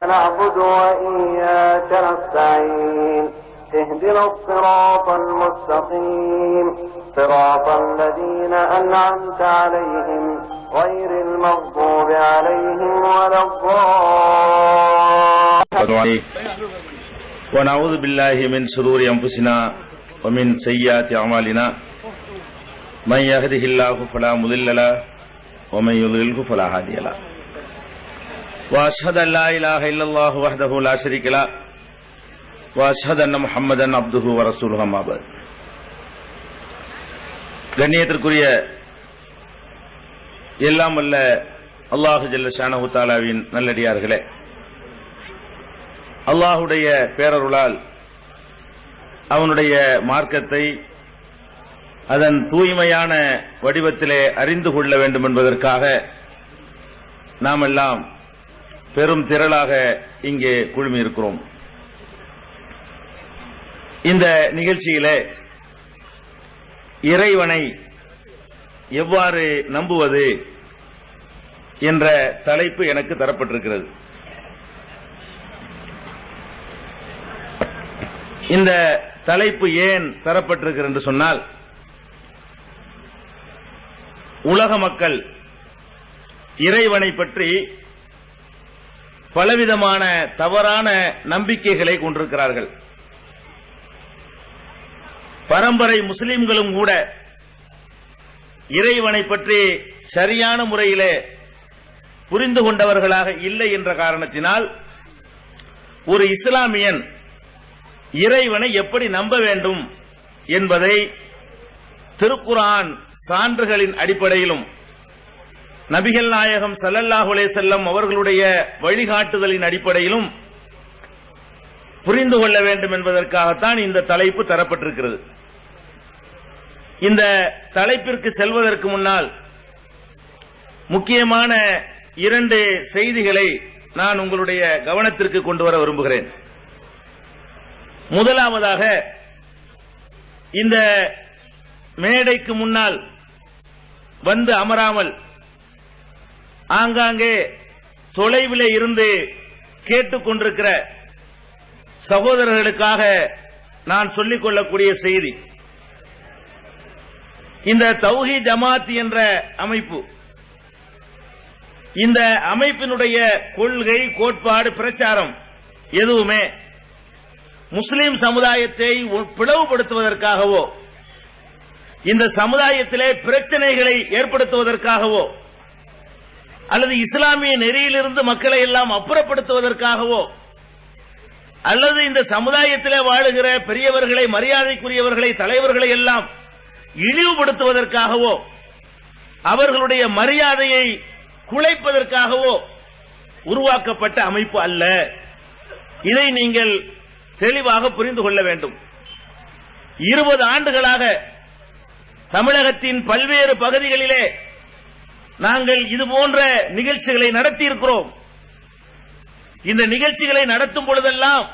نعبد وإياك نستعين اهدنا الصراط المستقيم صراط الذين أنعمت عليهم غير المغضوب عليهم ولا الضالين ونعوذ بالله من شرور أنفسنا ومن سيئات أعمالنا من يهده الله فلا مضل له ومن يضلله فلا هادي له وأشهد أن لا إله إلا الله وحده لا شريك له وأشهد أن محمدا عبده ورسوله أما بعد கண்ணியத்திற்குரிய எல்லாம் வல்ல அல்லாஹு ஜல்ல ஷானஹு தாலாவின் நல்லடியார்களே அல்லாஹுடைய பேரருளால் அவனுடைய மார்க்கத்தை அதன் தூய்மையான வடிவத்திலே அறிந்து கொள்ள வேண்டும் என்பதற்காக நாம் எல்லாம் பெரும் திரளாக இங்கே குழுமியிருக்கிறோம் இந்த நிகழ்ச்சியிலே இறைவனை எவ்வாறு நம்புவது என்ற தலைப்பு எனக்கு தரப்பட்டிருக்கிறது இந்த தலைப்பு ஏன் தரப்பட்டிருக்கிறது என்று சொன்னால் உலக மக்கள் இறைவனை பற்றி பலவிதமான தவறான நம்பிக்கைகளை கொண்டிருக்கிறார்கள் பரம்பரை முஸ்லிம்களும் கூட இறைவனை பற்றி சரியான முறையிலே புரிந்து கொண்டவர்களாக இல்லை என்ற காரணத்தினால் ஒரு இஸ்லாமியன் இறைவனை எப்படி நம்ப வேண்டும் என்பதை திருக்குரான் சான்றுகளின் அடிப்படையிலும் நபிகள் நாயகம் சல்லல்லாஹு அலைஹி செல்லம் அவர்களுடைய வழிகாட்டுதலின் அடிப்படையிலும் புரிந்து கொள்ள வேண்டும் என்பதற்காகத்தான் இந்த தலைப்பு தரப்பட்டிருக்கிறது இந்த தலைப்பிற்கு செல்வதற்கு முன்னால் முக்கியமான இரண்டு செய்திகளை நான் உங்களுடைய கவனத்திற்கு கொண்டு வர விரும்புகிறேன் முதலாவதாக இந்த மேடைக்கு முன்னால் வந்து அமராமல் ஆங்காங்கே தொலைவிலே இருந்து கேட்டுக்கொண்டிருக்கிற சகோதரர்களுக்காக நான் சொல்லிக் கொள்ளக்கூடிய செய்தி இந்த தௌஹி ஜமாத் என்ற அமைப்பு இந்த அமைப்பினுடைய கொள்கை கோட்பாடு பிரச்சாரம் எதுவுமே முஸ்லிம் சமுதாயத்தை பிளவுபடுத்துவதற்காகவோ இந்த சமுதாயத்திலே பிரச்சனைகளை ஏற்படுத்துவதற்காகவோ அல்லது இஸ்லாமிய நெறியிலிருந்து மக்களை எல்லாம் அப்புறப்படுத்துவதற்காகவோ அல்லது இந்த சமுதாயத்திலே வாழுகிற பெரியவர்களை மரியாதைக்குரியவர்களை தலைவர்களை எல்லாம் இழிவுபடுத்துவதற்காகவோ அவர்களுடைய மரியாதையை குலைப்பதற்காகவோ உருவாக்கப்பட்ட அமைப்பு அல்ல இதை நீங்கள் தெளிவாக புரிந்து கொள்ள வேண்டும் இருபது ஆண்டுகளாக தமிழகத்தின் பல்வேறு பகுதிகளிலே நாங்கள் இது போன்ற நிகழ்ச்சிகளை நடத்தியிருக்கிறோம் இந்த நிகழ்ச்சிகளை நடத்தும் பொழுதெல்லாம்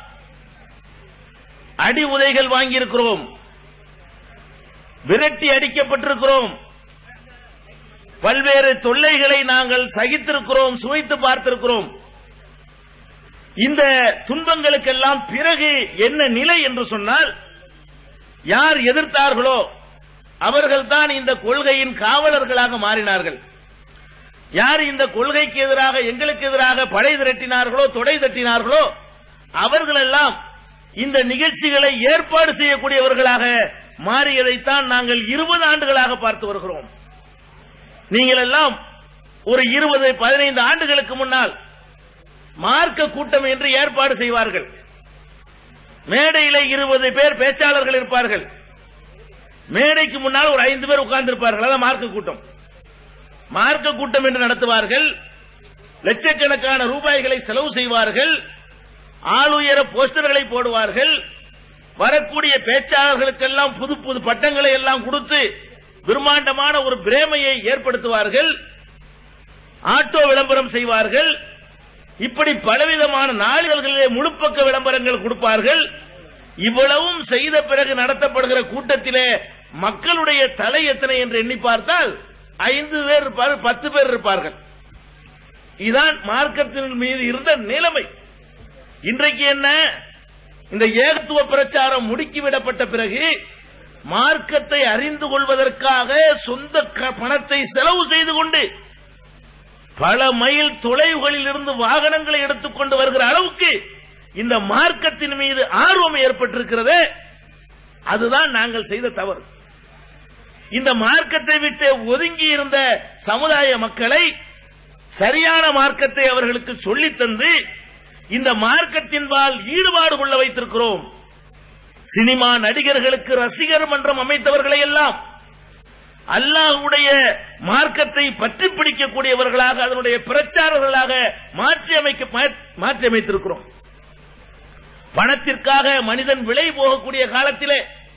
அடி உதைகள் வாங்கியிருக்கிறோம் விரட்டி அடிக்கப்பட்டிருக்கிறோம் பல்வேறு தொல்லைகளை நாங்கள் சகித்திருக்கிறோம் சுவைத்து பார்த்திருக்கிறோம் இந்த துன்பங்களுக்கெல்லாம் பிறகு என்ன நிலை என்று சொன்னால் யார் எதிர்த்தார்களோ அவர்கள்தான் இந்த கொள்கையின் காவலர்களாக மாறினார்கள் யார் இந்த கொள்கைக்கு எதிராக எங்களுக்கு எதிராக படை திரட்டினார்களோ தொடை தட்டினார்களோ அவர்களெல்லாம் இந்த நிகழ்ச்சிகளை ஏற்பாடு செய்யக்கூடியவர்களாக மாறியதைத்தான் நாங்கள் இருபது ஆண்டுகளாக பார்த்து வருகிறோம் நீங்கள் எல்லாம் ஒரு இருபது பதினைந்து ஆண்டுகளுக்கு முன்னால் மார்க்க கூட்டம் என்று ஏற்பாடு செய்வார்கள் மேடையில இருபது பேர் பேச்சாளர்கள் இருப்பார்கள் மேடைக்கு முன்னால் ஒரு ஐந்து பேர் உட்கார்ந்து இருப்பார்கள் அதான் மார்க்க கூட்டம் மார்க்க கூட்டம் என்று நடத்துவார்கள் லட்சக்கணக்கான ரூபாய்களை செலவு செய்வார்கள் ஆளுயர போஸ்டர்களை போடுவார்கள் வரக்கூடிய பேச்சாளர்களுக்கெல்லாம் புது புது பட்டங்களை எல்லாம் கொடுத்து பிரம்மாண்டமான ஒரு பிரேமையை ஏற்படுத்துவார்கள் ஆட்டோ விளம்பரம் செய்வார்கள் இப்படி பலவிதமான நாளிதழ்களிலே முழுப்பக்க விளம்பரங்கள் கொடுப்பார்கள் இவ்வளவும் செய்த பிறகு நடத்தப்படுகிற கூட்டத்திலே மக்களுடைய தலை எத்தனை என்று எண்ணி பார்த்தால் ஐந்து பேர் இருப்பார்கள் பத்து பேர் இருப்பார்கள் இதுதான் மார்க்கத்தின் மீது இருந்த நிலைமை இன்றைக்கு என்ன இந்த ஏகத்துவ பிரச்சாரம் முடுக்கிவிடப்பட்ட பிறகு மார்க்கத்தை அறிந்து கொள்வதற்காக சொந்த க- பணத்தை செலவு செய்து கொண்டு பல மைல் தொலைவுகளில் இருந்து வாகனங்களை எடுத்துக்கொண்டு வருகிற அளவுக்கு இந்த மார்க்கத்தின் மீது ஆர்வம் ஏற்பட்டிருக்கிறதே அதுதான் நாங்கள் செய்த தவறு இந்த மார்க்கத்தை விட்டு ஒதுங்கி இருந்த சமுதாய மக்களை சரியான மார்க்கத்தை அவர்களுக்கு சொல்லித் தந்து இந்த மார்க்கத்தின்பால் ஈடுபாடு கொள்ள வைத்திருக்கிறோம் சினிமா நடிகர்களுக்கு ரசிகர் மன்றம் அமைத்தவர்களை எல்லாம் அல்லாஹ்வுடைய மார்க்கத்தை பற்றி பிடிக்கக்கூடியவர்களாக அதனுடைய பிரச்சாரர்களாக மாற்றி அமைக்க மாற்றி அமைத்திருக்கிறோம் பணத்திற்காக மனிதன் விலை போகக்கூடிய காலத்திலே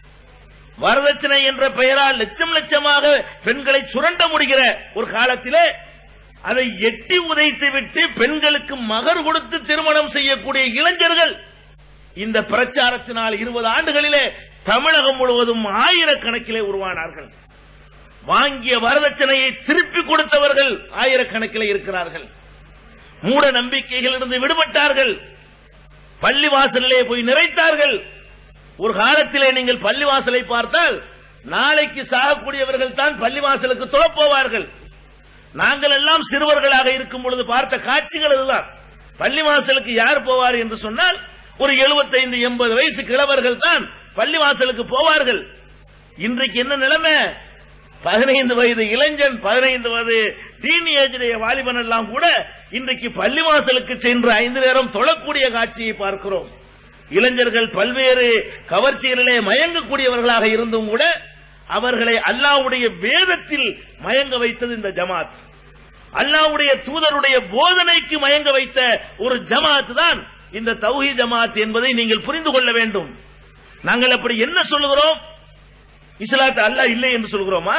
வரதட்சணை என்ற பெயரால் லட்சம் லட்சமாக பெண்களை சுரண்ட முடிகிற ஒரு காலத்திலே அதை எட்டி உதைத்து விட்டு பெண்களுக்கு மகர் கொடுத்து திருமணம் செய்யக்கூடிய இளைஞர்கள் இந்த பிரச்சாரத்தினால் இருபது ஆண்டுகளிலே தமிழகம் முழுவதும் ஆயிரக்கணக்கிலே உருவானார்கள் வாங்கிய வரதட்சணையை திருப்பி கொடுத்தவர்கள் ஆயிரக்கணக்கிலே இருக்கிறார்கள் மூட நம்பிக்கைகளிலிருந்து விடுபட்டார்கள் பள்ளிவாசலிலே போய் நிறைத்தார்கள் ஒரு காலத்திலே நீங்கள் பள்ளிவாசலை பார்த்தால் நாளைக்கு சாகக்கூடியவர்கள் தான் பள்ளிவாசலுக்கு தொழப் போவார்கள் நாங்கள் எல்லாம் சிறுவர்களாக இருக்கும் பொழுது பார்த்த காட்சிகள் அதுதான் பள்ளிவாசலுக்கு யார் போவார் என்று சொன்னால் ஒரு 75 எண்பது வயசு கிழவர்கள் தான் பள்ளிவாசலுக்கு போவார்கள் இன்றைக்கு என்ன நிலைமை பதினைந்து வயது இளைஞன் பதினைந்து வயது டீனேஜுடைய வாலிபன் எல்லாம் கூட இன்றைக்கு பள்ளிவாசலுக்கு சென்று ஐந்து நேரம் தொழக்கூடிய காட்சியை பார்க்கிறோம் இளைஞர்கள் பல்வேறு கவர்ச்சிகளிலே மயங்கக்கூடியவர்களாக இருந்தும் கூட அவர்களை அல்லாஹ்வுடைய வேதத்தில் மயங்க வைத்தது இந்த ஜமாத் அல்லாஹ்வுடைய தூதருடைய போதனைக்கு மயங்க வைத்த ஒரு ஜமாத் தான் இந்த தௌஹி ஜமாத் என்பதை நீங்கள் புரிந்து கொள்ள வேண்டும் நாங்கள் அப்படி என்ன சொல்லுகிறோம் இஸ்லாத்தை அல்லாஹ் இல்லை என்று சொல்கிறோமா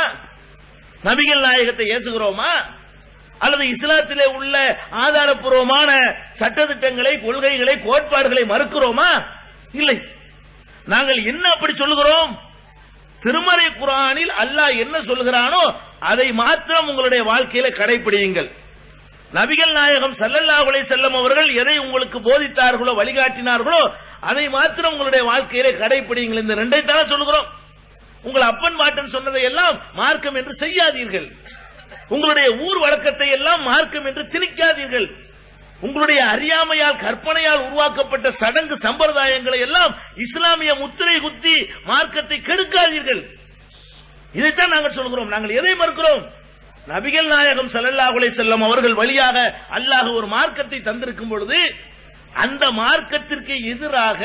நபிகள் நாயகத்தை ஏசுகிறோமா அல்லது இஸ்லாத்திலே உள்ள ஆதாரப்பூர்வமான சட்டத்திட்டங்களை கொள்கைகளை கோட்பாடுகளை மறுக்கிறோமா இல்லை நாங்கள் என்ன அப்படி சொல்லுகிறோம் திருமறை குரானில் அல்லாஹ் என்ன சொல்கிறானோ அதை மாத்திரம் உங்களுடைய வாழ்க்கையில கடைபிடியுங்கள் நபிகள் நாயகம் ஸல்லல்லாஹு அலைஹி செல்லம் அவர்கள் எதை உங்களுக்கு போதித்தார்களோ வழிகாட்டினார்களோ அதை மாத்திரம் உங்களுடைய வாழ்க்கையிலே கடைபிடியுங்கள் இந்த ரெண்டை தானே சொல்லுகிறோம் உங்கள் அப்பன் பாட்டன் சொன்னதை எல்லாம் மார்க்கம் என்று செய்யாதீர்கள் உங்களுடைய ஊர் வழக்கத்தை எல்லாம் மார்க்கம் என்று திணிக்காதீர்கள் உங்களுடைய அறியாமையால் கற்பனையால் உருவாக்கப்பட்ட சடங்கு சம்பிரதாயங்களை எல்லாம் இஸ்லாமிய முத்திரை குத்தி மார்க்கத்தை கெடுக்காதீர்கள் இதைத்தான் நாங்கள் சொல்கிறோம் நாங்கள் எதை மறுக்கிறோம் நபிகள் நாயகம் ஸல்லல்லாஹு அலைஹி செல்லம் அவர்கள் வழியாக அல்லாஹ் ஒரு மார்க்கத்தை தந்திருக்கும் பொழுது அந்த மார்க்கத்திற்கு எதிராக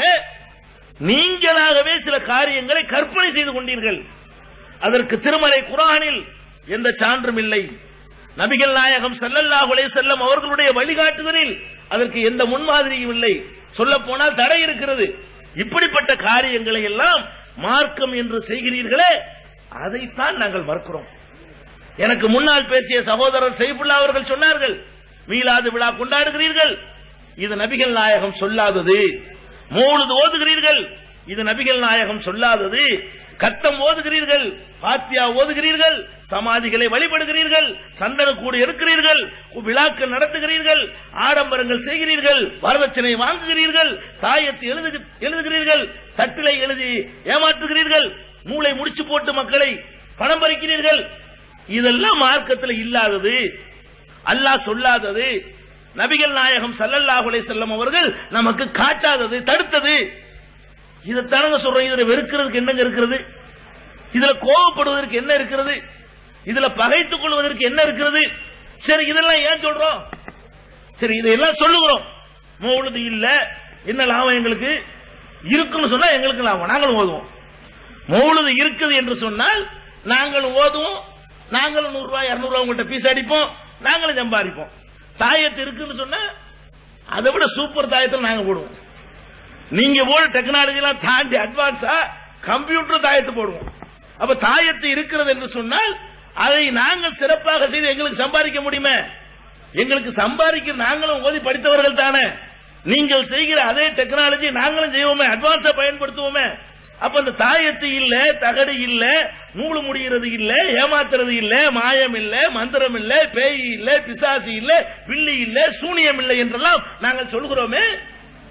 நீங்களாகவே சில காரியங்களை கற்பனை செய்து கொண்டீர்கள் அதற்கு திருமலை குரானில் எந்த சான்றும் இல்லை நபிகள் நாயகம் ஸல்லல்லாஹு அலைஹி செல்லம் அவர்களுடைய வழிகாட்டுதலில் அதற்கு எந்த முன்மாதிரியும் இல்லை சொல்ல போனால் தடை இருக்கிறது இப்படிப்பட்ட காரியங்களை எல்லாம் மார்க்கம் என்று செய்கிறீர்களே அதைத்தான் நாங்கள் மறுக்கிறோம் எனக்கு முன்னால் பேசிய சகோதரர் சைபுல்லா அவர்கள் சொன்னார்கள் மீளாது விழா கொண்டாடுகிறீர்கள் இது நபிகள் நாயகம் சொல்லாதது மௌலுது ஓதுகிறீர்கள் இது நபிகள் நாயகம் சொல்லாதது கத்தம் ஓதுகிறீர்கள் பாத்தியா ஓதுகிறீர்கள் சமாதிகளை வழிபடுகிறீர்கள் சந்தனக்கூடு எடுக்கிறீர்கள் விழாக்கள் நடத்துகிறீர்கள் ஆடம்பரங்கள் செய்கிறீர்கள் வரதட்சணை வாங்குகிறீர்கள் தாயத்தை எழுது எழுதுகிறீர்கள் தட்டிலை எழுதி ஏமாற்றுகிறீர்கள் மூளை முடிச்சு போட்டு மக்களை பணம் பறிக்கிறீர்கள் இதெல்லாம் மார்க்கத்தில் இல்லாதது அல்லாஹ் சொல்லாதது நபிகள் நாயகம் ஸல்லல்லாஹு அலைஹி செல்லம் அவர்கள் நமக்கு காட்டாதது தடுத்தது இதைத்தானங்க சொல்றோம் இதுல வெறுக்கிறதுக்கு என்னங்க இருக்கிறது இதுல கோபப்படுவதற்கு என்ன இருக்கிறது இதுல பகைத்துக் கொள்வதற்கு என்ன இருக்கிறது சரி இதெல்லாம் ஏன் சொல்றோம் சரி இதையெல்லாம் சொல்லுகிறோம் மௌலுது இல்ல என்ன லாபம் எங்களுக்கு இருக்குன்னு சொன்னா எங்களுக்கு லாபம் நாங்களும் ஓதுவோம் மௌலுது இருக்குது என்று சொன்னால் நாங்களும் ஓதுவோம் நாங்களும் நூறு ரூபாய் இருநூறு ரூபாய் உங்கள்கிட்ட பீஸ் அடிப்போம் நாங்களும் சம்பாதிப்போம் தாயத்து இருக்குன்னு சொன்னா அதை விட சூப்பர் தாயத்தில் நாங்க போடுவோம் நீங்க போல டெக்னாலஜி எல்லாம் தாண்டி அட்வான்ஸா கம்ப்யூட்டர் தாயத்து போடுவோம் அப்ப தாயத்து இருக்கிறது என்று சொன்னால் அதை நாங்கள் சிறப்பாக செய்து எங்களுக்கு சம்பாதிக்க முடியுமே எங்களுக்கு சம்பாதிக்கிற நாங்களும் ஓதி படித்தவர்கள் தானே நீங்கள் செய்கிற அதே டெக்னாலஜி நாங்களும் செய்வோமே அட்வான்ஸா பயன்படுத்துவோமே அப்ப அந்த தாயத்து இல்ல தகடு இல்ல நூலு முடிகிறது இல்ல ஏமாத்துறது இல்ல மாயம் இல்ல மந்திரம் இல்ல பேய் இல்ல பிசாசி இல்ல பில்லி இல்ல சூனியம் இல்லை என்றெல்லாம் நாங்கள் சொல்கிறோமே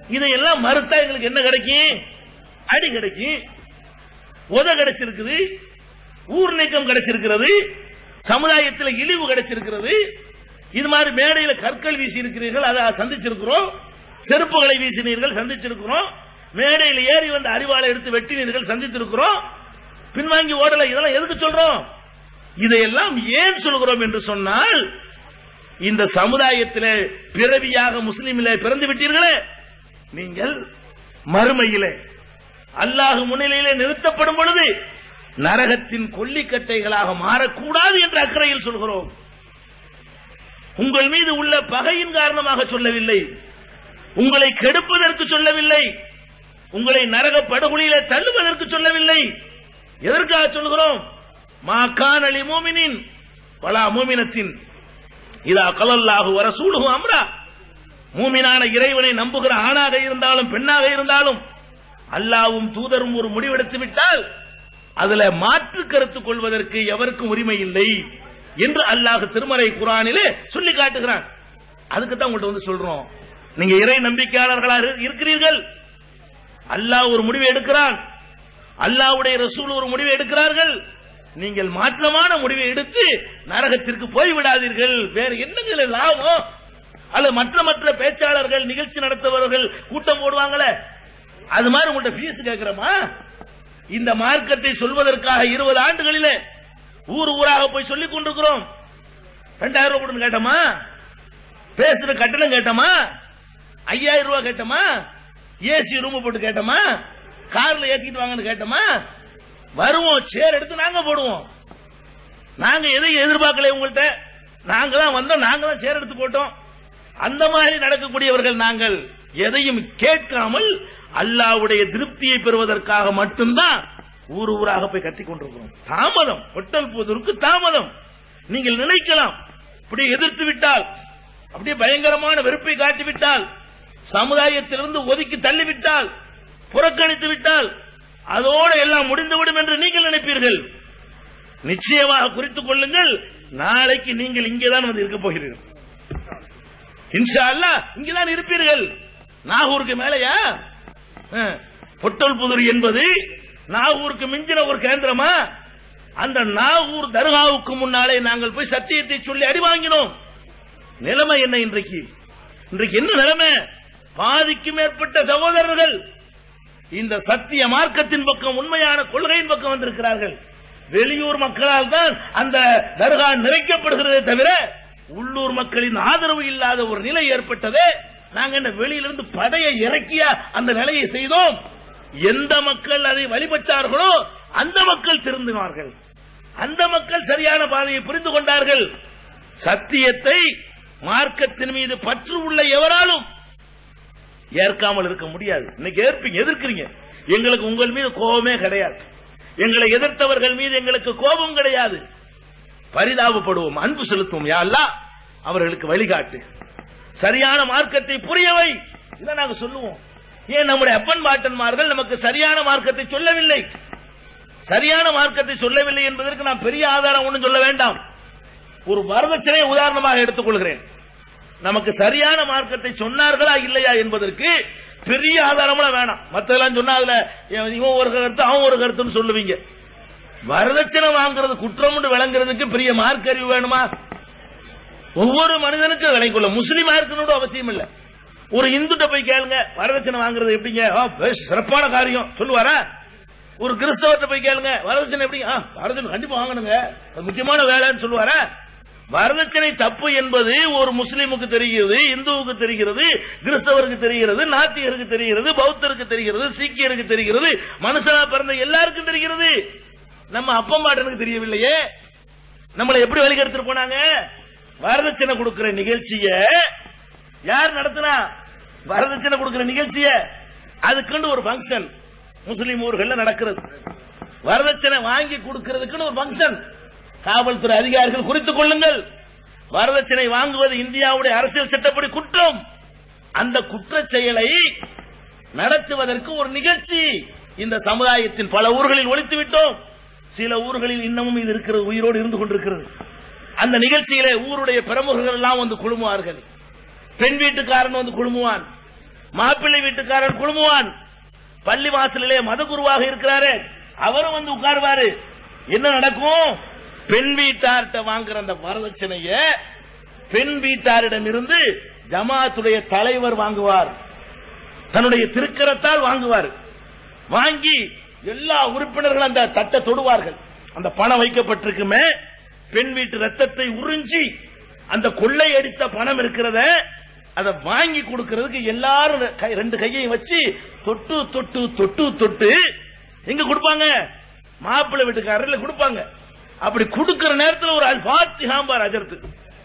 இதையெல்லாம் மறுத்தா எங்களுக்கு என்ன கிடைக்கும் அடி கிடைக்கும் உத கிடைச்சிருக்குது ஊர் நீக்கம் கிடைச்சிருக்கிறது சமுதாயத்தில் இழிவு கிடைச்சிருக்கிறது இது மாதிரி மேடையில கற்கள் வீசி இருக்கிறீர்கள் அதை சந்திச்சிருக்கிறோம் செருப்புகளை வீசினீர்கள் சந்திச்சிருக்கிறோம் மேடையில் ஏறி வந்த அறிவாளை எடுத்து வெட்டினீர்கள் சந்தித்திருக்கிறோம் பின்வாங்கி ஓடல இதெல்லாம் எதுக்கு சொல்றோம் இதையெல்லாம் ஏன் சொல்கிறோம் என்று சொன்னால் இந்த சமுதாயத்திலே பிறவியாக முஸ்லிமிலே பிறந்து விட்டீர்களே நீங்கள் மறுமையிலே அல்லாஹ் முன்னிலையிலே நிறுத்தப்படும் பொழுது நரகத்தின் கொல்லிக்கட்டைகளாக மாறக்கூடாது என்ற அக்கறையில் சொல்கிறோம் உங்கள் மீது உள்ள பகையின் காரணமாக சொல்லவில்லை உங்களை கெடுப்பதற்கு சொல்லவில்லை உங்களை நரக படுகொலியில தள்ளுவதற்கு சொல்லவில்லை எதற்காக சொல்கிறோம் மா கான் அலி மோமினின் பலா மூமினத்தின் இதா கலல்லாஹு வர சூடுகும் அம்ரா மூமினான இறைவனை நம்புகிற ஆணாக இருந்தாலும் பெண்ணாக இருந்தாலும் அல்லாவும் தூதரும் ஒரு முடிவெடுத்து விட்டால் அதுல மாற்று கருத்து கொள்வதற்கு எவருக்கும் உரிமை இல்லை என்று அல்லாஹ் திருமறை குரானிலே சொல்லி காட்டுகிறான் அதுக்கு தான் உங்கள்ட்ட வந்து சொல்றோம் நீங்க இறை நம்பிக்கையாளர்களாக இருக்கிறீர்கள் அல்லாஹ் ஒரு முடிவை எடுக்கிறான் அல்லாஹ்வுடைய ரசூல் ஒரு முடிவை எடுக்கிறார்கள் நீங்கள் மாற்றமான முடிவை எடுத்து நரகத்திற்கு போய் விடாதீர்கள் வேற என்னங்கள லாபம் அல்ல மற்ற மற்ற பேச்சாளர்கள் நிகழ்ச்சி நடத்துபவர்கள் கூட்டம் போடுவாங்களே அது மாதிரி உங்கள்ட்ட ஃபீஸ் கேட்கிறோமா இந்த மார்க்கத்தை சொல்வதற்காக இருபது ஆண்டுகளிலே ஊர் ஊராக போய் சொல்லிக் கொண்டிருக்கிறோம் ரெண்டாயிரம் ரூபாய் கொடுன்னு கேட்டோமா பேசுற கட்டணம் கேட்டோமா ஐயாயிரம் ரூபாய் கேட்டோமா ஏசி ரூம் போட்டு கேட்டோமா கார்ல ஏத்திட்டு வாங்கன்னு கேட்டோமா வருவோம் சேர் எடுத்து நாங்க போடுவோம் நாங்க எதையும் எதிர்பார்க்கல உங்கள்ட்ட நாங்க தான் வந்தோம் நாங்க தான் சேர் எடுத்து போட்டோம் அந்த மாதிரி நடக்கக்கூடியவர்கள் நாங்கள் எதையும் கேட்காமல் அல்லாவுடைய திருப்தியை பெறுவதற்காக மட்டும்தான் ஊர் ஊராக போய் கட்டிக் கொண்டிருக்கிறோம் தாமதம் ஒட்டல் போவதற்கு தாமதம் நீங்கள் நினைக்கலாம் இப்படி எதிர்த்து விட்டால் அப்படியே பயங்கரமான வெறுப்பை காட்டிவிட்டால் சமுதாயத்திலிருந்து ஒதுக்கி தள்ளிவிட்டால் புறக்கணித்து விட்டால் அதோடு எல்லாம் முடிந்துவிடும் என்று நீங்கள் நினைப்பீர்கள் நிச்சயமாக குறித்துக் கொள்ளுங்கள் நாளைக்கு நீங்கள் இங்கேதான் வந்து இருக்க போகிறீர்கள் இன்ஷா அல்லா இங்கதான் இருப்பீர்கள் நாகூருக்கு மேலையா பொட்டல் புதுர் என்பது நாகூருக்கு மிஞ்சின ஒரு கேந்திரமா அந்த நாகூர் தர்காவுக்கு முன்னாலே நாங்கள் போய் சத்தியத்தை சொல்லி அடி வாங்கினோம் நிலைமை என்ன இன்றைக்கு இன்றைக்கு என்ன நிலைமை பாதிக்கு மேற்பட்ட சகோதரர்கள் இந்த சத்திய மார்க்கத்தின் பக்கம் உண்மையான கொள்கையின் பக்கம் வந்திருக்கிறார்கள் வெளியூர் மக்களால் தான் அந்த தர்கா நிறைக்கப்படுகிறதே தவிர உள்ளூர் மக்களின் ஆதரவு இல்லாத ஒரு நிலை ஏற்பட்டது நாங்க என்ன வெளியிலிருந்து படையை இறக்கிய அந்த நிலையை செய்தோம் எந்த மக்கள் அதை வழிபட்டார்களோ அந்த மக்கள் திருந்தினார்கள் அந்த மக்கள் சரியான பாதையை புரிந்து கொண்டார்கள் சத்தியத்தை மார்க்கத்தின் மீது பற்று உள்ள எவராலும் ஏற்காமல் இருக்க முடியாது இன்னைக்கு ஏற்பீங்க எதிர்க்கிறீங்க எங்களுக்கு உங்கள் மீது கோபமே கிடையாது எங்களை எதிர்த்தவர்கள் மீது எங்களுக்கு கோபம் கிடையாது பரிதாபப்படுவோம் அன்பு செலுத்துவோம் யாழ்லா அவர்களுக்கு வழிகாட்டு சரியான மார்க்கத்தை புரியவை இதை நாங்க சொல்லுவோம் ஏன் நம்முடைய அப்பன் பாட்டன்மார்கள் நமக்கு சரியான மார்க்கத்தை சொல்லவில்லை சரியான மார்க்கத்தை சொல்லவில்லை என்பதற்கு நான் பெரிய ஆதாரம் ஒன்றும் சொல்ல வேண்டாம் ஒரு வரதட்சணை உதாரணமாக எடுத்துக் கொள்கிறேன் நமக்கு சரியான மார்க்கத்தை சொன்னார்களா இல்லையா என்பதற்கு பெரிய ஆதாரம்லாம் வேணாம் மத்தெல்லாம் சொன்னா அதுல இவன் ஒரு கருத்து அவன் ஒரு கருத்துன்னு சொல்லுவீங்க வரதட்சணை வாங்குறது குற்றம் விளங்குறதுக்கு பெரிய மார்க் அறிவு வேணுமா ஒவ்வொரு மனிதனுக்கும் விளங்கிக்கொள்ள முஸ்லீமா இருக்கணும் அவசியம் இல்ல ஒரு இந்துட்ட போய் கேளுங்க வரதட்சணை வாங்குறது எப்படிங்க ஆ, பெஸ், சிறப்பான காரியம் சொல்லுவாரா ஒரு கிறிஸ்தவர்கிட்ட போய் கேளுங்க வரதட்சணை எப்படி ஆ, வரதட்சணை கண்டிப்பா வாங்கணுங்க அது முக்கியமான வேலைன்னு சொல்லுவாரா வரதட்சணை தப்பு என்பது ஒரு முஸ்லீமுக்கு தெரிகிறது இந்துவுக்கு தெரிகிறது கிறிஸ்தவருக்கு தெரிகிறது நாத்திகருக்கு தெரிகிறது பௌத்தருக்கு தெரிகிறது சீக்கியருக்கு தெரிகிறது மனுஷனா பிறந்த எல்லாருக்கும் தெரிகிறது நம்ம அப்பம்பாட்டனுக்கு தெரியவில்லையே நம்மளை எப்படி வழிகெடுத்துட்டு போனாங்க வரதட்சணை கொடுக்கிற நிகழ்ச்சிய யார் நடத்தினா வரதட்சணை கொடுக்கிற நிகழ்ச்சிய அதுக்குன்னு ஒரு ஃபங்க்ஷன் முஸ்லீம் ஊர்கள்ல நடக்கிறது வரதட்சணை வாங்கி கொடுக்கிறதுக்குன்னு ஒரு ஃபங்க்ஷன் காவல்துறை அதிகாரிகள் குறித்துக் கொள்ளுங்கள் வரதட்சணை வாங்குவது இந்தியாவுடைய அரசியல் சட்டப்படி குற்றம் அந்த குற்றச் செயலை நடத்துவதற்கு ஒரு நிகழ்ச்சி இந்த சமுதாயத்தின் பல ஊர்களில் ஒழித்து விட்டோம் சில ஊர்களில் இன்னமும் இது இருக்கிறது உயிரோடு இருந்து கொண்டிருக்கிறது அந்த நிகழ்ச்சியிலே ஊருடைய பிரமுகர்கள் எல்லாம் வந்து குழுமுவார்கள் பெண் வீட்டுக்காரன் வந்து குழுமுவான் மாப்பிள்ளை வீட்டுக்காரர் குழுமுவான் பள்ளி வாசலிலே மத குருவாக இருக்கிறாரு அவரும் வந்து உட்காருவாரு என்ன நடக்கும் பெண் வீட்டார்கிட்ட வாங்குற அந்த வரதட்சணைய பெண் வீட்டாரிடம் இருந்து ஜமாத்துடைய தலைவர் வாங்குவார் தன்னுடைய திருக்கரத்தால் வாங்குவார் வாங்கி எல்லா உறுப்பினர்களும் அந்த தட்டை தொடுவார்கள் அந்த பணம் வைக்கப்பட்டிருக்குமே பெண் வீட்டு ரத்தத்தை உறிஞ்சி அந்த கொள்ளை அடித்த பணம் இருக்கிறத அதை வாங்கி கொடுக்கிறதுக்கு எல்லாரும் கை- ரெண்டு கையையும் வச்சு தொட்டு தொட்டு தொட்டு தொட்டு எங்க கொடுப்பாங்க மாப்பிள்ளை வீட்டுக்காரர்ல கொடுப்பாங்க அப்படி கொடுக்கிற நேரத்தில் ஒரு அல்பாத்திகாம்பார் அஜர்த்து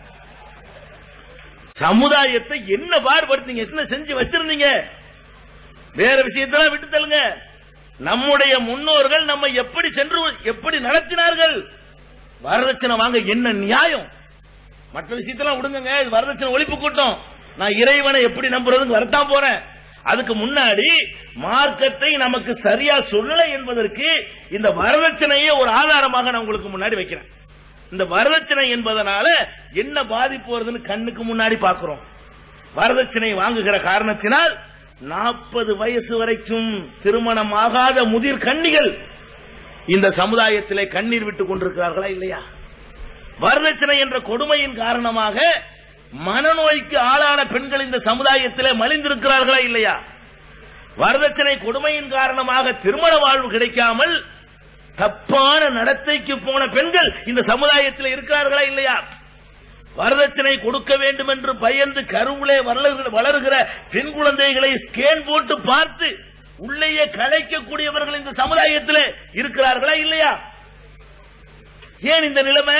சமுதாயத்தை என்ன பாடுபடுத்தீங்க என்ன செஞ்சு வச்சிருந்தீங்க வேற விஷயத்தெல்லாம் விட்டு தள்ளுங்க நம்முடைய முன்னோர்கள் நம்ம எப்படி சென்று எப்படி நடத்தினார்கள் வரதட்சணை வாங்க என்ன நியாயம் மற்ற விஷயத்தெல்லாம் விடுங்க இது வரதட்சணை ஒழிப்பு கூட்டம் நான் இறைவனை எப்படி நம்புறதுக்கு வரத்தான் போறேன் அதுக்கு முன்னாடி மார்க்கத்தை நமக்கு சரியா சொல்லல என்பதற்கு இந்த வரதட்சணையே ஒரு ஆதாரமாக நான் உங்களுக்கு முன்னாடி வைக்கிறேன் இந்த வரதட்சணை என்பதனால என்ன பாதிப்பு வருதுன்னு கண்ணுக்கு முன்னாடி பார்க்கிறோம் வரதட்சணை வாங்குகிற காரணத்தினால் நாற்பது வயசு வரைக்கும் திருமணம் ஆகாத முதிர் கன்னிகள் இந்த சமுதாயத்திலே கண்ணீர் விட்டுக் கொண்டிருக்கிறார்களா இல்லையா வரதட்சணை என்ற கொடுமையின் காரணமாக மனநோய்க்கு ஆளான பெண்கள் இந்த சமுதாயத்திலே மலிந்திருக்கிறார்களா இல்லையா வரதட்சணை கொடுமையின் காரணமாக திருமண வாழ்வு கிடைக்காமல் தப்பான நடத்தைக்கு போன பெண்கள் இந்த சமுதாயத்தில் இருக்கிறார்களா இல்லையா வரதட்சணை கொடுக்க வேண்டும் என்று பயந்து கருவிலே வளருகிற வளருகிற பெண் குழந்தைகளை ஸ்கேன் போட்டு பார்த்து உள்ளேயே கலைக்கக்கூடியவர்கள் இந்த சமுதாயத்தில் இருக்கிறார்களா இல்லையா ஏன் இந்த நிலைமை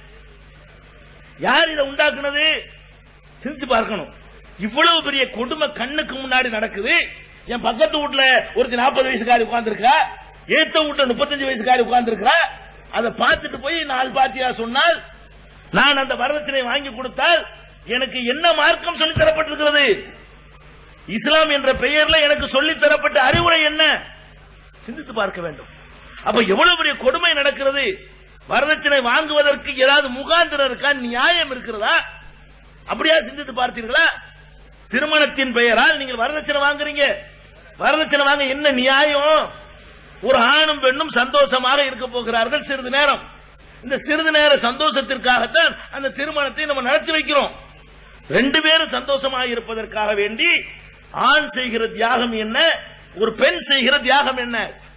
யார் இதை உண்டாக்குனது சிந்திச்சு பார்க்கணும் இவ்வளவு பெரிய கொடுமை கண்ணுக்கு முன்னாடி நடக்குது என் பக்கத்து வீட்டுல ஒருத்தி நாற்பது வயசுக்காரி உட்கார்ந்துருக்கா ஏத்த வீட்டுல முப்பத்தஞ்சு வயசுக்காரி உட்கார்ந்துருக்கா அதை பார்த்துட்டு போய் நாலு பாத்தியா சொன்னால் நான் அந்த வரதட்சணை வாங்கி கொடுத்தால் எனக்கு என்ன மார்க்கம் சொல்லித் தரப்பட்டிருக்கிறது இஸ்லாம் என்ற பெயர்ல எனக்கு சொல்லித் தரப்பட்ட அறிவுரை என்ன சிந்தித்து பார்க்க வேண்டும் அப்ப எவ்வளவு பெரிய கொடுமை நடக்கிறது வரதட்சணை வாங்குவதற்கு ஏதாவது முகாந்திரம் இருக்கா நியாயம் இருக்கிறதா அப்படியா சிந்தித்து பார்த்தீர்களா திருமணத்தின் பெயரால் நீங்கள் வரதட்சணை வாங்குறீங்க வரதட்சணை வாங்க என்ன நியாயம் ஒரு ஆணும் பெண்ணும் சந்தோஷமாக இருக்க போகிறார்கள் சிறிது நேரம் இந்த சிறிது நேர சந்தோஷத்திற்காகத்தான் அந்த திருமணத்தை நம்ம நடத்தி வைக்கிறோம் ரெண்டு பேரும் சந்தோஷமாக இருப்பதற்காக வேண்டி ஆண் செய்கிற தியாகம் என்ன ஒரு பெண் செய்கிற தியாகம் என்ன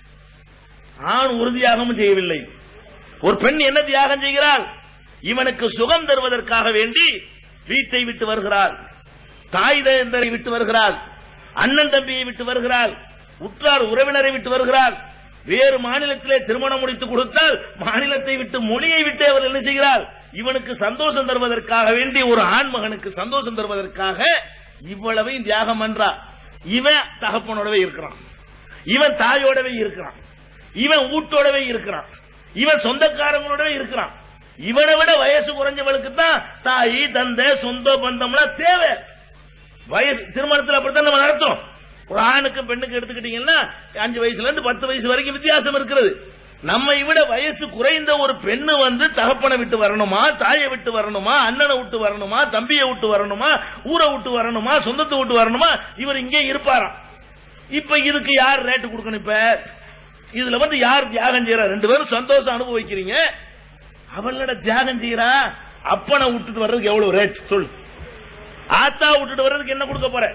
ஆண் ஒரு தியாகமும் செய்யவில்லை ஒரு பெண் என்ன தியாகம் செய்கிறாள் இவனுக்கு சுகம் தருவதற்காக வேண்டி வீட்டை விட்டு வருகிறாள் தாய் தந்தையை விட்டு வருகிறாள் அண்ணன் தம்பியை விட்டு வருகிறாள் உற்றார் உறவினரை விட்டு வருகிறாள் வேறு மாநிலத்திலே திருமணம் முடித்து கொடுத்தால் மாநிலத்தை விட்டு மொழியை விட்டு அவர் என்ன செய்கிறார் இவனுக்கு சந்தோஷம் தருவதற்காக வேண்டி ஒரு ஆண்மகனுக்கு சந்தோஷம் தருவதற்காக இவ்வளவையும் தியாகம் பண்றார் இவன் தகப்பனோடவே இருக்கிறான் இவன் தாயோடவே இருக்கிறான் இவன் வீட்டோடவே இருக்கிறான் இவன் சொந்தக்காரங்களோடவே இருக்கிறான் இவனை விட வயசு குறைஞ்சவளுக்கு தான் தாய் தந்தை சொந்த பந்தம்லாம் தேவை வயசு திருமணத்தில் அப்படித்தான் நம்ம நடத்துறோம் ஒரு ஆணுக்கு பெண்ணுக்கு எடுத்துக்கிட்டீங்கன்னா அஞ்சு வயசுல இருந்து பத்து வயசு வரைக்கும் வித்தியாசம் இருக்கிறது நம்மை விட வயசு குறைந்த ஒரு பெண்ணு வந்து தகப்பனை விட்டு வரணுமா தாயை விட்டு வரணுமா அண்ணனை விட்டு வரணுமா தம்பியை விட்டு வரணுமா ஊரை விட்டு வரணுமா சொந்தத்தை விட்டு வரணுமா இவர் இங்கே இருப்பாராம் இப்ப இதுக்கு யார் ரேட்டு கொடுக்கணும் இப்ப இதுல வந்து யார் தியாகம் செய்யறா ரெண்டு பேரும் சந்தோஷம் அனுபவிக்கிறீங்க அவளோட தியாகம் செய்யறா அப்பனை விட்டுட்டு வர்றதுக்கு எவ்வளவு ரேட் சொல்லு ஆத்தா விட்டுட்டு வர்றதுக்கு என்ன கொடுக்க போற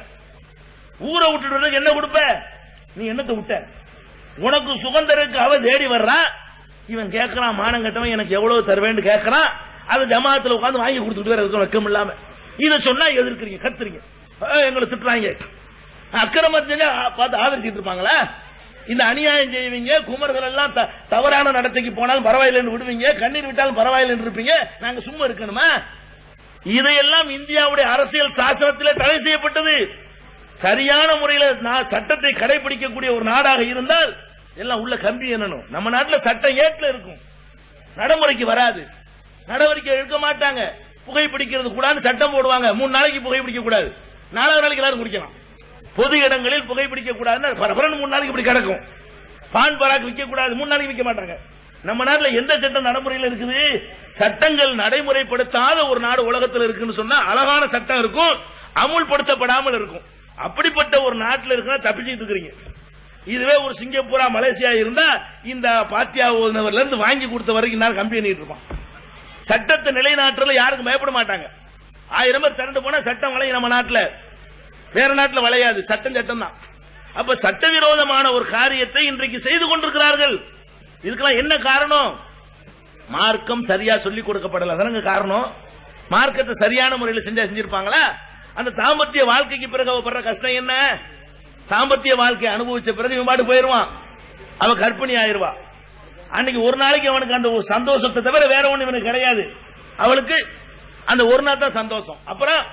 ஊரை விட்டுட்டு வர்றதுக்கு என்ன கொடுப்ப நீ என்னத்தை விட்ட உனக்கு சுகந்தருக்கு அவ தேடி வர்றா இவன் கேட்கறான் மானம் கட்டவன் எனக்கு எவ்வளவு தருவேன்னு கேட்கறான் அது ஜமாத்துல உட்கார்ந்து வாங்கி கொடுத்துட்டு வேற இருக்கும் வெக்கம் இல்லாம இத சொன்னா எதிர்க்கிறீங்க கத்துறீங்க ஆ, எங்களை திட்டுறாங்க அக்கிரமம் செஞ்சா பார்த்து ஆதரிச்சிட்டு இருப்பாங்களா இந்த அநியாயம் செய்வீங்க குமர்கள் எல்லாம் த- தவறான நடத்தைக்கு போனாலும் பரவாயில்லைன்னு விடுவீங்க கண்ணீர் விட்டாலும் பரவாயில்லைன்னு இருப்பீங்க நாங்க சும்மா இருக்கணுமா இதையெல்லாம் இந்தியாவுடைய அரசியல் சாசனத்திலே தடை செய்யப்பட்டது சரியான முறையில் நா- சட்டத்தை கடைபிடிக்கக்கூடிய ஒரு நாடாக இருந்தால் எல்லாம் உள்ள கம்பி என்னணும் நம்ம நாட்டுல சட்டம் ஏற்ற இருக்கும் நடைமுறைக்கு வராது நடவடிக்கை எடுக்க மாட்டாங்க புகைப்பிடிக்கிறது கூடாது சட்டம் போடுவாங்க மூணு நாளைக்கு புகைப்பிடிக்க கூடாது நாலாவது நாளைக்கு எல்லாரும் குடிக்கலாம் பொது இடங்களில் புகைப்பிடிக்க கூடாதுன்னு பரபரன்னு மூணு நாளைக்கு இப்படி கிடக்கும் பான் பராக் விற்க கூடாது மூணு நாளைக்கு விற்க மாட்டாங்க நம்ம நாட்டுல எந்த சட்டம் நடைமுறையில் இருக்குது சட்டங்கள் நடைமுறைப்படுத்தாத ஒரு நாடு உலகத்தில் இருக்குன்னு சொன்னா அழகான சட்டம் இருக்கும் அமுல்படுத்தப்படாமல் இருக்கும் அப்படிப்பட்ட ஒரு நாட்டில் இருக்கிற தப்பிச்சுட்டு இருக்கிறீங்க இதுவே ஒரு சிங்கப்பூரா மலேசியா இருந்தா இந்த பாத்தியா ஓதுனவர்ல இருந்து வாங்கி கொடுத்த வரைக்கும் நான் கம்பி பண்ணிட்டு இருப்பான் சட்டத்தை நிலைநாட்டுறதுல யாருக்கும் பயப்பட மாட்டாங்க ஆயிரம் பேர் திரண்டு போனா சட்டம் வளையும் நம்ம நாட்டுல வேற நாட்டுல வளையாது சட்டம் சட்டம் தான் அப்ப சட்டவிரோதமான ஒரு காரியத்தை இன்றைக்கு செய்து கொண்டிருக்கிறார்கள் இதுக்கெல்லாம் என்ன காரணம் மார்க்கம் சரியா சொல்லிக் கொடுக்கப்படல அதனங்க காரணம் மார்க்கத்தை சரியான முறையில் செஞ்சா செஞ்சிருப்பாங்களா அந்த தாம்பத்திய வாழ்க்கைக்கு பிறகு அவ படுற கஷ்டம் என்ன தாம்பத்திய வாழ்க்கையை அனுபவிச்ச பிறகு இவன் பாட்டு போயிருவான் அவ கர்ப்பிணி ஆயிருவா அன்னைக்கு ஒரு நாளைக்கு அவனுக்கு அந்த ஒரு சந்தோஷத்தை தவிர வேற ஒண்ணு இவனுக்கு கிடையாது அவளுக்கு அந்த ஒரு நாள் தான் சந்தோஷம் அப்புறம்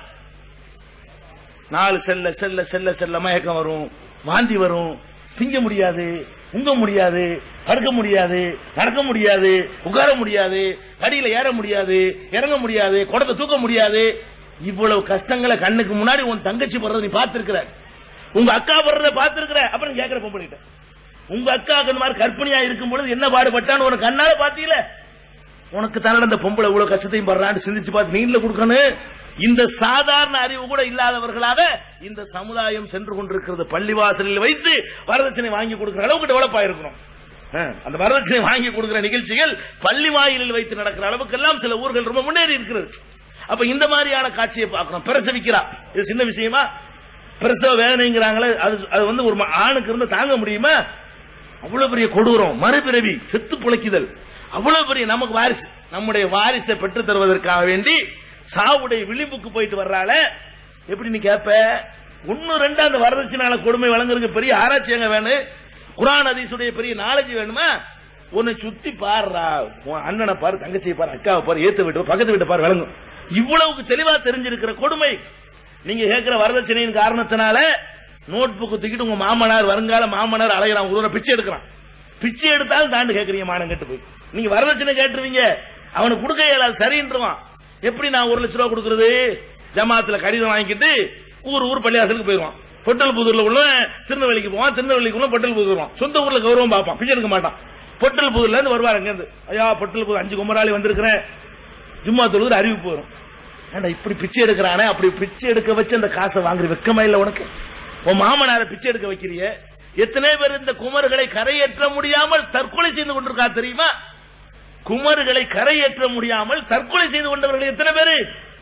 நாலு செல்ல செல்ல செல்ல செல்ல மயக்கம் வரும் வாந்தி வரும் திங்க முடியாது உங்க முடியாது படுக்க முடியாது நடக்க முடியாது உட்கார முடியாது கடியில ஏற முடியாது இறங்க முடியாது குடத்தை தூக்க முடியாது இவ்வளவு கஷ்டங்களை கண்ணுக்கு முன்னாடி உன் தங்கச்சி படுறத நீ பார்த்திருக்கிற உங்க அக்கா படுறத பார்த்திருக்கிற அப்புறம் கேட்கிற பொம்பளைகிட்ட உங்க அக்கா இந்த மாதிரி கற்பனையா இருக்கும் பொழுது என்ன பாடுபட்டான்னு உனக்கு கண்ணால பாத்தீல உனக்கு தானே அந்த பொம்பளை இவ்வளவு கஷ்டத்தையும் படுறான்னு சிந்திச்சு பார்த்து நீங்கள கொடுக்கணும் இந்த சாதாரண அறிவு கூட இல்லாதவர்களாக இந்த சமுதாயம் சென்று கொண்டிருக்கிறது பள்ளிவாசலில் வைத்து வரதட்சணை வாங்கி கொடுக்கிற அளவுக்கு டெவலப் ஆயிருக்கணும் அஹ், அந்த வரதட்சணை வாங்கி கொடுக்கிற நிகழ்ச்சிகள் பள்ளி வாயிலில் வைத்து நடக்கிற அளவுக்கு எல்லாம் சில ஊர்கள் ரொம்ப முன்னேறி இருக்கிறது அப்ப இந்த மாதிரியான காட்சியை பார்க்கணும் பிரசவிக்கிறா இது சின்ன விஷயமா பிரசவ வேதனைங்கிறாங்களே அது அது வந்து ஒரு ம- ஆணுக்கு இருந்து தாங்க முடியுமா அவ்வளவு பெரிய கொடூரம் மறுபிறவி செத்து பிழைக்குதல் அவ்வளவு பெரிய நமக்கு வாரிசு நம்முடைய வாரிசை பெற்று தருவதற்காக வேண்டி சாவுடைய விளிம்புக்கு போயிட்டு வர்றால எப்படி நீ கேப்ப ஒன்னு ரெண்டு அந்த வரதட்சணால கொடுமை வழங்குறதுக்கு பெரிய ஆராய்ச்சி எங்க வேணும் குரான் ஹதீஸுடைய பெரிய நாலேஜ் வேணுமா உன்னை சுத்தி பாருடா உன் அண்ணனை பாரு தங்கச்சியை பாரு அக்காவை பாரு ஏத்து விட்டு பாரு, பக்கத்து வீட்டை பாரு விளங்கும் இவ்வளவுக்கு தெளிவா தெரிஞ்சிருக்கிற கொடுமை நீங்க கேட்கிற வரதட்சணையின் காரணத்தினால நோட் புக்கு தூக்கிட்டு உங்க மாமனார் வருங்கால மாமனார் அலைகிறான் ஒரு பிச்சை எடுக்கிறான் பிச்சை எடுத்தாலும் தாண்டு கேட்கறீங்க மானம் கெட்டு போய் நீங்க வரதட்சணை கேட்டுருவீங்க அவனுக்கு கொடுக்க இயலாது சரின்றான் எப்படி நான் ஒரு லட்ச ரூபா கொடுக்கறது ஜமாத்துல கடிதம் வாங்கிட்டு ஊர் ஊர் பள்ளியாசலுக்கு போயிடுவான் பொட்டல் புதூர்ல உள்ள திருநெல்வேலிக்கு போவான் திருநெல்வேலிக்கு உள்ள பொட்டல் புதூர் வருவான் சொந்த ஊர்ல கௌரவம் பார்ப்பான் பிச்சை எடுக்க மாட்டான் பொட்டல் புதூர்ல இருந்து வருவார் அங்க இருந்து ஐயா பொட்டல் புதூர் அஞ்சு குமராளி வந்திருக்கிறேன் ஜும்மா தொழுது அறிவிப்பு வரும் ஏண்டா இப்படி பிச்சை எடுக்கிறானே அப்படி பிச்சை எடுக்க வச்சு அந்த காசை வாங்குற வெக்கமா இல்ல உனக்கு உன் மாமனார பிச்சை எடுக்க வைக்கிறிய எத்தனை பேர் இந்த குமர்களை கரையேற்ற முடியாமல் தற்கொலை செய்து கொண்டிருக்கா தெரியுமா குமர்களை கரையேற்ற முடியாமல் தற்கொலை செய்து கொண்டவர்கள் எத்தனை பேரு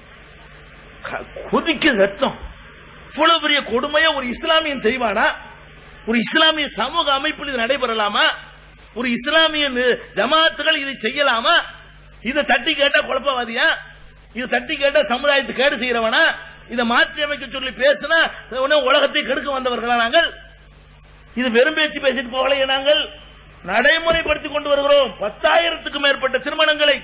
க- கொதிக்க ரத்தம் இவ்வளவு பெரிய கொடுமையை ஒரு இஸ்லாமியன் செய்வானா ஒரு இஸ்லாமிய சமூக அமைப்பில் இது நடைபெறலாமா ஒரு இஸ்லாமிய நி- ஜமாத்துகள் இதை செய்யலாமா இதை தட்டி கேட்டா குழப்பவாதியா இதை தட்டி கேட்டா சமுதாயத்துக்கு கேடு செய்யறவனா இதை மாற்றி அமைக்க சொல்லி பேசினா உடனே உலகத்தை கெடுக்க வந்தவர்களா நாங்கள் இது வெறும் பேச்சு பேசிட்டு போகலையே நாங்கள் நடைமுறைப்படுத்திக் கொண்டு வருகிறோம் பத்தாயிரத்துக்கும் மேற்பட்ட திருமணங்களை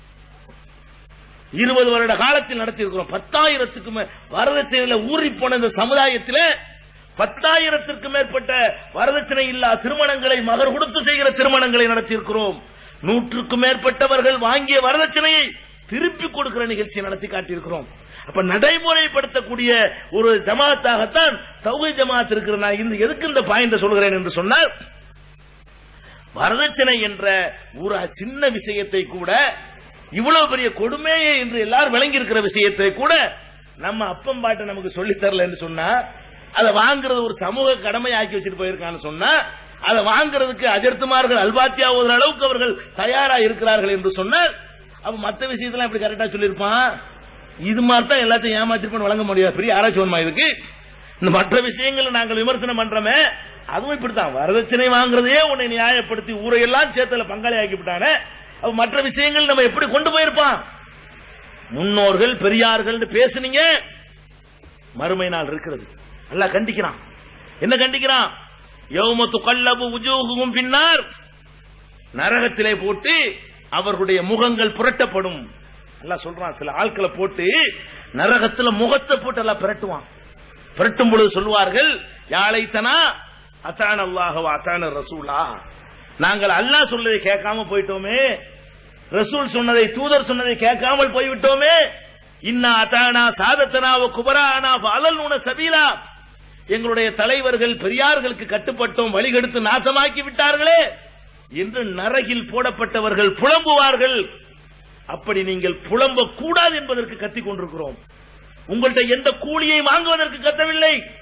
இருபது வருட காலத்தில் நடத்தியிருக்கிறோம் பத்தாயிரத்துக்கு மே- வரதட்சணையில ஊறி போன இந்த சமுதாயத்தில் பத்தாயிரத்திற்கு மேற்பட்ட வரதட்சணை இல்லா திருமணங்களை மகர் கொடுத்து செய்கிற திருமணங்களை நடத்தியிருக்கிறோம் நூற்றுக்கும் மேற்பட்டவர்கள் வாங்கிய வரதட்சணையை திருப்பி கொடுக்கிற நிகழ்ச்சியை நடத்தி காட்டியிருக்கிறோம் அப்ப நடைமுறைப்படுத்தக்கூடிய ஒரு ஜமாத்தாகத்தான் தௌஹீத் ஜமாத் இருக்கிற நான் இந்த எதுக்கு இந்த பாயிண்ட் சொல்கிறேன் என்று சொன்னால் வரதட்சணை என்ற ஒரு சின்ன விஷயத்தை கூட இவ்வளவு பெரிய கொடுமையை என்று எல்லாரும் விளங்கி இருக்கிற விஷயத்தை கூட நம்ம அப்பம் பாட்டை நமக்கு சொல்லித் தரல என்று சொன்னா அதை வாங்குறது ஒரு சமூக கடமை ஆக்கி வச்சுட்டு போயிருக்கான்னு சொன்னா அதை வாங்குறதுக்கு அஜர்த்துமார்கள் அல்பாத்தியா ஓதுற அளவுக்கு அவர்கள் தயாரா இருக்கிறார்கள் என்று சொன்னால் அப்ப மத்த விஷயத்தெல்லாம் இப்படி கரெக்டா சொல்லியிருப்பான் இது மாதிரி தான் எல்லாத்தையும் ஏமாத்திருப்போம் வழங்க முடியாது பெரிய ஆராய்ச்சி வேணுமா இதுக்கு இந்த மற்ற விஷயங்களை நாங்கள் விமர்சனம் பண்றோமே அதுவும் இப்படித்தான் வரதட்சணை வாங்குறதே உன்னை நியாயப்படுத்தி ஊரையெல்லாம் சேர்த்தல பங்காளி ஆக்கி விட்டானே அப்ப மற்ற விஷயங்கள் நம்ம எப்படி கொண்டு போயிருப்பான் முன்னோர்கள் பெரியார்கள் பேசுனீங்க மறுமை நாள் இருக்கிறது அல்லாஹ் கண்டிக்கிறான் என்ன கண்டிக்கிறான் யௌமத்து கல்லபு உஜூகுகும் பின்னார் நரகத்திலே போட்டு அவர்களுடைய முகங்கள் புரட்டப்படும் எல்லாம் சொல்றான் சில ஆட்களை போட்டு நரகத்துல முகத்தை போட்டு எல்லாம் பிரட்டுவான் பிரட்டும் பொழுது சொல்வார்கள் யாழைத்தனா அத்தான அல்லாஹ் அத்தான ரசூலா நாங்கள் அல்லாஹ் சொல்றதை கேட்காம போயிட்டோமே ரசூல் சொன்னதை தூதர் சொன்னதை கேட்காமல் போய்விட்டோமே இன்னா அத்தானா சாதத்தனா குபரானா அலல் உன சபீலா எங்களுடைய தலைவர்கள் பெரியார்களுக்கு கட்டுப்பட்டோம் வழிகெடுத்து நாசமாக்கி விட்டார்களே என்று நரகில் போடப்பட்டவர்கள் புலம்புவார்கள் அப்படி நீங்கள் புலம்ப கூடாது என்பதற்கு கத்திக் கொண்டிருக்கிறோம் உங்கள்ட்ட எந்த கூலியை வாங்குவதற்கு கத்தவில்லை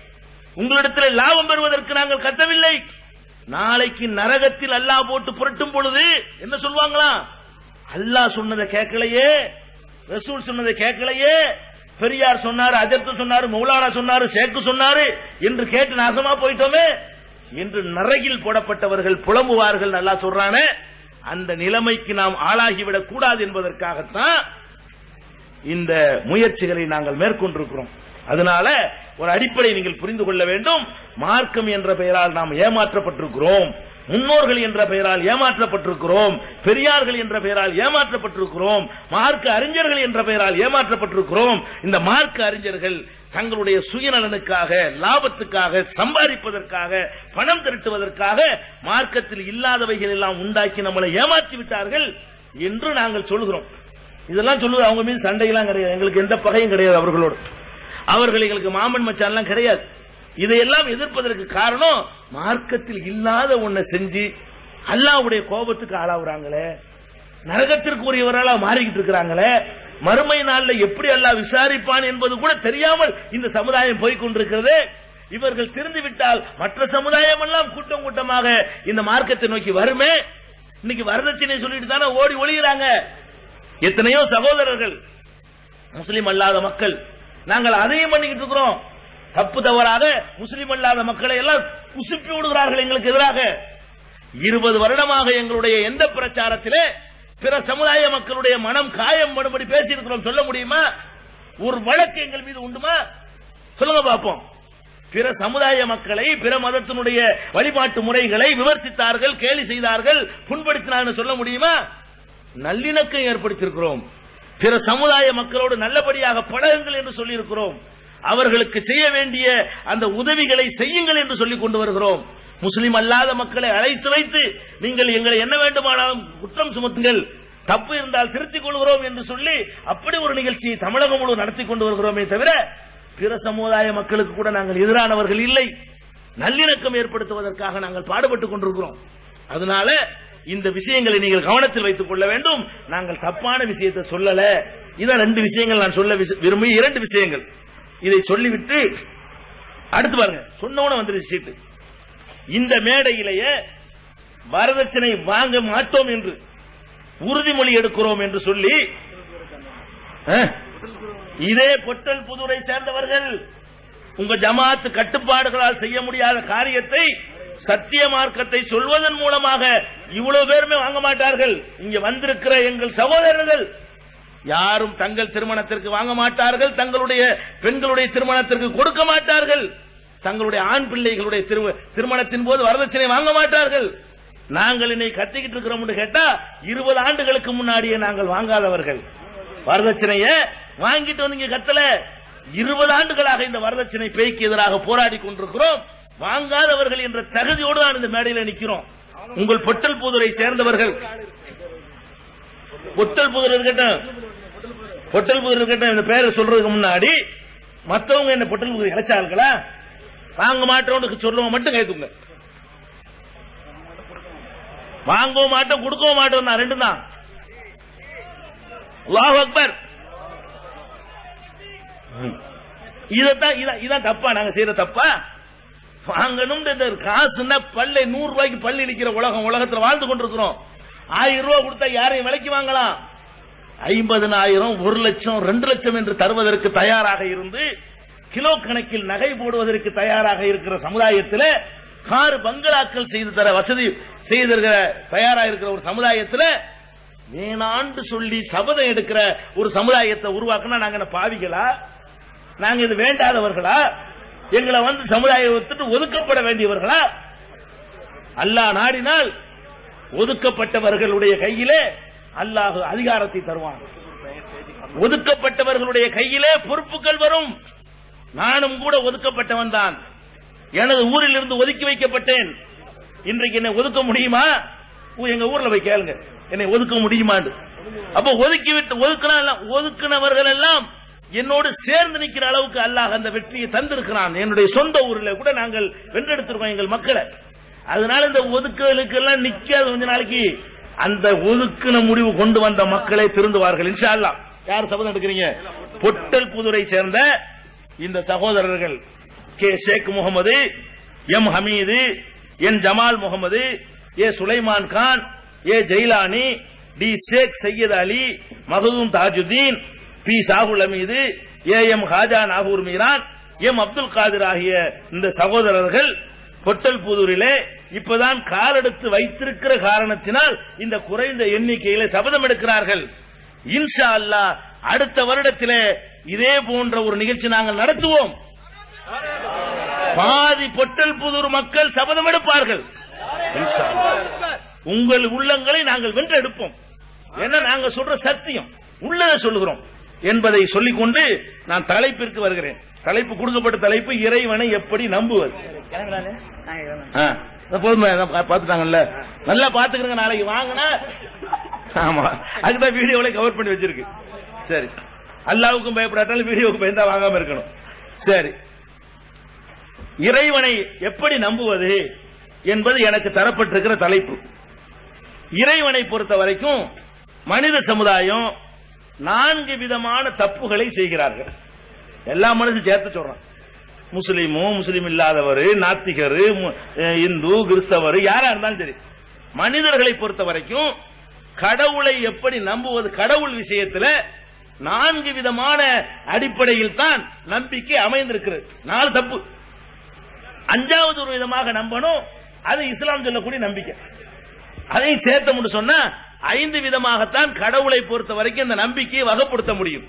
உங்களிடத்தில் லாபம் பெறுவதற்கு நாங்கள் கத்தவில்லை நாளைக்கு நரகத்தில் அல்லாஹ் போட்டு புரட்டும் பொழுது என்ன சொல்லுவாங்களா அல்லாஹ் சொன்னதை கேட்கலையே ரசூல் சொன்னதை கேட்கலையே பெரியார் சொன்னாரு அஜர்த்து சொன்னாரு மௌலானா சொன்னாரு சேக்கு சொன்னாரு என்று கேட்டு நாசமா போயிட்டோமே என்று நரகில் போடப்பட்டவர்கள் புலம்புவார்கள் நல்லா சொல்றானே அந்த நிலைமைக்கு நாம் ஆளாகிவிடக் கூடாது என்பதற்காகத்தான் இந்த முயற்சிகளை நாங்கள் மேற்கொண்டிருக்கிறோம் அதனால ஒரு அடிப்படை நீங்கள் புரிந்து கொள்ள வேண்டும் மார்க்கம் என்ற பெயரால் நாம் ஏமாற்றப்பட்டிருக்கிறோம் முன்னோர்கள் என்ற பெயரால் ஏமாற்றப்பட்டிருக்கிறோம் பெரியார்கள் என்ற பெயரால் ஏமாற்றப்பட்டிருக்கிறோம் மார்க்க அறிஞர்கள் என்ற பெயரால் ஏமாற்றப்பட்டிருக்கிறோம் இந்த மார்க்க அறிஞர்கள் தங்களுடைய சுயநலனுக்காக லாபத்துக்காக சம்பாதிப்பதற்காக பணம் திரட்டுவதற்காக மார்க்கத்தில் இல்லாதவைகள் எல்லாம் உண்டாக்கி நம்மளை ஏமாற்றி விட்டார்கள் என்று நாங்கள் சொல்கிறோம் இதெல்லாம் சொல்லுவது அவங்க மீது சண்டையெல்லாம் கிடையாது எங்களுக்கு எந்த பகையும் கிடையாது அவர்களோடு அவர்கள் எங்களுக்கு மாமன் மச்சான்லாம் கிடையாது இதையெல்லாம் எதிர்ப்பதற்கு காரணம் மார்க்கத்தில் இல்லாத ஒன்றை செஞ்சு அல்லாவுடைய கோபத்துக்கு ஆளாவுறாங்களே நரகத்திற்கு உரியவர்களா மாறிக்கிட்டு இருக்கிறாங்களே மறுமை நாள்ல எப்படி அல்லாஹ் விசாரிப்பான் என்பது கூட தெரியாமல் இந்த சமுதாயம் போய்க் கொண்டிருக்கிறது இவர்கள் திருந்து விட்டால் மற்ற சமுதாயம் எல்லாம் கூட்டம் கூட்டமாக இந்த மார்க்கத்தை நோக்கி வருமே இன்னைக்கு வரதட்சணை சொல்லிட்டு தானே ஓடி ஒளிகிறாங்க எத்தனையோ சகோதரர்கள் முஸ்லிம் அல்லாத மக்கள் நாங்கள் அதையும் பண்ணிக்கிட்டு இருக்கிறோம் தப்பு தவறாக முஸ்லிம் அல்லாத மக்களை எல்லாம் குசுப்பி விடுகிறார்கள் எங்களுக்கு எதிராக இருபது வருடமாக எங்களுடைய எந்த பிரச்சாரத்திலே பிற சமுதாய மக்களுடைய மனம் காயம் படும்படி பேசியிருக்கிறோம் சொல்ல முடியுமா ஒரு வழக்கு எங்கள் மீது உண்டுமா சொல்லுங்க பார்ப்போம் பிற சமுதாய மக்களை பிற மதத்தினுடைய வழிபாட்டு முறைகளை விமர்சித்தார்கள் கேலி செய்தார்கள் புண்படுத்தினார்கள் சொல்ல முடியுமா நல்லிணக்கம் ஏற்படுத்தியிருக்கிறோம் பிற சமுதாய மக்களோடு நல்லபடியாக பழகுங்கள் என்று சொல்லியிருக்கிறோம் அவர்களுக்கு செய்ய வேண்டிய அந்த உதவிகளை செய்யுங்கள் என்று சொல்லிக் கொண்டு வருகிறோம் முஸ்லிம் அல்லாத மக்களை அழைத்து வைத்து நீங்கள் எங்களை என்ன வேண்டுமானாலும் குற்றம் சுமத்துங்கள் தப்பு இருந்தால் திருத்திக் கொள்கிறோம் என்று சொல்லி அப்படி ஒரு நிகழ்ச்சியை தமிழகம் முழு நடத்தி கொண்டு வருகிறோமே தவிர பிற சமுதாய மக்களுக்கு கூட நாங்கள் எதிரானவர்கள் இல்லை நல்லிணக்கம் ஏற்படுத்துவதற்காக நாங்கள் பாடுபட்டுக் கொண்டிருக்கிறோம் அதனால இந்த விஷயங்களை நீங்கள் கவனத்தில் வைத்துக் கொள்ள வேண்டும் நாங்கள் தப்பான விஷயத்தை சொல்லல இதான் ரெண்டு விஷயங்கள் நான் சொல்ல விச- விரும்பி இரண்டு விஷயங்கள் இதை சொல்லிவிட்டு அடுத்து பாருங்க சொன்னவன வந்துருச்சு சீட்டு இந்த மேடையிலேயே வரதட்சணை வாங்க மாட்டோம் என்று உறுதிமொழி எடுக்கிறோம் என்று சொல்லி அஹ், இதே பொட்டல் புதுரை சேர்ந்தவர்கள் உங்க ஜமாத்து கட்டுப்பாடுகளால் செய்ய முடியாத காரியத்தை சத்திய மார்க்கத்தை சொல்வதன் மூலமாக இவ்வளவு பேருமே வாங்க மாட்டார்கள் இங்க வந்திருக்கிற எங்கள் சகோதரர்கள் யாரும் தங்கள் திருமணத்திற்கு வாங்க மாட்டார்கள் தங்களுடைய பெண்களுடைய திருமணத்திற்கு கொடுக்க மாட்டார்கள் தங்களுடைய ஆண் பிள்ளைகளுடைய திரு- திருமணத்தின் போது வரதட்சணை வாங்க மாட்டார்கள் நாங்கள் இன்னை கத்திக்கிட்டு இருக்கிறோம் கேட்டா இருபது ஆண்டுகளுக்கு முன்னாடியே நாங்கள் வாங்காதவர்கள் வரதட்சணைய வாங்கிட்டு வந்து இங்க கத்தல இருபது ஆண்டுகளாக இந்த வரதட்சணை பேய்க்கு எதிராக போராடி கொண்டிருக்கிறோம் வாங்காதவர்கள் என்ற தகுதியோடு நான் இந்த மேடையில் நிற்கிறோம் உங்கள் பொட்டல் புதுரை சேர்ந்தவர்கள் பொட்டல் புதர் இருக்கட்டும் பொட்டல் புதர் இருக்கட்டும் இந்த பேரை சொல்றதுக்கு முன்னாடி மத்தவங்க என்ன பொட்டல் புதர் இழைச்சார்களா வாங்க மாட்டோம் சொல்லுவங்க மட்டும் கேட்டுங்க வாங்கவும் மாட்டோம் கொடுக்கவும் மாட்டோம் நான் ரெண்டு தான் அல்லாஹ் அக்பர் ம். இதத்தான் இதான் இதான் தப்பா நாங்க செய்யற தப்பா வாங்கணும் காசுன்னா பல்லை நூறு ரூபாய்க்கு பள்ளி நிக்கிற உலகம் உலகத்துல வாழ்ந்து கொண்டிருக்கிறோம் ஆயிரம் ரூபாய் கொடுத்தா யாரையும் விலைக்கு வாங்கலாம் ஐம்பதனாயிரம் ஒரு லட்சம் ரெண்டு லட்சம் என்று தருவதற்கு தயாராக இருந்து கிலோ கணக்கில் நகை போடுவதற்கு தயாராக இருக்கிற சமுதாயத்தில் கார் பங்களாக்கள் செய்து தர வசதி செய்து தருகிற தயாரா இருக்கிற ஒரு சமுதாயத்தில் வேணாண்டு சொல்லி சபதம் எடுக்கிற ஒரு சமுதாயத்தை உருவாக்குனா நாங்க என்ன பாவிகளா நாங்க இது வேண்டாதவர்களா எங்களை வந்து சமுதாயத்துக்கு ஒதுக்கப்பட வேண்டியவர்களா அல்லாஹ் நாடினால் ஒதுக்கப்பட்டவர்களுடைய கையிலே அல்லாஹ் அதிகாரத்தை தருவான் ஒதுக்கப்பட்டவர்களுடைய கையிலே பொறுப்புகள் வரும் நானும் கூட ஒதுக்கப்பட்டவன் தான் எனது ஊரில் இருந்து ஒதுக்கி வைக்கப்பட்டேன் இன்றைக்கு என்னை ஒதுக்க முடியுமா ஊ- எங்க ஊர்ல போய் கேளுங்க என்னை ஒதுக்க முடியுமான்னு அப்ப ஒதுக்கி விட்டு ஒதுக்கினா ஒதுக்கினவர்கள் எல்லாம் என்னோடு சேர்ந்து நிக்கிற அளவுக்கு அல்லாஹ் அந்த வெற்றியை தந்திருக்கிறான் என்னுடைய சொந்த ஊர்ல கூட நாங்கள் வென்றெடுத்திருக்கோம் எங்கள் மக்களை அதனால இந்த ஒதுக்கலுக்கு எல்லாம் நிக்காது கொஞ்ச நாளைக்கு அந்த ஒதுக்கின முடிவு கொண்டு வந்த மக்களை திருந்துவார்கள் இன்ஷா அல்லாஹ் யார் சபதம் எடுக்கிறீங்க பொட்டல் புதுரை சேர்ந்த இந்த சகோதரர்கள் K Sheikh Mohammed M Hameed N Jamal Mohammed A Sulaiman Khan A Jailani T Sheikh Syed Ali Makhdoom Tajuddin P Sahul Hameed A M Haja Nagore Meeran M Abdul Kadir ஆகிய இந்த சகோதரர்கள் பொட்டல்புதூரிலே இப்பதான் காலெடுத்து வைத்திருக்கிற காரணத்தினால் இந்த குறைந்த எண்ணிக்கையில சபதம் எடுக்கிறார்கள் இன்ஷா அல்லாஹ் அடுத்த வருடத்திலே இதே போன்ற ஒரு நிகழ்ச்சி நாங்கள் நடத்துவோம் பாதி பொட்டல்புதூர் மக்கள் சபதம் எடுப்பார்கள் இன்ஷா அல்லாஹ். உங்கள் உள்ளங்களை நாங்கள் வென்றெடுப்போம் ஏன்னா நாங்க சொல்ற சத்தியம் உள்ளதை சொல்லுகிறோம் என்பதை சொல்லிக்கொண்டு நான் தலைப்பிற்கு வருகிறேன் தலைப்பு கொடுக்கப்பட்ட தலைப்பு இறைவனை எப்படி நம்புவது ஆ, இதை போதுமா இதை பா- பார்த்துட்டாங்கல்ல நல்லா பாத்துக்கிறங்க நாளைக்கு வாங்கினா ஆமா அதுதான் வீடியோவில கவர் பண்ணி வச்சிருக்கு சரி அல்லாவுக்கும் பயப்படாட்டாலும் வீடியோவுக்கு பயந்தா வாங்காம இருக்கணும் சரி இறைவனை எப்படி நம்புவது என்பது எனக்கு தரப்பட்டிருக்கிற தலைப்பு இறைவனை பொறுத்த வரைக்கும் மனித சமுதாயம் நான்கு விதமான தப்புகளை செய்கிறார்கள் எல்லா மனுஷன் சேர்த்து சொல்றான் முஸ்லீமும் முஸ்லீம் இல்லாதவர் நாத்திகர் மு- அஹ் இந்து கிறிஸ்தவர் யாரா இருந்தாலும் சரி மனிதர்களை பொறுத்த வரைக்கும் கடவுளை எப்படி நம்புவது கடவுள் விஷயத்துல நான்கு விதமான அடிப்படையில் தான் நம்பிக்கை அமைந்திருக்கிறது நாலு தப்பு அஞ்சாவது ஒரு விதமாக நம்பணும் அது இஸ்லாம் சொல்லக்கூடிய நம்பிக்கை அதையும் சேர்த்தோம்னு சொன்னா ஐந்து விதமாகத்தான் கடவுளை பொறுத்த வரைக்கும் இந்த நம்பிக்கையை வகைப்படுத்த முடியும்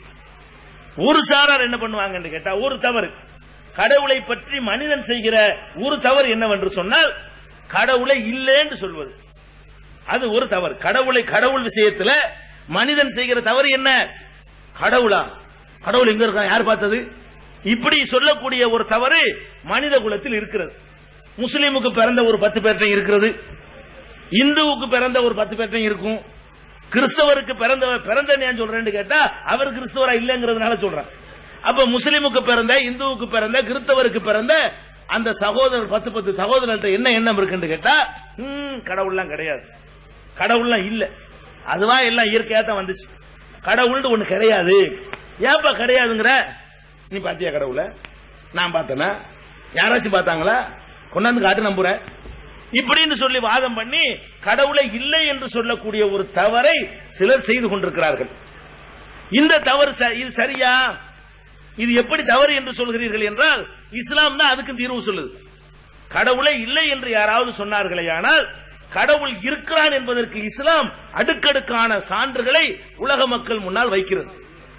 ஒரு சாரார் என்ன பண்ணுவாங்கன்னு கேட்டா ஒரு தவறு கடவுளை பற்றி மனிதன் செய்கிற ஒரு தவறு என்னவென்று சொன்னால் கடவுளை இல்லைன்னு சொல்வது அது ஒரு தவறு கடவுளை கடவுள் விஷயத்துல மனிதன் செய்கிற தவறு என்ன கடவுளா கடவுள் எங்க இருக்கான் யார் பார்த்தது இப்படி சொல்லக்கூடிய ஒரு தவறு மனித குலத்தில் இருக்கிறது முஸ்லீமுக்கு பிறந்த ஒரு பத்து பேர்ட்ட இருக்கிறது இந்துவுக்கு பிறந்த ஒரு பத்து பேர்ட்ட இருக்கும் கிறிஸ்தவருக்கு பிறந்த பிறந்த ஏன் சொல்றேன்னு கேட்டா அவர் கிறிஸ்தவரா இல்லங்கிறதுனால சொல்றேன் அப்ப முஸ்லீமுக்கு பிறந்த இந்துவுக்கு பிறந்த கிறிஸ்தவருக்கு பிறந்த அந்த சகோதரர் பத்து பத்து சகோதரர்கிட்ட என்ன எண்ணம் இருக்குன்னு கேட்டா ம், கடவுள்லாம் கிடையாது கடவுள்லாம் இல்ல அதுவா எல்லாம் இயற்கையா தான் வந்துச்சு கடவுள்னு ஒண்ணு கிடையாது ஏன்பா கிடையாதுங்கிற நீ பாத்தியா கடவுள நான் பார்த்தேனா யாராச்சும் பார்த்தாங்களா கொண்டாந்து காட்டு நம்புறேன் இப்படின்னு சொல்லி வாதம் பண்ணி கடவுளை இல்லை என்று சொல்லக்கூடிய ஒரு தவறை சிலர் செய்து கொண்டிருக்கிறார்கள் இந்த தவறு ச- இது சரியா இது எப்படி தவறு என்று சொல்கிறீர்கள் என்றால் இஸ்லாம் தான் அதுக்கு தீர்வு சொல்லுது கடவுளே இல்லை என்று யாராவது சொன்னார்களேயானால் கடவுள் இருக்கிறான் என்பதற்கு இஸ்லாம் அடுக்கடுக்கான சான்றுகளை உலக மக்கள் முன்னால் வைக்கிறது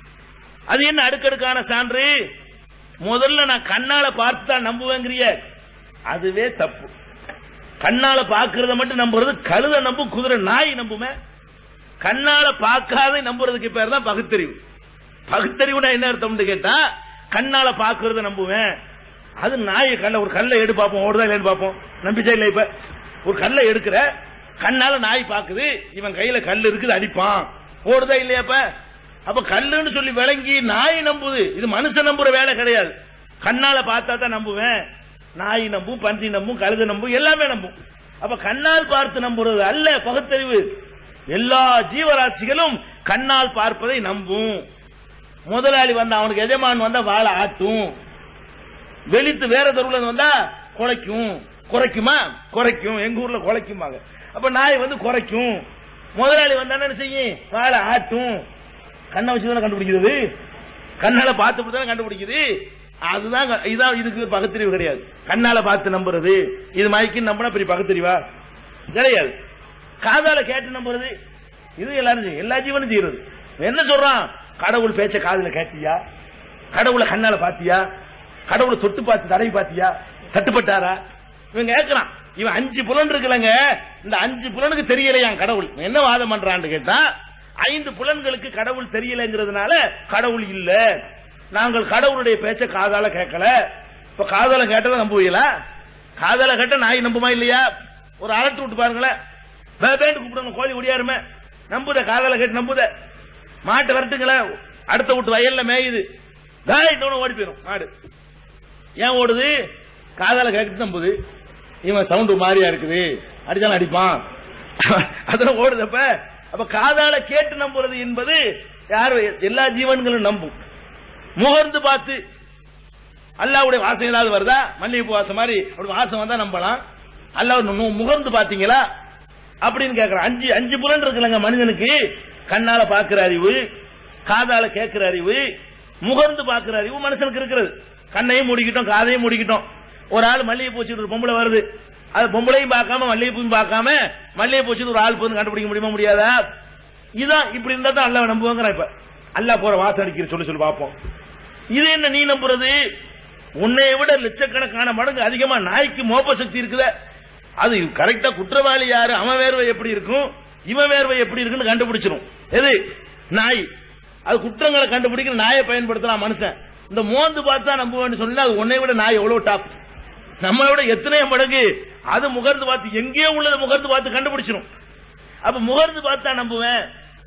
அது என்ன அடுக்கடுக்கான சான்று முதல்ல நான் கண்ணால பார்த்து தான் நம்புவேங்கிறிய அதுவே தப்பு கண்ணால பார்க்கறத மட்டும் நம்புறது கழுத நம்பும் குதிரை நாய் நம்புமே கண்ணால பார்க்காத நம்புறதுக்கு பேர் தான் பகுத்தறிவு பகுத்தறிவுனா என்ன அர்த்தம்னு கேட்டா கண்ணால பார்க்கறத நம்புவேன் அது நாய் கல்ல ஒரு கல்லை எடு பார்ப்போம் ஓடுதா இல்லைன்னு பார்ப்போம் நம்பிச்சா இல்ல இப்ப ஒரு கல்லை எடுக்கிற கண்ணால நாய் பாக்குது இவன் கையில கல் இருக்குது அடிப்பான் ஓடுதா இல்லையாப்ப அப்ப கல்லுன்னு சொல்லி விளங்கி நாய் நம்புது இது மனுஷன் நம்புற வேலை கிடையாது கண்ணால பார்த்தா தான் நம்புவேன் நாய் நம்பும் பன்றி நம்பும் கழுத நம்பும் எல்லாமே நம்பும் அப்ப கண்ணால் பார்த்து நம்புறது அல்ல பகுத்தறிவு எல்லா ஜீவராசிகளும் கண்ணால் பார்ப்பதை நம்பும் முதலாளி வந்தா அவனுக்கு எஜமான் வந்தா வாழை ஆட்டும் வெளித்து வேற தெருவுல வந்தா குலைக்கும் குறைக்குமா குறைக்கும் எங்க ஊர்ல குலைக்குமாங்க அப்ப நாய் வந்து குறைக்கும் முதலாளி வந்தா என்ன செய்யும் வாழை ஆட்டும் கண்ணை வச்சு தானே கண்டுபிடிக்கிறது கண்ணால பார்த்து தானே கண்டுபிடிக்குது அதுதான் க- இதான் இதுக்கு பகுத்தறிவு கிடையாது கண்ணால பார்த்து நம்புறது இது மயக்கி நம்பினா பெரிய பகுத்தறிவா கிடையாது காதால கேட்டு நம்புறது இது எல்லாரும் செய்யும் எல்லா ஜீவனும் செய்யறது என்ன சொல்றான் கடவுள் பேச்ச காதுல கேட்டியா கடவுளை கண்ணால பாத்தியா கடவுளை தொட்டு பார்த்து தடவி பாத்தியா தட்டுப்பட்டாரா இவன் கேட்கறான் இவன் அஞ்சு புலன் இருக்குல்லங்க இந்த அஞ்சு புலனுக்கு தெரியலையா கடவுள் இவன் என்ன வாதம் பண்றான்னு கேட்டா ஐந்து புலன்களுக்கு கடவுள் தெரியலங்கிறதுனால கடவுள் இல்ல நாங்கள் கடவுளுடைய பேச்ச காதால கேட்கல இப்ப காதால கேட்டதை நம்புவீங்களா காதால கேட்ட நாய் நம்புமா இல்லையா ஒரு அரட்டு விட்டு பாருங்களேன் பேபேன்னு கூப்பிடுங்க கோழி ஒடியாருமே நம்புத காதால கேட்டு நம்புத மாட்டு வரட்டுங்களேன் அடுத்த வீட்டு வயல்ல மேயுது டேய், இன்னொன்னு ஓடி போயிடும் மாடு ஏன் ஓடுது காதால கேட்டு நம்புது இவன் சவுண்ட் மாறியா இருக்குது அடிச்சாலும் அடிப்பான் அதெல்லாம் ஓடுதப்ப அப்ப காதால கேட்டு நம்புறது என்பது யார் எல்லா ஜீவன்களும் நம்பும் முகர்ந்து பார்த்து அல்லாவுடைய வாசம் ஏதாவது வருதா மல்லிகைப்பூ வாசம் மாதிரி அப்படி வாசம் வந்தா நம்பலாம் அல்லாஹ் நு- முகர்ந்து பாத்தீங்களா அப்படின்னு கேக்குறான் அஞ்சு அஞ்சு புலன் இருக்குல்லங்க மனிதனுக்கு கண்ணால பாக்குற அறிவு காதால கேட்கிற அறிவு முகர்ந்து பாக்குற அறிவு மனுஷனுக்கு இருக்கிறது கண்ணையும் மூடிக்கிட்டோம் காதையும் மூடிக்கிட்டோம் ஒரு ஆள் மல்லிகை பூச்சி ஒரு பொம்பளை வருது அது பொம்பளையும் பார்க்காம மல்லிகைப்பூவும் பார்க்காம மல்லிகை பூச்சி ஒரு ஆள் போது கண்டுபிடிக்க முடியுமா முடியாதா இதான் இப்படி இருந்தா தான் அல்லாஹ் நம்புவாங்கிறான் இப்ப அல்லாஹ் போற வாசம் அடிக்கிற சொல்லி சொல்லி பார்ப்போம் இது என்ன நீ நம்புறது உன்னை விட லட்சக்கணக்கான மடங்கு அதிகமா நாய்க்கு மோப்ப சக்தி இருக்குதே அது கரெக்டா குற்றவாளி யாரு அவன் வேர்வை எப்படி இருக்கும் இவன் வேர்வை எப்படி இருக்குன்னு கண்டுபிடிச்சிரும் எது நாய் அது குற்றங்களை கண்டுபிடிக்கிற நாயை பயன்படுத்தலாம் மனுஷன் இந்த மோந்து பார்த்தா நம்புவேன்னு சொன்னா அது உன்னை விட நாய் எவ்வளவு டாப் நம்மளை விட எத்தனையோ மடங்கு அது முகர்ந்து பார்த்து எங்கேயோ உள்ளதை முகர்ந்து பார்த்து கண்டுபிடிச்சிரும் அப்ப முகர்ந்து பார்த்தா நம்புவேன்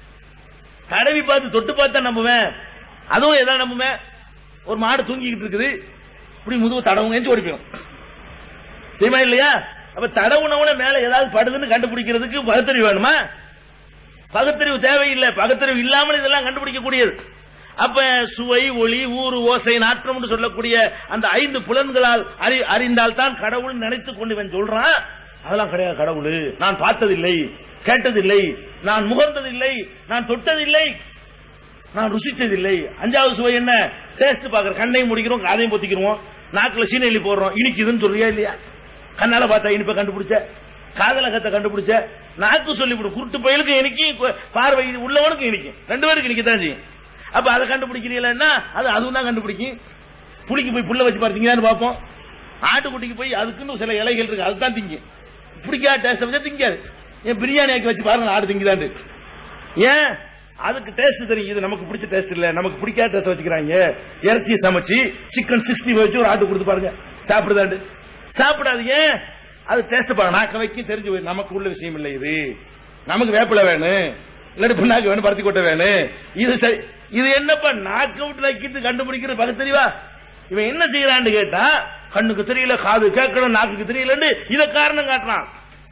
தடவி பார்த்து தொட்டு பார்த்தா நம்புவேன் அதுவும் எதாவது நம்புவேன் ஒரு மாடு தூங்கிக்கிட்டு இருக்குது இப்படி முதுகு தடவுங்க எஞ்சி ஓடி போயிடும் தெரியுமா இல்லையா அப்ப தடவுனவன மேல ஏதாவது படுதுன்னு கண்டுபிடிக்கிறதுக்கு பகுத்தறிவு வேணுமா பகுத்தறிவு தேவையில்லை பகுத்தறிவு இல்லாமல் இதெல்லாம் கண்டுபிடிக்கக்கூடியது அப்ப சுவை ஒளி ஊறு ஓசை நாற்றம் என்று சொல்லக்கூடிய அந்த ஐந்து புலன்களால் அறி அறிந்தால் தான் கடவுள் நினைத்துக் கொண்டு இவன் சொல்றான் அதெல்லாம் கிடையாது கடவுள் நான் பார்த்ததில்லை கேட்டதில்லை நான் முகர்ந்ததில்லை நான் தொட்டதில்லை நான் ருசித்ததில்லை அஞ்சாவது சுவை என்ன டேஸ்ட் பாக்குற கண்ணையும் முடிக்கிறோம் காதையும் பொத்திக்கிறோம் நாக்குல சீனெல்லி போடுறோம் இனிக்குதுன்னு சொல்றியா இல்லையா கண்ணால பார்த்தா இனிப்பை கண்டுபிடிச்ச காதல கத்த கண்டுபிடிச்ச நாக்கு சொல்லிவிடும் குருட்டு பயலுக்கு இனிக்கும் கு- பார்வை இது உள்ளவனுக்கு இனிக்கும் ரெண்டு பேருக்கு இனிக்கத்தான் செய்யும் அப்ப அதை கண்டுபிடிக்கிறீங்களா அது அதுவும் தான் கண்டுபிடிக்கும் புளிக்கு போய் புல்ல வச்சு பார்த்தீங்கன்னு பார்ப்போம் ஆட்டுக்குட்டிக்கு போய் அதுக்குன்னு சில இலைகள் இருக்கு அதுதான் திங்கும் பிடிக்காத டேஸ்ட் வச்சா திங்காது ஏன் பிரியாணி ஆக்கி வச்சு பாருங்க ஆடு திங்குதாண்டு ஏன் அதுக்கு டேஸ்ட் தெரியும் இது நமக்கு பிடிச்ச டேஸ்ட் இல்ல நமக்கு பிடிக்காத டேஸ்ட் வச்சுக்கிறாங்க இறைச்சி சமைச்சு சிக்கன் சிக்ஸ்டி வச்சு ஒரு ஆட்டு கொடுத்து பாருங்க சாப்பிடுதாண்டு சாப்பிடாது ஏன் அது டேஸ்ட் பாருங்க நாக்க வைக்க தெரிஞ்சு போய் நமக்கு உள்ள விஷயம் இல்லை இது நமக்கு வேப்பிலை வேணும் இல்லாட்டி புண்ணாக்கு வேணும் பருத்தி கொட்டை வேணும் இது சரி இது என்னப்பா நாக்க விட்டு வைக்கிறது கண்டுபிடிக்கிறது பகுத்தறிவா இவன் என்ன செய்யறான்னு கேட்டா கண்ணுக்கு தெரியல காது கேட்கணும் நாக்குக்கு தெரியலன்னு இத காரணம் காட்டுறான்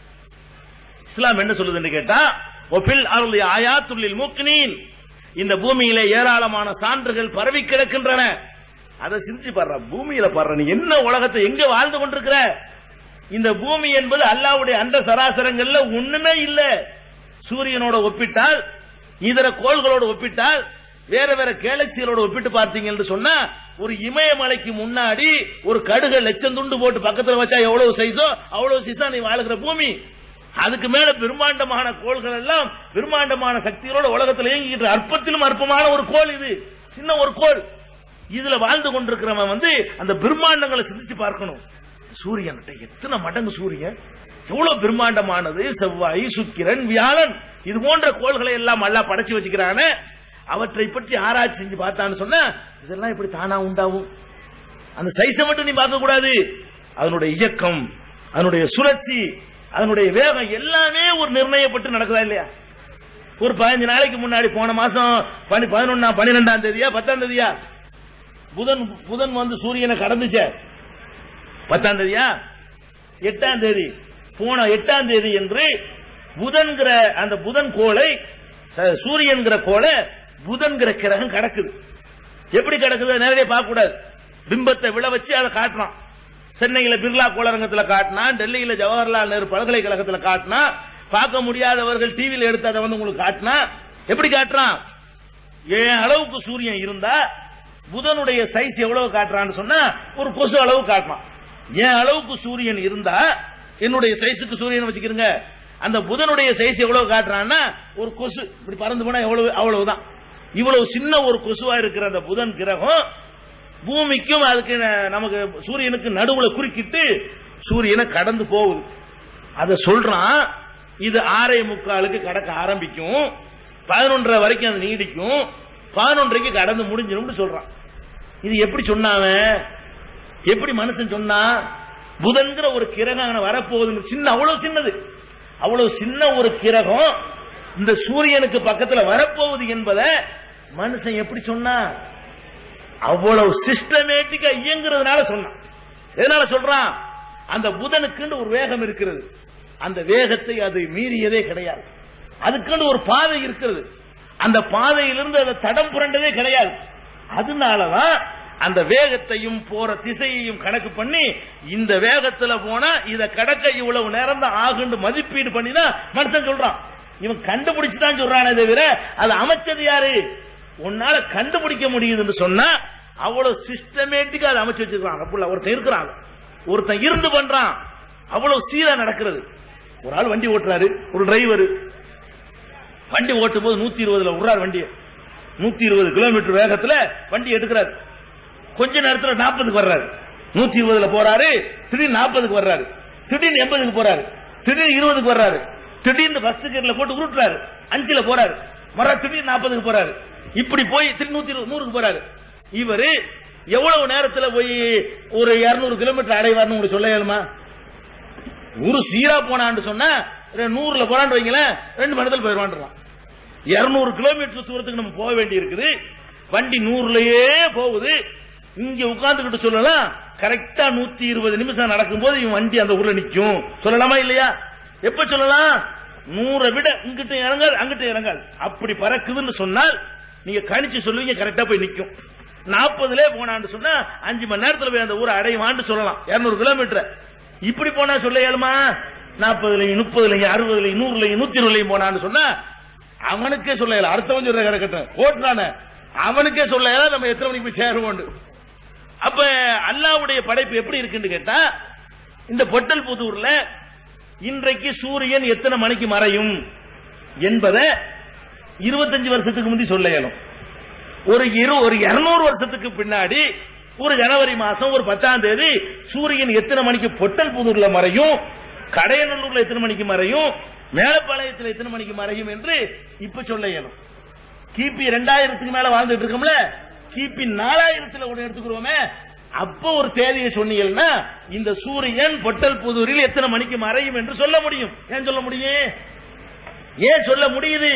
இஸ்லாம் என்ன சொல்லுதுன்னு கேட்டா ஒஃபில் அருள் ஆயாத்துள்ளில் மூக்கினீன் இந்த பூமியில ஏராளமான சான்றுகள் பரவி கிடக்கின்றன அதை சிந்திச்சு பாடுற பூமியில பாடுற நீ என்ன உலகத்தை எங்க வாழ்ந்து கொண்டிருக்கிற இந்த பூமி என்பது அல்லாவுடைய அந்த சராசரங்கள்ல ஒண்ணுமே இல்ல சூரியனோட ஒப்பிட்டால் இதர கோள்களோட ஒப்பிட்டால் வேற வேற கேலக்சிகளோட ஒப்பிட்டு பார்த்தீங்க என்று சொன்னா ஒரு இமயமலைக்கு முன்னாடி ஒரு கடுக லட்சம் துண்டு போட்டு பக்கத்துல வச்சா எவ்வளவு சைஸோ அவ்வளவு சைஸா நீ வாழுகிற பூமி அதுக்கு மேல பிரம்மாண்டமான கோள்கள் எல்லாம் பிரம்மாண்டமான சக்திகளோட உலகத்தில் இயங்கிட்டு இருக்கு. அற்பத்திலும் அற்பமான ஒரு கோள் இது சின்ன ஒரு கோள் இதுல வாழ்ந்து கொண்டிருக்கிறவன் வந்து அந்த பிரம்மாண்டங்களை சிந்திச்சு பார்க்கணும் சூரியன் எத்தனை மடங்கு சூரியன் எவ்வளவு பிரம்மாண்டமானது செவ்வாய் சுக்கிரன் வியாழன் இது போன்ற கோள்களை எல்லாம் அல்லா படைச்சு வச்சுக்கிறானே அவற்றை பற்றி ஆராய்ச்சி செஞ்சு பார்த்தான்னு சொன்னா இதெல்லாம் இப்படி தானா உண்டாகும் அந்த சைஸை மட்டும் நீ பார்க்க கூடாது அதனுடைய இயக்கம் அதனுடைய சுழற்சி அதனுடைய வேகம் எல்லாமே ஒரு நிர்ணயப்பட்டு நடக்குதா இல்லையா ஒரு பதினஞ்சு நாளைக்கு முன்னாடி போன மாசம் பனி பதினொன்னா பன்னிரெண்டாம் தேதியா பத்தாம் தேதியா புதன் புதன் வந்து சூரியனை கடந்துச்சே பத்தாம் தேதியா எட்டாம் தேதி போன எட்டாம் தேதி என்று புதன்கிற அந்த புதன் கோளை ச- சூரியன்கிற கோளை புதன்கிற கிரகம் கடக்குது எப்படி கிடக்குது நேரடியாக பார்க்க கூடாது பிம்பத்தை விழ வச்சு அதை காட்டுறான் சென்னையில பிர்லா கோளரங்கத்துல காட்டினா டெல்லியில ஜவஹர்லால் நேரு பல்கலைக்கழகத்துல காட்டினா பார்க்க முடியாதவர்கள் டிவியில எடுத்து அதை வந்து உங்களுக்கு காட்டினா எப்படி காட்டுறான் என் அளவுக்கு சூரியன் இருந்தா புதனுடைய சைஸ் எவ்வளவு காட்டுறான்னு சொன்னா ஒரு கொசு அளவு காட்டுறான் என் அளவுக்கு சூரியன் இருந்தா என்னுடைய சைஸுக்கு சூரியன் வச்சுக்கிறங்க அந்த புதனுடைய சைஸ் எவ்வளவு காட்டுறான்னா ஒரு கொசு இப்படி பறந்து போனா எவ்வளவு அவ்வளவுதான் இவ்வளவு சின்ன ஒரு கொசுவா இருக்கிற அந்த புதன் கிரகம் பூமிக்கும் அதுக்கு ந- நமக்கு சூரியனுக்கு நடுவுல குறுக்கிட்டு சூரியனை கடந்து போகுது அத சொல்றான் இது ஆறே முக்காலுக்கு கடக்க ஆரம்பிக்கும் பதினொன்றரை வரைக்கும் அது நீடிக்கும் பதினொன்றைக்கு கடந்து முடிஞ்சிரும்னு சொல்றான் இது எப்படி சொன்னாவன் எப்படி மனுஷன் சொன்னா புதன்கிற ஒரு கிரகம் வரப்போகுது சின்ன அவ்வளவு சின்னது அவ்வளவு சின்ன ஒரு கிரகம் இந்த சூரியனுக்கு பக்கத்துல வரப்போகுது என்பதை மனுஷன் எப்படி சொன்னா அவ்வளவு சிஸ்டமேட்டிக்கா இயங்குறதுனால சொன்னான் எதனால சொல்றான் அந்த புதனுக்குன்னு ஒரு வேகம் இருக்கிறது அந்த வேகத்தை அது மீறியதே கிடையாது அதுக்குன்னு ஒரு பாதை இருக்கிறது அந்த பாதையிலிருந்து அதை தடம் புரண்டதே கிடையாது அதனாலதான் அந்த வேகத்தையும் போற திசையையும் கணக்கு பண்ணி இந்த வேகத்துல போனா இத கடக்க இவ்வளவு நேரம் தான் ஆகுன்னு மதிப்பீடு பண்ணி தான் மனுஷன் சொல்றான் இவன் கண்டுபிடிச்சு தான் சொல்றானே தவிர அது அமைச்சது யாரு உன்னால கண்டுபிடிக்க முடியுதுன்னு சொன்னா அவ்வளவு சிஸ்டமேட்டிக்கா அதை அமைச்சு வச்சிருக்காங்க புள்ள ஒருத்தன் இருக்கிறான் ஒருத்தன் இருந்து பண்றான் அவ்வளவு சீரா நடக்கிறது ஒரு ஆள் வண்டி ஓட்டுறாரு ஒரு டிரைவர் வண்டி ஓட்டும் போது நூத்தி இருபதுல விடுறாரு வண்டியை நூத்தி இருபது கிலோமீட்டர் வேகத்துல வண்டி எடுக்கிறாரு கொஞ்ச நேரத்துல நாற்பதுக்கு வர்றாரு நூத்தி இருபதுல போறாரு திடீர்னு நாற்பதுக்கு வர்றாரு திடீர்னு எண்பதுக்கு போறாரு திடீர்னு இருபதுக்கு வர்றாரு திடீர்னு ஃபர்ஸ்ட் கியர்ல போட்டு உருட்டுறாரு அஞ்சுல போறாரு மறு திடீர்னு நாற்பதுக்கு போறாரு இப்படி போய் திரு நூத்தி இருபது நூறுக்கு போறாரு இவரு எவ்வளவு நேரத்துல போய் ஒரு இருநூறு கிலோமீட்டர் அடைவார்னு உங்களுக்கு சொல்ல இயலுமா ஒரு சீரா போனான்னு சொன்னா ரெ- நூறுல போனான்னு வைங்களேன் ரெண்டு மணி நேரத்தில் போயிடுவான்றான் இருநூறு கிலோமீட்டர் தூரத்துக்கு நம்ம போக வேண்டி இருக்குது வண்டி நூறுலயே போகுது இங்க உட்கார்ந்துகிட்டு சொல்லலாம் கரெக்டா நூத்தி இருபது நிமிஷம் நடக்கும்போது இவன் வண்டி அந்த ஊர்ல நிக்கும் சொல்லலாமா இல்லையா எப்ப சொல்லலாம் நூறை விட இங்கிட்ட இறங்காது அங்கிட்ட இறங்காது அப்படி பறக்குதுன்னு சொன்னால் நீங்க கணிச்சு சொல்லுவீங்க கரெக்டா போய் நிக்கும் நாற்பதுல போனான்னு சொன்னா அஞ்சு மணி நேரத்துல போய் அந்த ஊரை அடைவான்னு சொல்லலாம் இருநூறு கிலோமீட்டர் இப்படி போனா சொல்ல இயலுமா நாற்பதுலையும் முப்பதுலையும் அறுபதுலையும் நூறுலையும் நூத்தி இருபதுலையும் போனான்னு சொன்னா அவனுக்கே சொல்ல இயல அடுத்தவன் சொல்ற கிடக்கட்டும் ஓட்டுறானே அவனுக்கே சொல்ல இயல நம்ம எத்தனை மணிக்கு போய் சேருவோம் அப்ப அல்லாவுடைய படைப்பு எப்படி இருக்குன்னு கேட்டா இந்த பொட்டல் புதூர்ல இன்றைக்கு சூரியன் எத்தனை மணிக்கு மறையும் என்பதை இருபத்தஞ்சு வருஷத்துக்கு முந்தி சொல்ல இயலும் ஒரு இரு ஒரு இருநூறு வருஷத்துக்கு பின்னாடி ஒரு ஜனவரி மாசம் ஒரு பத்தாம் தேதி சூரியன் எத்தனை மணிக்கு பொட்டல் புதூர்ல மறையும் கடையநல்லூர்ல எத்தனை மணிக்கு மறையும் மேலப்பாளையத்தில் எத்தனை மணிக்கு மறையும் என்று இப்ப சொல்ல இயலும் கிபி ரெண்டாயிரத்துக்கு மேல வாழ்ந்துட்டு இருக்கோம்ல கிபி நாலாயிரத்துல ஒண்ணு எடுத்துக்கிறோமே அப்போ ஒரு தேதியை சொன்னீங்கன்னா இந்த சூரியன் பொட்டல் புதூரில் எத்தனை மணிக்கு மறையும் என்று சொல்ல முடியும் ஏன் சொல்ல முடியும் ஏன் சொல்ல முடியுது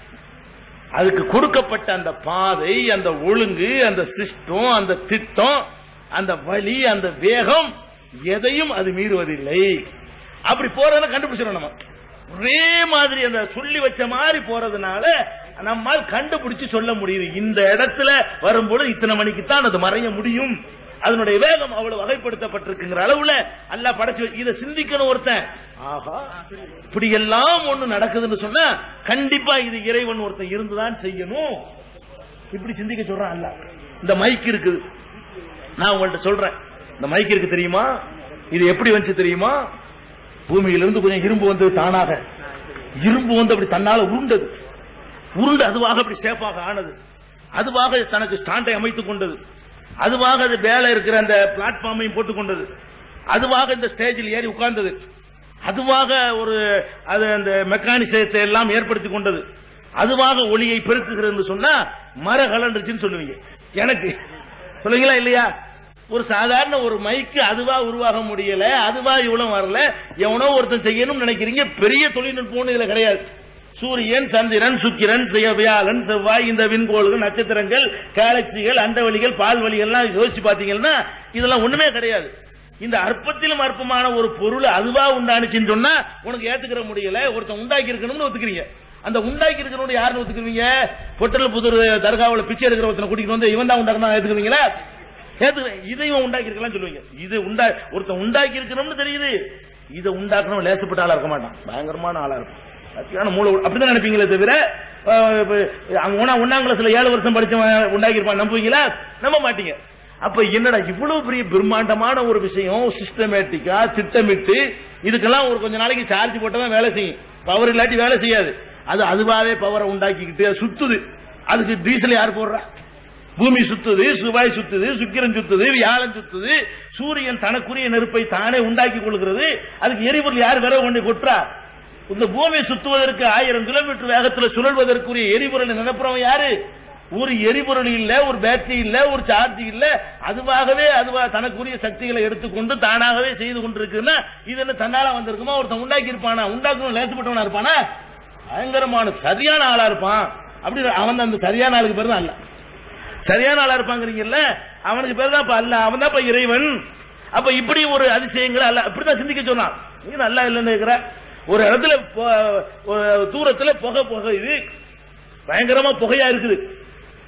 அதுக்கு கொடுக்கப்பட்ட அந்த பாதை அந்த ஒழுங்கு அந்த சிஸ்டம் அந்த திட்டம் அந்த வழி அந்த வேகம் எதையும் அது மீறுவதில்லை அப்படி போறதை கண்டுபிடிச்சிடும் நம்ம ஒரே மாதிரி அந்த சொல்லி வச்ச மாதிரி போறதுனால நம்மால் கண்டுபிடிச்சு சொல்ல முடியுது இந்த இடத்துல வரும்போது இத்தனை மணிக்கு தான் அது மறைய முடியும் அதனுடைய வேகம் அவ்வளவு வகைப்படுத்தப்பட்டிருக்குங்கிற அளவுல அல்லாஹ் படைச்சு வை- இதை சிந்திக்கணும் ஒருத்தன் ஆஹா இப்படி எல்லாம் ஒண்ணு நடக்குதுன்னு சொன்னா கண்டிப்பா இது இறைவன் ஒருத்தன் இருந்துதான் செய்யணும் இப்படி சிந்திக்க சொல்றான் அல்ல இந்த மைக் இருக்குது நான் உங்கள்ட்ட சொல்றேன் இந்த மைக் இருக்கு தெரியுமா இது எப்படி வந்துச்சு தெரியுமா பூமியிலிருந்து கொஞ்சம் இரும்பு வந்து தானாக இரும்பு வந்து அப்படி தன்னால உருண்டது உருண்டு அதுவாக அப்படி சேஃபாக ஆனது அதுவாக தனக்கு ஸ்டாண்டை அமைத்துக் கொண்டது அதுவாக அது மேல இருக்கிற அந்த பிளாட்ஃபார்மையும் போட்டுக் கொண்டது அதுவாக இந்த ஸ்டேஜில் ஏறி உட்கார்ந்தது அதுவாக ஒரு அது அந்த மெக்கானிசத்தை எல்லாம் ஏற்படுத்தி கொண்டது அதுவாக ஒளியை பெருக்குகிறது சொன்னா மர கலண்டுச்சுன்னு சொல்லுவீங்க எனக்கு சொல்லுவீங்களா இல்லையா ஒரு சாதாரண ஒரு மைக்கு அதுவா உருவாக முடியல அதுவா இவ்வளவு வரல எவனோ ஒருத்தன் செய்யணும்னு நினைக்கிறீங்க பெரிய தொழில்நுட்பம் இதுல கிடையாது சூரியன் சந்திரன் சுக்கிரன் செய- வியாழன் செவ்வாய் இந்த விண்கோள்கள் நட்சத்திரங்கள் கேலக்சிகள் அண்டவெளிகள் பால்வெளிகள்லாம் யோசிச்சு பாத்தீங்கன்னா இதெல்லாம் ஒண்ணுமே கிடையாது இந்த அற்பத்திலும் அற்பமான ஒரு பொருள் அதுவா உண்டானுச்சுன்னு சொன்னா உனக்கு ஏத்துக்கிற முடியல ஒருத்தன் உண்டாக்கி இருக்கணும்னு ஒத்துக்கிறீங்க அந்த உண்டாக்கி இருக்கணும் யாருன்னு ஒத்துக்குவீங்க பொட்டல் புதூர் தர்காவுல பிச்சை எடுக்கிற ஒருத்தனை கூட்டிட்டு வந்து இவன் தான் உண்டாக்கணும் ஏத்துக்குவீங்களா ஏத்துக்கிறேன் இதையும் உண்டாக்கி இருக்கலாம் சொல்லுவீங்க இது உண்டா ஒருத்தன் உண்டாக்கி இருக்கணும்னு தெரியுது இதை உண்டாக்கணும் லேசப்பட்ட ஆளா இருக்க மாட்டான் பயங்கரமான ஆளா இருக்கும் சத்தியான மூளை உள்ள- அப்படிதான் நினைப்பீங்களே தவிர அஹ், இப்ப, அவன் ஒண்ணா- ஒண்ணாம் கிளாஸ்ல ஏழு வருஷம் படிச்சவன் உண்டாக்கி இருப்பான் நம்புவீங்களா நம்ப மாட்டீங்க அப்ப என்னடா இவ்வளவு பெரிய பிரம்மாண்டமான ஒரு விஷயம் சிஸ்டமேட்டிக்கா திட்டமிட்டு இதுக்கெல்லாம் ஒரு கொஞ்ச நாளைக்கு சார்ஜ் போட்டதான் வேலை செய்யும் பவர் இல்லாட்டி வேலை செய்யாது அது அதுவாவே பவரை உண்டாக்கிக்கிட்டு அது சுத்துது அதுக்கு டீசல் யார் போடுறா பூமி சுத்துது சுவாய் சுத்துது சுக்கிரன் சுத்துது வியாழன் சுத்துது சூரியன் தனக்குரிய நெருப்பை தானே உண்டாக்கி கொள்கிறது அதுக்கு எரிபொருள் யார் விரவு கொண்டு கொட்டுறா இந்த பூமி சுத்துவதற்கு ஆயிரம் கிலோமீட்டர் வேகத்தில் சுழல்வதற்குரிய எரிபொருள் நிரப்புறவன் யாரு ஒரு எரிபொருள் இல்ல ஒரு பேட்டரி இல்ல ஒரு சார்ஜ் இல்ல அதுவாகவே அதுவா தனக்குரிய சக்திகளை எடுத்துக்கொண்டு தானாகவே செய்து கொண்டிருக்குன்னா இது என்ன தன்னால வந்திருக்குமா ஒருத்தன் உண்டாக்கி இருப்பானா உண்டாக்கணும் லேசப்பட்டவனா இருப்பானா பயங்கரமான சரியான ஆளா இருப்பான் அப்படி அவன் அந்த சரியான ஆளுக்கு பேர் தான் அல்ல சரியான ஆளா இருப்பாங்கிறீங்கல்ல அவனுக்கு பேர் தான் இப்ப அல்ல அவன் தான் இப்ப இறைவன் அப்ப இப்படி ஒரு அதிசயங்களை அல்ல இப்படிதான் சிந்திக்க சொன்னான் நீ நல்லா இல்லைன்னு இருக்கிற ஒரு இடத்துல பொ- ஒரு தூரத்துல புகை புகை இது பயங்கரமா புகையா இருக்குது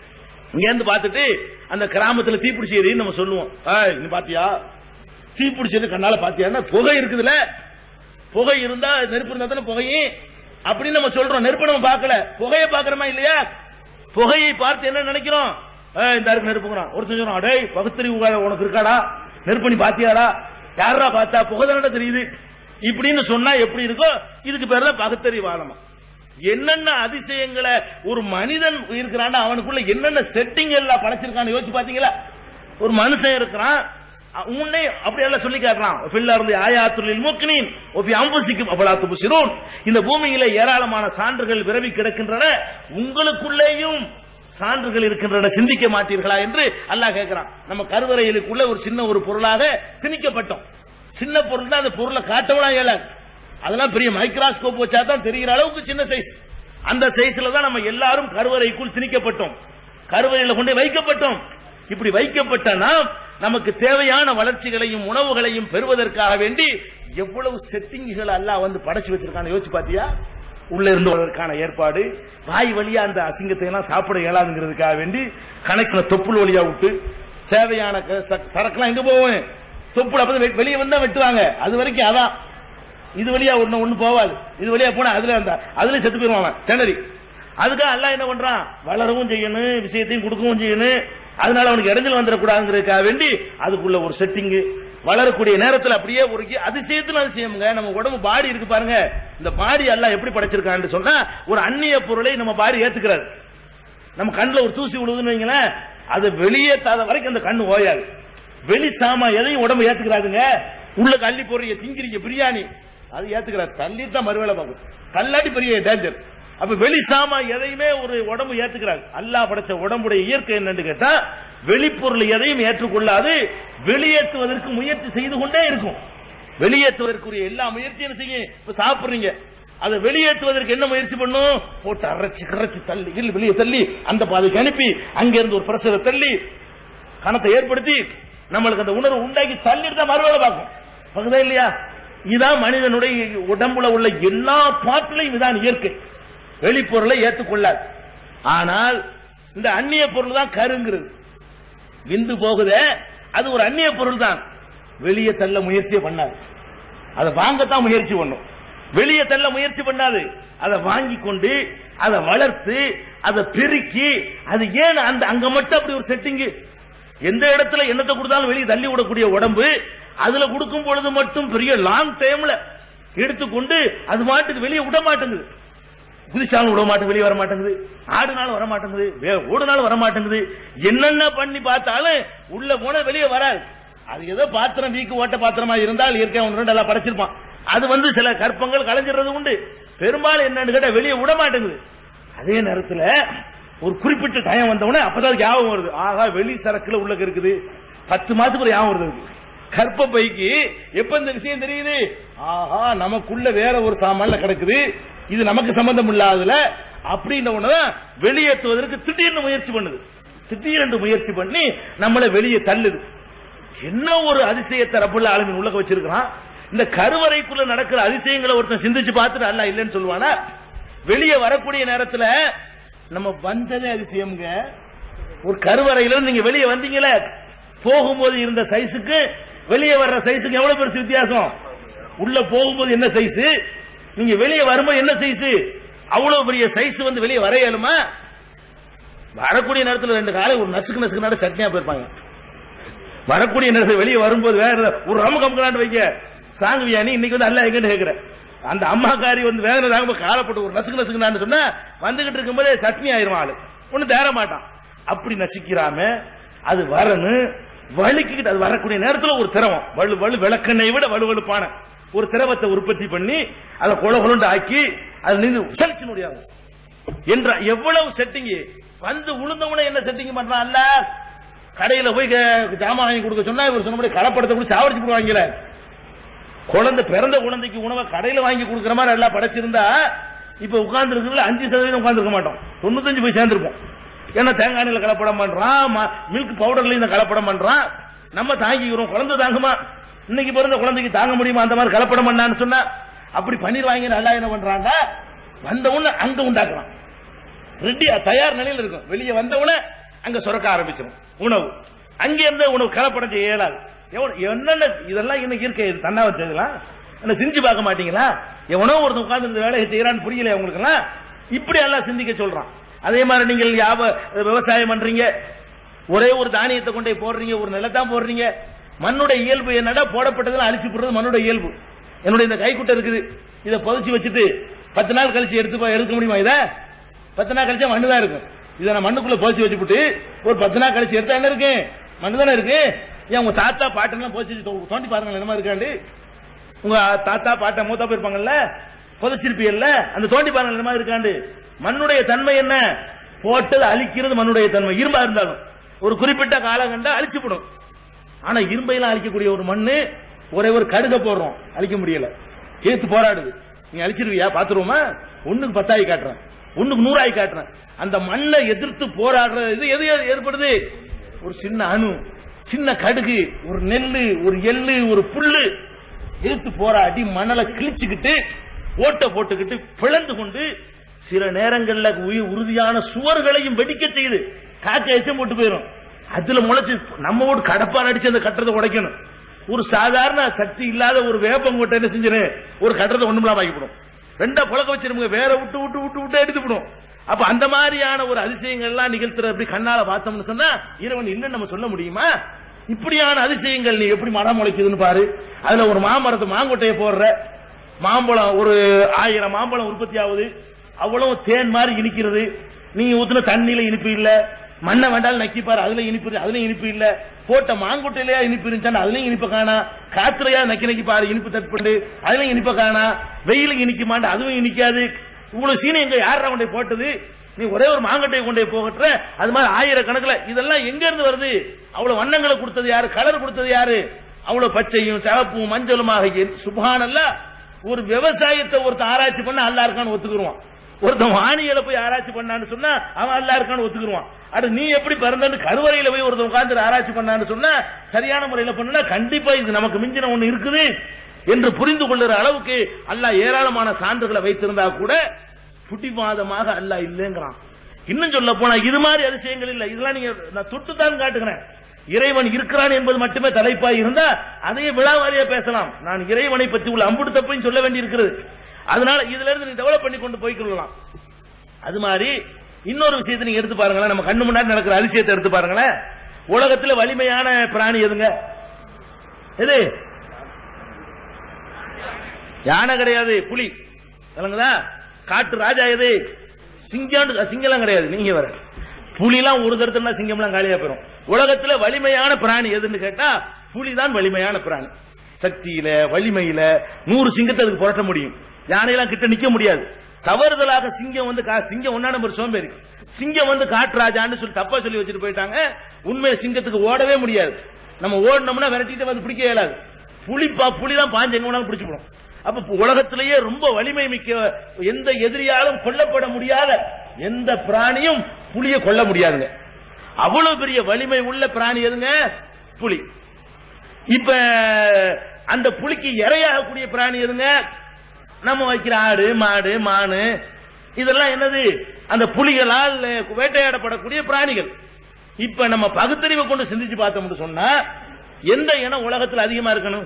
இங்க இருந்து பார்த்துட்டு அந்த கிராமத்துல தீப்பிடிச்சி எரியும் நம்ம சொல்லுவோம் "ஏய், நீ பாத்தியா தீப்பிடிச்சது கண்ணால பாத்தியா புகை இருக்குதுல புகை இருந்தா நெருப்பு இருந்தா தானே புகையும் அப்படின்னு நம்ம சொல்றோம் நெருப்பு நம்ம பார்க்கல புகையை பார்க்கறோமா இல்லையா புகையை பார்த்து என்ன நினைக்கிறோம் ஏய், இந்த இருக்கு நெருப்புங்கிறான் ஒருத்தன் சொல்றான் டேய் பகுத்தறிவு உனக்கு இருக்காடா நெருப்பு நீ பாத்தியாடா யாரா பார்த்தா புகை தானடா தெரியுது இப்படின்னு சொன்னா எப்படி இருக்கோ இதுக்கு பேர் தான் பகுத்தறிவாதமா என்னென்ன அதிசயங்களை ஒரு மனிதன் இருக்கிறான் அவனுக்குள்ள என்னென்ன செட்டிங் எல்லாம் படைச்சிருக்கான்னு யோசிச்சு பாத்தீங்களா ஒரு மனுஷன் இருக்கிறான் அ- உன்னை அப்படி எல்லாம் சொல்லி காட்டலாம் பில்லா இருந்து ஆயாத்துலில் மூக்கினின் ஒப்பி அம்புசிக்கும் அப்பலாத்து புசிரோன் இந்த பூமியில ஏராளமான சான்றுகள் விரவி கிடக்கின்றன உங்களுக்குள்ளேயும் சான்றுகள் இருக்கின்றன சிந்திக்க மாட்டீர்களா என்று அல்லாஹ் கேட்கிறான் நம்ம கருவறையிலுக்குள்ள ஒரு சின்ன ஒரு பொருளாக திணிக்கப்பட்டோம் சின்ன பொருள் தான் அந்த பொருளை காட்டவனா இயலாது அதெல்லாம் பெரிய மைக்ராஸ்கோப் வச்சா தான் தெரிகிற அளவுக்கு சின்ன சைஸ் அந்த சைஸ்ல தான் நம்ம எல்லாரும் கருவறைக்குள் திணிக்கப்பட்டோம் கருவறையில கொண்டு வைக்கப்பட்டோம் இப்படி வைக்கப்பட்ட நாம் நமக்கு தேவையான வளர்ச்சிகளையும் உணவுகளையும் பெறுவதற்காக வேண்டி எவ்வளவு செட்டிங்குகள் அல்லாஹ் வந்து படைச்சு வச்சிருக்கான யோசிச்சு பாத்தியா உள்ள இருந்து வருவதற்கான ஏற்பாடு வாய் வழியா அந்த அசிங்கத்தை எல்லாம் சாப்பிட இயலாதுங்கிறதுக்காக வேண்டி கனெக்ஷனை தொப்புள் வழியா விட்டு தேவையான க- ச- சரக்குலாம் எங்க போவோம் தொப்புள் அப்ப வெ- வெளியே வந்தா வெட்டுவாங்க அது வரைக்கும் அதான் இது வழியா ஒண்ணு ஒண்ணு போவாது இது வழியா போனா அதுல அந்த அதுல செத்து போயிருவான் அவன் திணறி அதுக்காக அல்லாஹ் என்ன பண்றான் வளரவும் செய்யணும் விஷயத்தையும் கொடுக்கவும் செய்யணும் அதனால அவனுக்கு இடைஞ்சல் வந்துடக்கூடாதுங்கிறதுக்காக வேண்டி அதுக்குள்ள ஒரு செட்டிங் வளரக்கூடிய நேரத்தில் அப்படியே ஒரு கி- அதிசயத்துல அதிசயம்ங்க நம்ம உடம்பு பாடி இருக்கு பாருங்க இந்த பாடி எல்லாம் எப்படி படைச்சிருக்கான்னு சொன்னா ஒரு அந்நிய பொருளை நம்ம பாடி ஏத்துக்கிறாரு நம்ம கண்ணுல ஒரு தூசி விழுதுன்னு வைங்களேன் அது வெளியேற்றாத வரைக்கும் அந்த கண்ணு ஓயாது வெளி சாமா எதையும் உடம்பு ஏத்துக்கிறாதுங்க உள்ள கள்ளி போடுறீங்க திங்கிறீங்க பிரியாணி அது ஏத்துக்கிறாரு தள்ளி தான் மறுவேளை பார்க்கும் தள்ளாடி பெரிய டேஞ்சர் அப்ப வெளி சாமா எதையுமே ஒரு உடம்பு ஏத்துக்கிறாரு அல்லாஹ் படைச்ச உடம்புடைய இயற்கை என்னன்னு கேட்டா வெளிப்பொருள் எதையும் ஏற்றுக்கொள்ளாது வெளியேற்றுவதற்கு முயற்சி செய்து கொண்டே இருக்கும் வெளியேற்றுவதற்குரிய எல்லா முயற்சியும் என்ன செய்யும் இப்ப சாப்பிடுறீங்க அதை வெளியேற்றுவதற்கு என்ன முயற்சி பண்ணும் போட்டு அரைச்சு கரைச்சு தள்ளி கிள்ளி வெளியே தள்ளி அந்த பாதைக்கு அனுப்பி அங்கிருந்து ஒரு பிரஷரை தள்ளி கணத்தை ஏற்படுத்தி நம்மளுக்கு அந்த உணர்வு உண்டாக்கி தள்ளிட்டு தான் மறுவேளை பார்க்கும் பகுதா இல்லையா இதான் மனிதனுடைய உடம்புல உள்ள எல்லா பாட்டிலையும் இதான் இயற்கை வெளிப்பொருளை ஏற்றுக்கொள்ளாது ஆனால் இந்த அந்நிய பொருள் தான் கருங்கிறது விந்து போகுதே அது ஒரு அந்நிய பொருள் தான் வெளியே தள்ள முயற்சியே பண்ணாது அதை வாங்கத்தான் முயற்சி பண்ணும் வெளியே தள்ள முயற்சி பண்ணாது அதை வாங்கி கொண்டு அதை வளர்த்து அதை பெருக்கி அது ஏன் அந்த அங்க மட்டும் அப்படி ஒரு செட்டிங் எந்த இடத்துல என்னத்தை கொடுத்தாலும் வெளியே தள்ளி விடக்கூடிய உடம்பு அதுல கொடுக்கும் பொழுது மட்டும் பெரிய லாங் டைம்ல எடுத்துக்கொண்டு அது மாட்டுக்கு வெளியே விட மாட்டேங்குது குதிச்சாலும் விட மாட்டேங்குது வெளியே வர மாட்டேங்குது ஆடுனாலும் வர மாட்டேங்குது வே- ஓடுனாலும் வர மாட்டேங்குது என்னென்ன பண்ணி பார்த்தாலும் உள்ள போன வெளியே வராது அது ஏதோ பாத்திரம் வீக்கு ஓட்ட பாத்திரமா இருந்தால் இயற்கை ஒன்று ரெண்டு எல்லாம் படைச்சிருப்பான் அது வந்து சில கற்பங்கள் கலைஞ்சிடுறது உண்டு பெரும்பாலும் என்னன்னு கேட்டா வெளியே விட மாட்டேங்குது அதே நேரத்துல ஒரு குறிப்பிட்ட டைம் வந்தவொடனே அப்பதான் அதுக்கு ஞாபகம் வருது ஆகா வெளி சரக்குல உள்ள இருக்குது பத்து மாசத்துக்கு ஒரு ஞாபகம் வருது அதுக்கு. கர்ப்ப பைக்கு எப்ப இந்த விஷயம் தெரியுது ஆஹா நமக்குள்ள வேற ஒரு சாமான்ல கிடக்குது இது நமக்கு சம்பந்தம் இல்லாததுல அப்படின்ற ஒண்ணுதான் வெளியேற்றுவதற்கு திடீர்னு முயற்சி பண்ணுது திடீரென்று முயற்சி பண்ணி நம்மளை வெளியே தள்ளுது என்ன ஒரு அதிசயத்தை ரப்புல்ல ஆளுமின் உள்ளக வச்சிருக்கிறான் இந்த கருவறைக்குள்ள நடக்கிற அதிசயங்களை ஒருத்தன் சிந்திச்சு பார்த்துட்டு அல்ல இல்லைன்னு சொல்லுவானா வெளியே வரக்கூடிய நேரத்துல நம்ம வந்ததே அதிசயம்ங்க ஒரு கருவறையில இருந்து நீங்க வெளியே வந்தீங்களே போகும்போது இருந்த சைஸுக்கு வெளியே வர்ற சைஸுக்கு எவ்வளவு பெருசு வித்தியாசம் உள்ள போகும்போது என்ன சைஸ் நீங்க வெளியே வரும்போது என்ன சைஸ் அவ்வளவு பெரிய சைஸ் வந்து வெளியே வர இயலுமா வரக்கூடிய நேரத்துல ரெண்டு காலை ஒரு நசுக்கு நசுக்கு நாடு சட்னியா போயிருப்பாங்க வரக்கூடிய நேரத்தில் வெளியே வரும்போது வேற ஏதாவது ஒரு ரம கம்பலாண்டு வைக்க சாங் பிரியாணி இன்னைக்கு வந்து அல்ல எங்கன்னு கேக்குறேன் அந்த அம்மாக்காரி வந்து வேற நாங்க காலப்பட்டு ஒரு நசுக்கு நசுக்குனான்னு சொன்னா வந்துகிட்டு இருக்கும்போதே சட்னி ஆயிரும் ஆளு ஒண்ணு தேர மாட்டான் அப்படி நசிக்கிறாம அது வரணும் வலிக்கிட்டு அது வரக்கூடிய நேரத்துல ஒரு திரவம் வலு வலு விளக்கெண்ணை விட வலுவலுப்பான ஒரு திரவத்தை உற்பத்தி பண்ணி அதை கொல கொலண்டு ஆக்கி அது நீங்க உசலிச்சு முடியாது என்ற எவ்வளவு செட்டிங் வந்து உளுந்தவன என்ன செட்டிங் பண்றான் அல்ல கடையில போய் க- ஜாமான் வாங்கி கொடுக்க சொன்னா இவர் சொன்னபடி கலப்படத்தை கூட சாவடிச்சு போடுவாங்கல குழந்தை பிறந்த குழந்தைக்கு உணவை கடையில வாங்கி கொடுக்குற மாதிரி எல்லாம் படைச்சிருந்தா இப்ப உட்கார்ந்து இருக்கிறதுல அஞ்சு சதவீதம் உட்கார்ந்து மாட்டோம் தொண்ணூத்தஞ்சு போய் சேர்ந்திருப்போம் ஏன்னா தேங்காய் எண்ணெயில கலப்படம் பண்றான் மில்க் பவுடர்ல இந்த கலப்படம் பண்றான் நம்ம தாங்கிக்கிறோம் குழந்தை தாங்குமா இன்னைக்கு பிறந்த குழந்தைக்கு தாங்க முடியுமா அந்த மாதிரி கலப்படம் பண்ணான்னு சொன்னா அப்படி பன்னீர் வாங்கி நல்லா என்ன பண்றாங்க வந்த உடனே அங்க உண்டாக்குறான் ரெடி தயார் நிலையில இருக்கும் வெளியே வந்த உடனே அங்க சுரக்க ஆரம்பிச்சிடும் உணவு அங்க இருந்து உணவு கலப்படம் செய்ய இயலாது எவன்- என்னென்ன இதெல்லாம் இன்னைக்கு இருக்க இது தன்னா வச்சதுலாம் என்ன செஞ்சு பார்க்க மாட்டீங்களா எவனோ ஒருத்தன் உட்கார்ந்து இந்த வேலையை செய்யறான்னு புரியல உங்களுக்கு இப்படி எல்லாம் சிந்திக்க சொல்றான் அதே மாதிரி நீங்கள் யாப விவசாயம் பண்றீங்க ஒரே ஒரு தானியத்தை கொண்டு போய் போடுறீங்க ஒரு நிலத்தான் போடுறீங்க மண்ணுடைய இயல்பு என்னடா போடப்பட்டதெல்லாம் அழிச்சு போடுறது மண்ணுடைய இயல்பு என்னுடைய இந்த கைக்குட்டை இருக்குது இதை புதைச்சு வச்சுட்டு பத்து நாள் கழிச்சு எடுத்து போ- எடுக்க முடியுமா இதை பத்து நாள் கழிச்சா மண்ணு தான் இருக்கும் இதை நான் மண்ணுக்குள்ள போச்சு வச்சுப்புட்டு ஒரு பத்து நாள் கழிச்சு எடுத்தா என்ன இருக்கு மண்ணு தானே இருக்கு ஏன் உங்க தாத்தா பாட்டெல்லாம் போச்சு தோ- தோண்டி பாருங்க என்னமா இருக்காண்டு உங்க தாத்தா பாட்டா மூத்தா போயிருப்பாங்கல்ல புதைச்சிருப்பீங்கல்ல அந்த தோண்டி பாருங்க என்னமா இருக்காண்டு மண்ணுடைய தன்மை என்ன போட்டது அழிக்கிறது மண்ணுடைய தன்மை இரும்பா இருந்தாலும் ஒரு குறிப்பிட்ட காலம் கண்டா அழிச்சுப்படும் ஆனா இரும்பையெல்லாம் அழிக்கக்கூடிய ஒரு மண்ணு ஒரே ஒரு கடுக போடுறோம் அழிக்க முடியல ஏத்து போராடுது நீ அழிச்சிருவியா பாத்துருவோமா ஒண்ணுக்கு பத்தாயி காட்டுறேன் ஒண்ணுக்கு நூறாயி காட்டுறேன் அந்த மண்ணை எதிர்த்து போராடுற இது எது ஏற்படுது ஒரு சின்ன அணு சின்ன கடுகு ஒரு நெல்லு ஒரு எள்ளு ஒரு புல்லு எதிர்த்து போராடி மணலை கிழிச்சுக்கிட்டு ஓட்டை போட்டுக்கிட்டு பிளந்து கொண்டு சில நேரங்கள்ல உயிர் உறுதியான சுவர்களையும் வெடிக்க செய்யுது காக்க எச்சம் போட்டு போயிடும் அதுல முளைச்சு நம்ம வீட்டு கடப்பால் அடிச்சு அந்த கட்டத்தை உடைக்கணும் ஒரு சாதாரண சக்தி இல்லாத ஒரு வேப்பங்கொட்டை என்ன செஞ்சிரு ஒரு கட்டத்தை ஒண்ணுமில்லாம ஆக்கிவிடும் ரெண்டா புழக்க வச்சிருங்க வேற விட்டு விட்டு விட்டு விட்டு எடுத்துவிடும் அப்ப அந்த மாதிரியான ஒரு அதிசயங்கள் எல்லாம் நிகழ்த்துற அப்படி கண்ணால பார்த்தோம்னு சொன்னா இறைவன் இல்லைன்னு நம்ம சொல்ல முடியுமா இப்படியான அதிசயங்கள் நீ எப்படி மரம் முளைக்குதுன்னு பாரு அதுல ஒரு மாமரத்தை மாங்கொட்டையை போடுற மாம்பழம் ஒரு ஆயிரம் மாம்பழம் உற்பத்தி ஆகுது அவ்வளவு தேன் மாதிரி இனிக்கிறது நீங்க ஊத்துன தண்ணியில இனிப்பு இல்ல மண்ணை வேண்டாலும் நக்கி பாரு அதுல இனிப்பு இருக்கு, அதுலயும் இனிப்பு இல்ல போட்ட மாங்குட்டையிலயா இனிப்பு இருந்துச்சா அதுலயும் இனிப்ப காணா காத்துலயா நக்கி நக்கி பாரு இனிப்பு தட்டுப்பண்டு அதுலயும் இனிப்ப காணா வெயிலுக்கு இனிக்குமாண்டு அதுவும் இனிக்காது இவ்வளவு சீனி எங்க யாரா கொண்டு போய் போட்டது நீ ஒரே ஒரு மாங்கட்டையை கொண்டு போய் போகட்டுற அது மாதிரி ஆயிரக்கணக்கில் இதெல்லாம் எங்க இருந்து வருது அவ்வளவு வண்ணங்களை கொடுத்தது யாரு கலர் கொடுத்தது யாரு அவ்வளவு பச்சையும் சிவப்பும் மஞ்சளுமாக சுபானல்ல ஒரு விவசாயத்தை ஒருத்தன் ஆராய்ச்சி பண்ண அல்லா இருக்கான்னு ஒத்துக்குருவான் ஒருத்தன் வானியலை போய் ஆராய்ச்சி பண்ணான்னு சொன்னா அவன் அல்லா இருக்கான்னு ஒத்துக்குருவான் அது நீ எப்படி பிறந்தன்னு கருவறையில போய் ஒருத்தன் உட்கார்ந்து ஆராய்ச்சி பண்ணான்னு சொன்னா சரியான முறையில பண்ணா கண்டிப்பா இது நமக்கு மிஞ்சின ஒண்ணு இருக்குது என்று புரிந்து கொள்ளுற அளவுக்கு அல்லாஹ் ஏராளமான சான்றுகளை வைத்திருந்தா கூட புட்டிவாதமாக அல்லாஹ் இல்லைங்கிறான் இன்னும் சொல்ல போனா இது மாதிரி அதிசயங்கள் இல்ல இதெல்லாம் நீங்க நான் தொட்டுத்தான் காட்டுகிறேன் இறைவன் இருக்கிறான் என்பது மட்டுமே தலைப்பாய் இருந்தா அதையே விழாவாரியா பேசலாம் நான் இறைவனை பற்றி உள்ள அம்புட்டு தப்பையும் சொல்ல வேண்டி இருக்கிறது அதனால இதுல இருந்து நீ டெவலப் பண்ணி கொண்டு போய்க்கொள்ளலாம் அது மாதிரி இன்னொரு விஷயத்தை நீங்க எடுத்து பாருங்களேன் நம்ம கண்ணு முன்னாடி நடக்கிற அதிசயத்தை எடுத்து பாருங்களேன் உலகத்துல வலிமையான பிராணி எதுங்க எது யானை கிடையாது புலி விளங்குதா காட்டு ராஜா எது சிங்கம் சிங்கம்லாம் கிடையாது நீங்க வர புலிலாம் ஒரு தரத்துல சிங்கம்லாம் காலியா போயிடும் உலகத்துல வலிமையான பிராணி எதுன்னு கேட்டா புலிதான் வலிமையான பிராணி சக்தியில வலிமையில நூறு சிங்கத்தை அதுக்கு புரட்ட முடியும் யானையெல்லாம் கிட்ட நிக்க முடியாது தவறுதலாக சிங்கம் வந்து கா- சிங்கம் ஒன்னா நம்பர் சோம்பேறி சிங்கம் வந்து காட்டுராஜான்னு சொல்லி தப்பா சொல்லி வச்சுட்டு போயிட்டாங்க உண்மை சிங்கத்துக்கு ஓடவே முடியாது நம்ம ஓடினோம்னா விரட்டிட்டு வந்து பிடிக்க இயலாது புலி பா புலி தான் பாஞ்சு எங்க வேணாலும் பிடிச்சு போடும் அப்ப பு- உலகத்திலேயே ரொம்ப வலிமை மிக்க எந்த எதிரியாலும் கொல்லப்பட முடியாத எந்த பிராணியும் புலிய கொல்ல முடியாதுங்க அவ்வளவு பெரிய வலிமை உள்ள பிராணி எதுங்க புலி இப்ப அந்த புலிக்கு இரையாகக்கூடிய பிராணி எதுங்க நம்ம வைக்கிற ஆடு மாடு மானு இதெல்லாம் என்னது அந்த புலிகளால் வேட்டையாடப்படக்கூடிய பிராணிகள் இப்ப நம்ம பகுத்தறிவை கொண்டு சிந்திச்சு பார்த்தோம்னு சொன்னா எந்த இனம் உலகத்தில் அதிகமா இருக்கணும்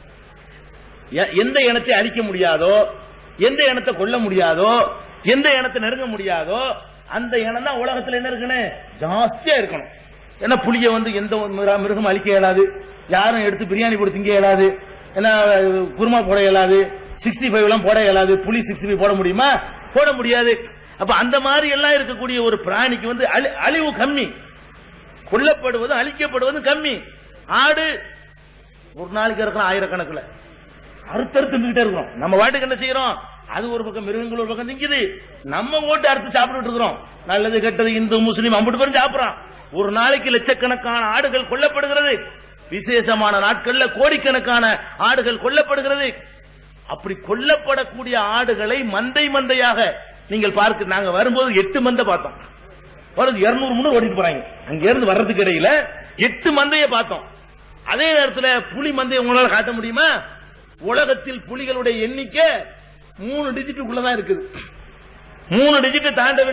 எ- எந்த இனத்தை அழிக்க முடியாதோ எந்த இனத்தை கொல்ல முடியாதோ எந்த இனத்தை நெருங்க முடியாதோ அந்த இனம் தான் உலகத்துல என்ன இருக்கணும் ஜாஸ்தியா இருக்கணும் ஏன்னா புளிய வந்து எந்த ஒரு மிருக- மிருகம் அழிக்க இயலாது யாரும் எடுத்து பிரியாணி போட்டு திங்க இயலாது ஏன்னா அஹ், குருமா போட இயலாது சிக்ஸ்டி ஃபைவ் எல்லாம் போட இயலாது புளி சிக்ஸ்டி ஃபைவ் போட முடியுமா போட முடியாது அப்ப அந்த மாதிரி எல்லாம் இருக்கக்கூடிய ஒரு பிராணிக்கு வந்து அழி- அழிவு கம்மி கொல்லப்படுவதும் அழிக்கப்படுவதும் கம்மி ஆடு ஒரு நாளைக்கு இருக்கிற ஆயிரக்கணக்கில் அறுத்தறுத்து தின்னுகிட்டே இருக்கிறோம் நம்ம வாட்டுக்கு என்ன செய்யறோம் அது ஒரு பக்கம் மிருகங்கள் ஒரு பக்கம் நிக்குது நம்ம ஓட்டு அறுத்து சாப்பிட்டுட்டு இருக்கிறோம் நல்லது கெட்டது இந்து முஸ்லீம் அம்பிட்டு பேரும் சாப்பிடுறான் ஒரு நாளைக்கு லட்சக்கணக்கான ஆடுகள் கொல்லப்படுகிறது விசேஷமான நாட்கள்ல கோடிக்கணக்கான ஆடுகள் கொல்லப்படுகிறது அப்படி கொல்லப்படக்கூடிய ஆடுகளை மந்தை மந்தையாக நீங்கள் பார்க்க நாங்க வரும்போது எட்டு மந்தை பார்த்தோம் வருது இருநூறு முன்னூறு ஓடிட்டு போறாங்க அங்க இருந்து வர்றதுக்கு இடையில எட்டு மந்தைய பார்த்தோம் அதே நேரத்துல புலி மந்தைய உங்களால காட்ட முடியுமா உலகத்தில் புலிகளுடைய எண்ணிக்கை மூணு டிஜிட்டுக்குள்ளதான் இருக்குது மூணு டிஜிட் தாண்டவில்லை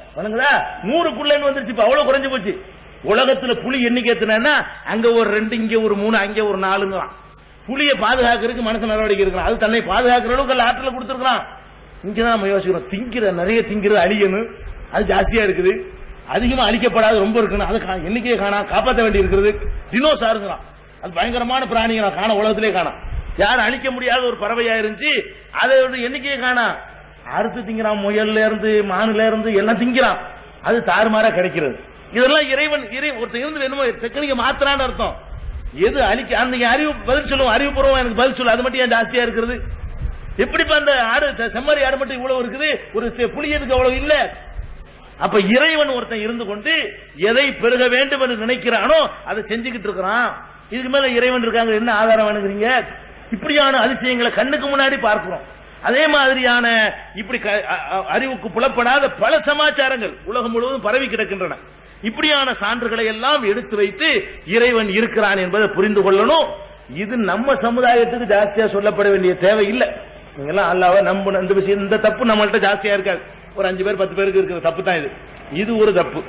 வணங்குதா நூறுக்குள்ளன்னு வந்துருச்சு இப்ப அவ்வளவு குறைஞ்சு போச்சு உலகத்துல புலி எண்ணிக்கை எத்தனைன்னா அங்க ஒரு ரெண்டு இங்க ஒரு மூணு அங்க ஒரு நாலுங்களாம் புலியை பாதுகாக்கிறதுக்கு மனுஷன் நடவடிக்கை இருக்கலாம் அது தன்னை பாதுகாக்கிற அளவுக்கு அல்ல ஆற்றல கொடுத்துருக்கலாம் இங்கதான் நம்ம யோசிக்கிறோம் திங்கிற நிறைய திங்கிறது அழியணும் அது ஜாஸ்தியா இருக்குது அதிகமா அழிக்கப்படாத ரொம்ப இருக்கணும் அது கா- எண்ணிக்கையை காணா காப்பாற்ற வேண்டி இருக்கிறது டினோசாருங்களாம் அது பயங்கரமான பிராணிகளை காண உலகத்திலே காணாம் யாரும் அழிக்க முடியாத ஒரு பறவையா இருந்துச்சு அதை ஒரு எண்ணிக்கையை காணா அறுத்து திங்கிறான் முயல்ல இருந்து மானுல இருந்து எல்லாம் திங்கிறான் அது தாறுமாறா கிடைக்கிறது இதெல்லாம் இறைவன் இறை ஒருத்தர் இருந்து என்னமோ டெக்னிக்க மாத்திரான்னு அர்த்தம் எது அழிக்க அந்த அறிவு பதில் சொல்லுவோம் அறிவுபூர்வம் எனக்கு பதில் சொல்லு அது மட்டும் ஏன் ஜாஸ்தியா இருக்கிறது எப்படிப்பா அந்த ஆடு செ- செம்மறி ஆடு மட்டும் இவ்வளவு இருக்குது ஒரு செ- புலி எதுக்கு அவ்வளவு இல்ல அப்ப இறைவன் ஒருத்தன் இருந்து கொண்டு எதை பெருக வேண்டும் என்று நினைக்கிறானோ அதை செஞ்சுக்கிட்டு இருக்கிறான் இதுக்கு மேல இறைவன் இருக்காங்க என்ன ஆதாரம் வேணுங்கிறீங்க இப்படியான அதிசயங்களை கண்ணுக்கு முன்னாடி பார்க்கிறோம் அதே மாதிரியான இப்படி க- அ- அ- அறிவுக்கு புலப்படாத பல சமாச்சாரங்கள் உலகம் முழுவதும் பரவி கிடக்கின்றன இப்படியான சான்றுகளை எல்லாம் எடுத்து வைத்து இறைவன் இருக்கிறான் என்பதை புரிந்து கொள்ளணும் இது நம்ம சமுதாயத்துக்கு ஜாஸ்தியா சொல்லப்பட வேண்டிய தேவை இல்லை நீங்கெல்லாம் அல்லாவ நம்ப இந்த விஷயம் இந்த தப்பு நம்மள்ட்ட ஜாஸ்தியா இருக்காது ஒரு அஞ்சு பேர் பத்து பேருக்கு இருக்கிற தப்பு தான் இது இது ஒரு தப்பு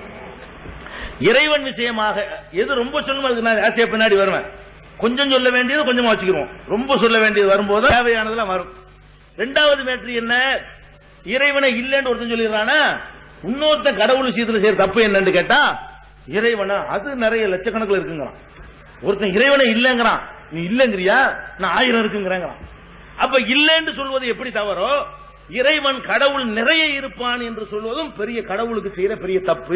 இறைவன் விஷயமாக எது ரொம்ப சொல்லணும் அதுக்கு நான் ஆசையா பின்னாடி வருவேன் கொஞ்சம் சொல்ல வேண்டியது கொஞ்சமா வச்சுக்கிறோம் ரொம்ப சொல்ல வேண்டியது வரும்போது தேவையானதெல்லாம் வரும் ரெண்டாவது மேட்ரு என்ன இறைவனை இல்லைன்னு ஒருத்தன் சொல்லிடுறானா இன்னொருத்தன் கடவுள் விஷயத்துல செய்யற தப்பு என்னன்னு கேட்டா இறைவனா அது நிறைய லட்சக்கணக்கில் இருக்குங்கிறான் ஒருத்தன் இறைவனை இல்லைங்கிறான் நீ இல்லைங்கிறியா நான் ஆயிரம் இருக்குங்கிறேங்கிறான் அப்ப இல்லைன்னு சொல்வது எப்படி தவறோ இறைவன் கடவுள் நிறைய இருப்பான் என்று சொல்வதும் பெரிய கடவுளுக்கு செய்யற பெரிய தப்பு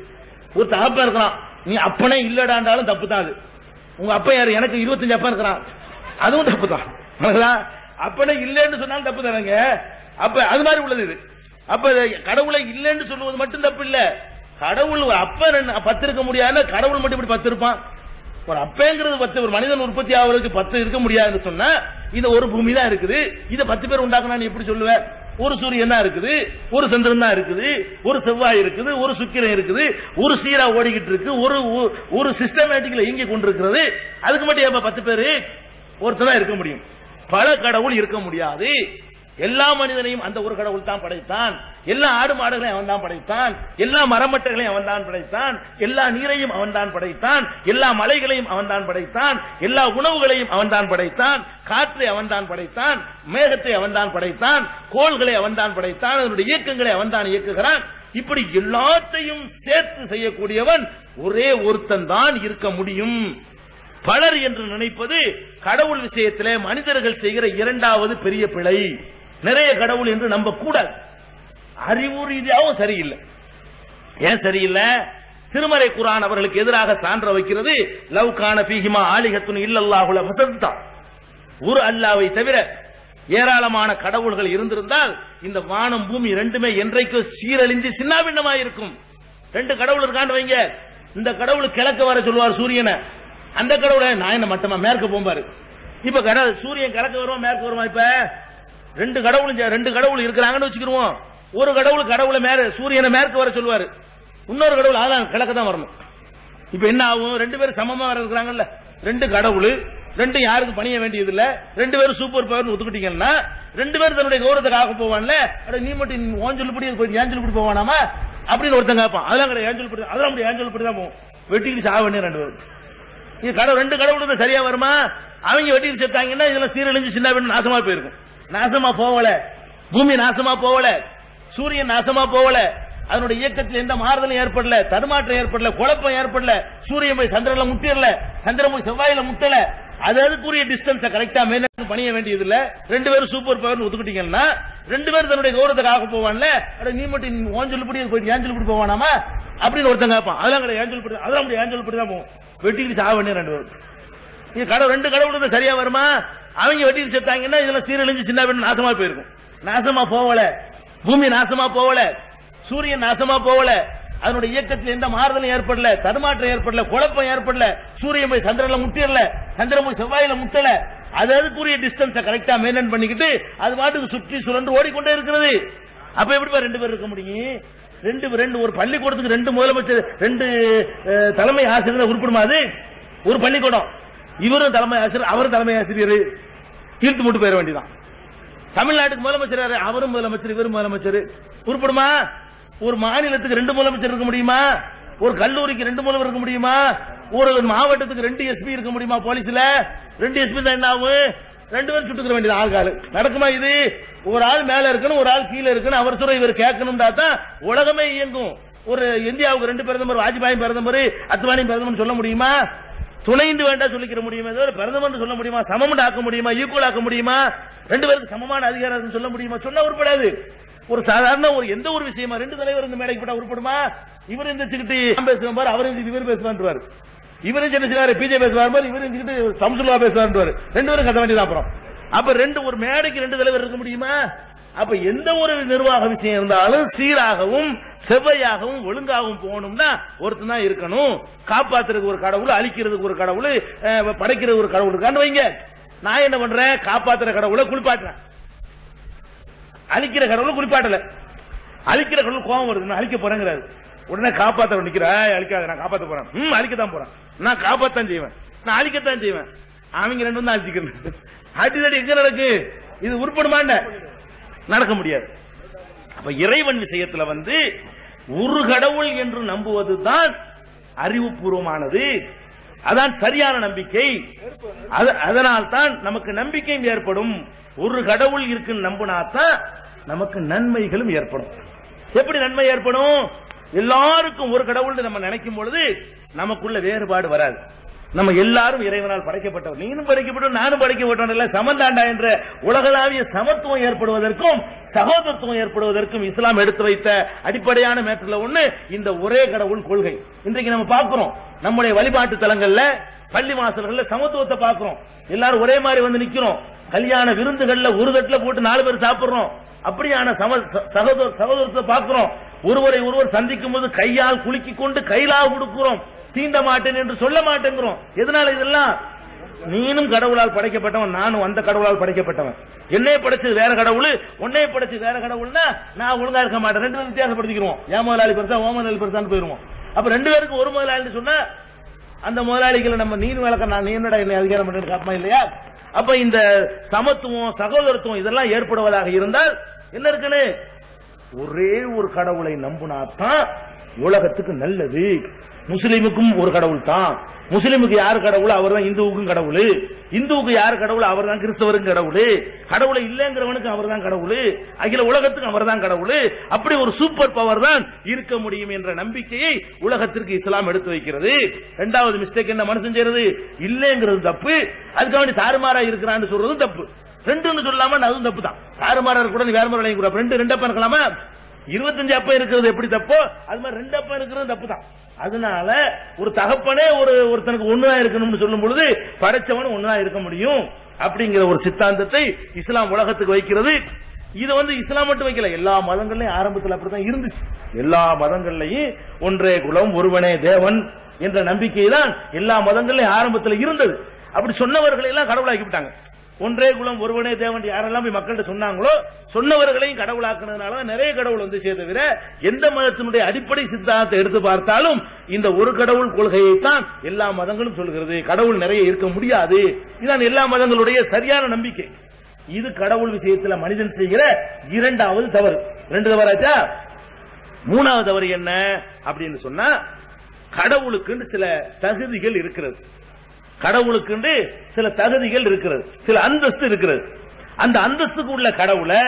ஒரு தகப்பன் இருக்கலாம் நீ அப்பனே இல்லடாண்டாலும் தப்பு தான் அது உங்க அப்பா யாரு எனக்கு இருபத்தஞ்சு அப்பா இருக்கிறான் அதுவும் தப்பு தான் புரியுதா? அப்பனே இல்லைன்னு சொன்னாலும் தப்பு தானங்க அப்ப அது மாதிரி உள்ளது இது அப்ப கடவுளை இல்லைன்னு சொல்லுவது மட்டும் தப்பு இல்ல கடவுள் ஒரு அப்ப ரெண்டு- பத்து இருக்க முடியாது கடவுள் மட்டும் இப்படி பத்து இருப்பான் ஒரு அப்பங்கிறது பத்து ஒரு மனிதன் உற்பத்தி ஆவதற்கு பத்து இருக்க முடியாதுன்னு சொன்னா இது ஒரு பூமி தான் இருக்குது இதை பத்து பேர் உண்டாக்கணும் நீ எப்படி சொல்லுவ ஒரு சூரியன் தான் இருக்குது ஒரு சந்திரன் தான் இருக்குது ஒரு செவ்வாய் இருக்குது ஒரு சுக்கிரன் இருக்குது ஒரு சீரா ஓடிக்கிட்டு இருக்கு ஒரு ஒரு- ஒரு சிஸ்டமேட்டிக்ல இயங்கி கொண்டிருக்கிறது அதுக்கு மட்டும் ஏப்பா பத்து பேரு ஒருத்தர் தான் இருக்க முடியும் பல கடவுள் இருக்க முடியாது எல்லா மனிதனையும் அந்த ஒரு கடவுள் தான் படைத்தான் எல்லா ஆடு மாடுகளையும் அவன் தான் படைத்தான் எல்லா மரமட்டைகளையும் அவன் தான் படைத்தான் எல்லா நீரையும் அவன் தான் படைத்தான் எல்லா மலைகளையும் அவன் தான் படைத்தான் எல்லா உணவுகளையும் அவன் தான் படைத்தான் காற்றை அவன் தான் படைத்தான் மேகத்தை அவன் தான் படைத்தான் கோள்களை அவன் தான் படைத்தான் அதனுடைய இயக்கங்களை அவன் தான் இயக்குகிறான் இப்படி எல்லாத்தையும் சேர்த்து செய்யக்கூடியவன் ஒரே ஒருத்தன் தான் இருக்க முடியும் பலர் என்று நினைப்பது கடவுள் விஷயத்திலே மனிதர்கள் செய்கிற இரண்டாவது பெரிய பிழை நிறைய கடவுள் என்று நம்ப கூடாது அறிவு ரீதியாகவும் சரியில்லை ஏன் சரியில்லை திருமறை குரான் அவர்களுக்கு எதிராக சான்ற வைக்கிறது லவ் கான பீஹிமா ஆலிகத்துன் இல்லல்லாஹுல வசந்தா ஒரு அல்லாவை தவிர ஏராளமான கடவுள்கள் இருந்திருந்தால் இந்த வானம் பூமி ரெண்டுமே என்றைக்கோ சீரழிஞ்சு சின்னாபின்னமாயிருக்கும் ரெண்டு கடவுள் இருக்கான்னு வைங்க இந்த கடவுள் கிழக்கு வர சொல்லுவார் சூரியனை அந்த கடவுளை நான் என்ன மட்டமா மேற்கு போம்பாரு இப்ப கட- சூரியன் கிழக்கு வருமா மேற்கு வருமா இப்ப ரெண்டு கடவுள் இங்க- ரெண்டு கடவுள் இருக்கிறாங்கன்னு வச்சுக்கிருவோம் ஒரு கடவுள் கடவுளை மேல சூரியனை மேற்கு வர சொல்லுவாரு இன்னொரு கடவுள் அதான் கிழக்கு தான் வரணும் இப்ப என்ன ஆகும் ரெண்டு பேரும் சமமா வர இருக்கிறாங்கல்ல ரெண்டு கடவுள் ரெண்டும் யாருக்கு பணிய வேண்டியது இல்ல ரெண்டு பேரும் சூப்பர் பவர் ஒத்துக்கிட்டீங்கன்னா ரெண்டு பேரும் தன்னுடைய கௌரவத்துக்காக போவான்ல அட நீ மட்டும் ஓஞ்சல் படி போயிட்டு ஏஞ்சல் படி போவானாமா அப்படின்னு ஒருத்தன் கேட்பான் அதெல்லாம் கிடையாது ஏஞ்சல் படி அதெல்லாம் அப்படி ஏஞ்சல் படி தான் போவோம் வெட்டிக்கிட்டு சாக வேண்டிய ரெண்டு பேரும் இது கடவுள் ரெண்டு கடவுள் சரியா வருமா அவங்க வெட்டிட்டு செத்தாங்கன்னா இதெல்லாம் சீரழிஞ்சு சின்ன பின்ன நாசமா போயிருக்கும் நாசமா போகல பூமி நாசமா போகல சூரியன் நாசமா போகல அதனுடைய இயக்கத்தில் எந்த மாறுதலும் ஏற்படல தடுமாற்றம் ஏற்படல குழப்பம் ஏற்படல சூரியன் போய் சந்திரன்ல முட்டிடல சந்திரன் போய் செவ்வாயில முட்டல அது அதுக்குரிய டிஸ்டன்ஸை கரெக்டா மெயின்டைன் பண்ணிய வேண்டியது இல்ல ரெண்டு பேரும் சூப்பர் பவர் ஒத்துக்கிட்டீங்கன்னா ரெண்டு பேரும் தன்னுடைய கௌரவத்துக்காக போவான்ல அட நீ மட்டும் ஓஞ்சல் படி போயிட்டு ஏஞ்சல் படி போவானாமா அப்படின்னு ஒருத்தன் கேட்பான் அதெல்லாம் கிடையாது ஏஞ்சல் படி அதெல்லாம் அப்படி ஏஞ்சல் படி தான் போவோம் வெட்டிக்கிட்டு சாக வேண்டிய ரெண்டு பேரும் இது கடவுள் ரெண்டு கடவுள் சரியா வருமா அவங்க வெட்டிட்டு செத்தாங்கன்னா இதெல்லாம் சீரழிஞ்சு சின்ன பின்ன நாசமா போயிருக்கும் நாசமா போகல பூமி நாசமா போகல சூரியன் நாசமா போகல அதனுடைய இயக்கத்தில் எந்த மாறுதலும் ஏற்படல தடுமாற்றம் ஏற்படல குழப்பம் ஏற்படல சூரியன் போய் சந்திரன்ல முட்டிடல சந்திரன் போய் செவ்வாயில முட்டல அது அதுக்குரிய டிஸ்டன்ஸை கரெக்டா மெயின்டைன் பண்ணிக்கிட்டு அது பாட்டுக்கு சுற்றி சுழன்று ஓடிக்கொண்டே இருக்கிறது அப்ப எப்படிப்பா ரெண்டு பேர் இருக்க முடியும் ரெண்டு ரெண்டு ஒரு பள்ளிக்கூடத்துக்கு ரெண்டு முதலமைச்சர் ரெண்டு அஹ், தலைமை ஆசிரியர் உருப்பிடுமா அது ஒரு பள்ளிக்கூடம் இவரும் தலைமை ஆசிரியர் அவரும் தலைமை ஆசிரியர் இழுத்து மட்டும் போயிட வேண்டியதான் தமிழ்நாட்டுக்கு முதலமைச்சர் யாரு? அவரும் முதலமைச்சர் இவரும் முதலமைச்சர் உருப்படுமா ஒரு மாநிலத்துக்கு ரெண்டு முதலமைச்சர் இருக்க முடியுமா ஒரு கல்லூரிக்கு ரெண்டு முதல்வர் இருக்க முடியுமா ஒரு மாவட்டத்துக்கு ரெண்டு எஸ்பி இருக்க முடியுமா போலீஸ்ல ரெண்டு எஸ்பி தான் என்ன ஆகும் ரெண்டு பேரும் சுட்டுக்கிற வேண்டியது ஆள்காலு நடக்குமா இது ஒரு ஆள் மேல இருக்கணும் ஒரு ஆள் கீழே இருக்கணும் அவர் சொல்ற இவர் கேட்கணும்டா தான் உலகமே இயங்கும் ஒரு இந்தியாவுக்கு ரெண்டு பிரதமர் வாஜ்பாய் பிரதமர் அத்வானி பிரதமர் சொல்ல முடியுமா துணைந்து வேண்டாம் சொல்லிக்கிற முடியுமா ஏதோ பிரதமர் சொல்ல முடியுமா சமம் ஆக்க முடியுமா ஈக்குவல் ஆக்க முடியுமா ரெண்டு பேருக்கு சமமான அதிகாரம் இருக்குன்னு சொல்ல முடியுமா சொன்னா உருப்படாது ஒரு சாதாரண ஒரு எந்த ஒரு விஷயமா ரெண்டு தலைவர் இந்த மேடைக்கு போட்டா உருப்படுமா இவர் எந்திரிச்சுக்கிட்டு நான் பேசுவேன் பாரு அவர் எந்திரிச்சு இவர் பேசுவான்றாரு இவர் என்ன செய்வாரு பிஜே பேசுவார் பாரு இவர் எந்திரிச்சுக்கிட்டு சம்சுல்லா பேசுவான்றாரு ரெண்டு பேரும் கத்த வேண்டியது அப்புறம் அப்ப ரெண்டு ஒரு மேடைக்கு ரெண்டு தலைவர் இருக்க முடியுமா அப்ப எந்த ஒரு நிர்வாக விஷயம் இருந்தாலும் சீராகவும் செவ்வையாகவும் ஒழுங்காகவும் போகணும்னா ஒருத்தன் தான் இருக்கணும் காப்பாத்துறதுக்கு ஒரு கடவுள் அழிக்கிறதுக்கு ஒரு கடவுள் அஹ், படைக்கிறதுக்கு ஒரு கடவுள் இருக்கான்னு வைங்க நான் என்ன பண்றேன் காப்பாத்துற கடவுளை குளிப்பாட்டுறேன் அழிக்கிற கடவுளை குளிப்பாட்டல அழிக்கிற கடவுள் கோபம் வருது நான் அழிக்க போறேங்கிறாரு உடனே காப்பாத்த நிக்கிற "ஏய், அழிக்காத நான் காப்பாத்த போறேன் ம் அழிக்கத்தான் போறேன் நான் காப்பாத்தான் செய்வேன் நான் அழிக்கத்தான் செய்வேன் அவங்க ரெண்டு தான் அழிச்சுக்கிறேன் அடிதடி எங்க நடக்கு இது உருப்படுமாண்ட நடக்க முடியாது அப்ப இறைவன் விஷயத்துல வந்து ஒரு கடவுள் என்று நம்புவதுதான் அறிவுபூர்வமானது அதான் சரியான நம்பிக்கை அத- அதனால்தான் நமக்கு நம்பிக்கையும் ஏற்படும் ஒரு கடவுள் இருக்குன்னு நம்பினாதான் நமக்கு நன்மைகளும் ஏற்படும் எப்படி நன்மை ஏற்படும் எல்லாருக்கும் ஒரு கடவுள் நம்ம நினைக்கும் பொழுது நமக்குள்ள வேறுபாடு வராது நம்ம எல்லாரும் இறைவனால் படைக்கப்பட்டவர் நீனும் படைக்கப்பட்டவன் நானும் படைக்கப்பட்டவன் இல்ல சமந்தாண்டா என்ற உலகளாவிய சமத்துவம் ஏற்படுவதற்கும் சகோதரத்துவம் ஏற்படுவதற்கும் இஸ்லாம் எடுத்து வைத்த அடிப்படையான மேட்டர்ல ஒண்ணு இந்த ஒரே கடவுள் கொள்கை இன்றைக்கு நம்ம பார்க்கிறோம் நம்முடைய வழிபாட்டு தலங்கள்ல பள்ளி வாசல்கள்ல சமத்துவத்தை பார்க்கிறோம் எல்லாரும் ஒரே மாதிரி வந்து நிக்கிறோம் கல்யாண விருந்துகள்ல ஒரு தட்டுல போட்டு நாலு பேர் சாப்பிடுறோம் அப்படியான சம ச- சகோதர சகோதரத்தை பார்க்கிறோம் ஒருவரை ஒருவர் சந்திக்கும் போது கையால் குலுக்கிக் கொண்டு கைலா கொடுக்கிறோம் தீண்ட மாட்டேன் என்று சொல்ல மாட்டேங்கிறோம் எதனால இதெல்லாம் நீனும் கடவுளால் படைக்கப்பட்டவன் நானும் அந்த கடவுளால் படைக்கப்பட்டவன் என்னைய படைச்சது வேற கடவுள் உன்னைய படைச்சது வேற கடவுள்னா நான் ஒழுங்கா இருக்க மாட்டேன் ரெண்டு பேரும் வித்தியாசப்படுத்திக்கிறோம் என் முதலாளி பெருசா ஓ முதலாளி பெருசான்னு போயிருவோம் அப்ப ரெண்டு பேருக்கு ஒரு முதலாளின்னு சொன்னா அந்த முதலாளிகளை நம்ம நீர் விளக்க நான் நீ என்னடா என்னை அதிகாரம் பண்ணி காப்பமா இல்லையா அப்ப இந்த சமத்துவம் சகோதரத்துவம் இதெல்லாம் ஏற்படுவதாக இருந்தால் என்ன இருக்குன்னு ஒரே ஒரு கடவுளை நம்புனாதான் உலகத்துக்கு நல்லது முஸ்லிமுக்கும் ஒரு கடவுள் தான் முஸ்லிமுக்கு யார் கடவுள் அவர் தான் இந்துவுக்கும் கடவுள் இந்துவுக்கு யார் கடவுள் அவர் தான் கிறிஸ்தவருக்கும் கடவுள் கடவுளை இல்லைங்கிறவனுக்கு அவர் தான் கடவுள் அகில உலகத்துக்கு அவர் தான் கடவுள் அப்படி ஒரு சூப்பர் பவர் தான் இருக்க முடியும் என்ற நம்பிக்கையை உலகத்திற்கு இஸ்லாம் எடுத்து வைக்கிறது இரண்டாவது மிஸ்டேக் என்ன மனுஷன் செய்யறது இல்லைங்கிறது தப்பு அதுக்காக வேண்டி தாறுமாறா இருக்கிறான்னு சொல்றதும் தப்பு ரெண்டுன்னு சொல்லாம அதுவும் தப்பு தான் தாறுமாறா இருக்க கூட நீ வேற மாதிரி கூட ரெண்டு ரெண்டு அப்பா இருக்கலாமா இருபத்தஞ்சு அப்பா இருக்கிறது எப்படி தப்போ அது மாதிரி ரெண்டு அப்பா இருக்கிறது தப்பு தான் அதனால ஒரு தகப்பனே ஒரு ஒருத்தனுக்கு ஒண்ணுதான் இருக்கணும்னு சொல்லும் பொழுது படைச்சவனும் ஒண்ணுதான் இருக்க முடியும் அப்படிங்கிற ஒரு சித்தாந்தத்தை இஸ்லாம் உலகத்துக்கு வைக்கிறது இது வந்து இஸ்லாம் மட்டும் வைக்கல எல்லா மதங்கள்லயும் ஆரம்பத்தில் அப்படித்தான் இருந்துச்சு எல்லா மதங்கள்லயும் ஒன்றே குலம் ஒருவனே தேவன் என்ற நம்பிக்கை தான் எல்லா மதங்கள்லயும் ஆரம்பத்தில் இருந்தது அப்படி சொன்னவர்களை எல்லாம் கடவுளாக்கி விட்டாங்க ஒன்றே குலம் ஒருவனே தேவன் யாரெல்லாம் போய் மக்கள்கிட்ட சொன்னாங்களோ சொன்னவர்களையும் கடவுளாக்குனதுனால நிறைய கடவுள் வந்து தவிர எந்த மதத்தினுடைய அடிப்படை சித்தாந்தத்தை எடுத்து பார்த்தாலும் இந்த ஒரு கடவுள் கொள்கையைத்தான் எல்லா மதங்களும் சொல்கிறது கடவுள் நிறைய இருக்க முடியாது இதுதான் எல்லா மதங்களுடைய சரியான நம்பிக்கை இது கடவுள் விஷயத்துல மனிதன் செய்கிற இரண்டாவது தவறு ரெண்டு தவறாச்சா மூணாவது தவறு என்ன அப்படின்னு சொன்னா கடவுளுக்குன்னு சில தகுதிகள் இருக்கிறது கடவுளுக்குண்டு சில தகுதிகள் இருக்கிறது சில அந்தஸ்து இருக்கிறது அந்த அந்தஸ்துக்கு உள்ள கடவுளை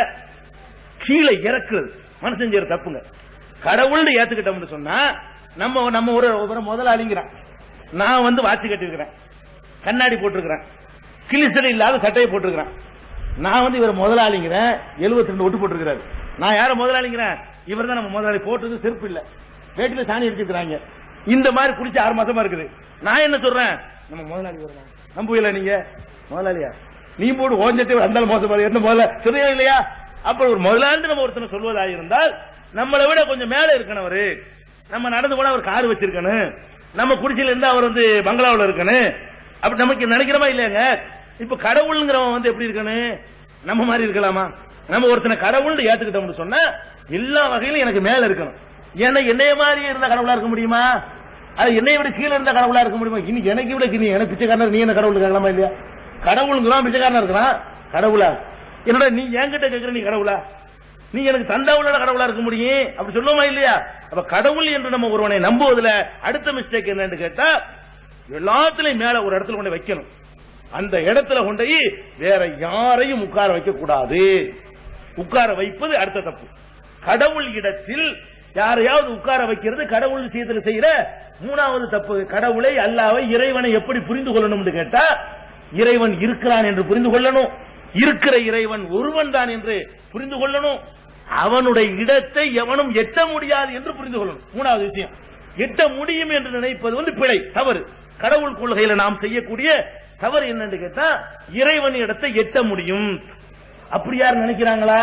கீழே இறக்குறது மனுஷன் செய்யற தப்புங்க கடவுள்னு ஏத்துக்கிட்டோம்னு சொன்னா நம்ம நம்ம ஒரு ஒரு முதலாளிங்கிறான் நான் வந்து வாட்சி கட்டியிருக்கிறேன் கண்ணாடி போட்டிருக்கிறேன் கிளிசடி இல்லாத சட்டையை போட்டிருக்கிறேன் நான் வந்து இவர் முதலாளிங்கிறேன் 72 ரெண்டு ஒட்டு போட்டிருக்கிறாரு நான் யார முதலாளிங்கிறேன் இவர் தான் நம்ம முதலாளி போட்டது செருப்பு இல்ல வேட்டில சாணி அடிச்சிருக்கிறாங்க இந்த மாதிரி குடிச்சு ஆறு மாசமா இருக்குது நான் என்ன சொல்றேன் நம்ம முதலாளி வருவாங்க நம்புவீங்களா நீங்க முதலாளியா நீ போடு ஓஞ்சத்தை வந்தாலும் மோசம் என்ன முதல்ல சொல்றீங்க இல்லையா அப்ப ஒரு முதலாளி நம்ம ஒருத்தனை சொல்வதாக இருந்தால் நம்மளை விட கொஞ்சம் மேல இருக்கணவரு நம்ம நடந்து போனா ஒரு கார் வச்சிருக்கணும் நம்ம குடிசையில இருந்தா அவர் வந்து பங்களாவில் இருக்கணும் அப்படி நமக்கு நினைக்கிறோமா இல்லையாங்க இப்ப கடவுளுங்கிறவன் வந்து எப்படி இருக்கணும் நம்ம மாதிரி இருக்கலாமா நம்ம ஒருத்தனை கடவுள்னு ஏத்துக்கிட்டோம்னு சொன்னா எல்லா வகையிலும் எனக்கு மேல இருக்கணும் ஏன்னா என்னைய மாதிரியே இருந்தா கடவுளா இருக்க முடியுமா அது என்னை விட கீழே இருந்தா கடவுளா இருக்க முடியுமா இன்னைக்கு எனக்கு விட நீ எனக்கு பிச்சைக்காரனர் நீ என்ன கடவுள் கேட்கலாமா இல்லையா கடவுளுங்கிறான் பிச்சைக்காரனா இருக்கிறான் கடவுளா என்னடா நீ என்கிட்ட கேட்கிற நீ கடவுளா நீ எனக்கு தந்தாவுல கடவுளா இருக்க முடியும் அப்படி சொல்லுவோமா இல்லையா அப்ப கடவுள் என்று நம்ம ஒருவனை நம்புவதுல அடுத்த மிஸ்டேக் என்னன்னு கேட்டா எல்லாத்துலயும் மேல ஒரு இடத்துல கொண்டு வைக்கணும் அந்த இடத்துல கொண்டு போய் வேற யாரையும் உட்கார வைக்க கூடாது உட்கார வைப்பது அடுத்த தப்பு கடவுள் இடத்தில் யாரையாவது உட்கார வைக்கிறது கடவுள் விஷயத்தில் செய்யற மூணாவது தப்பு கடவுளை அல்லாவை இறைவனை எப்படி புரிந்து கொள்ளணும்னு கேட்டா இறைவன் இருக்கிறான் என்று புரிந்து கொள்ளணும் இருக்கிற இறைவன் ஒருவன் தான் என்று புரிந்து கொள்ளணும் அவனுடைய இடத்தை எவனும் எட்ட முடியாது என்று புரிந்து கொள்ளணும் மூணாவது விஷயம் எட்ட முடியும் என்று நினைப்பது வந்து பிழை தவறு கடவுள் கொள்கையில நாம் செய்யக்கூடிய தவறு என்னன்னு கேட்டா இறைவன் இடத்தை எட்ட முடியும் அப்படி யார் நினைக்கிறாங்களா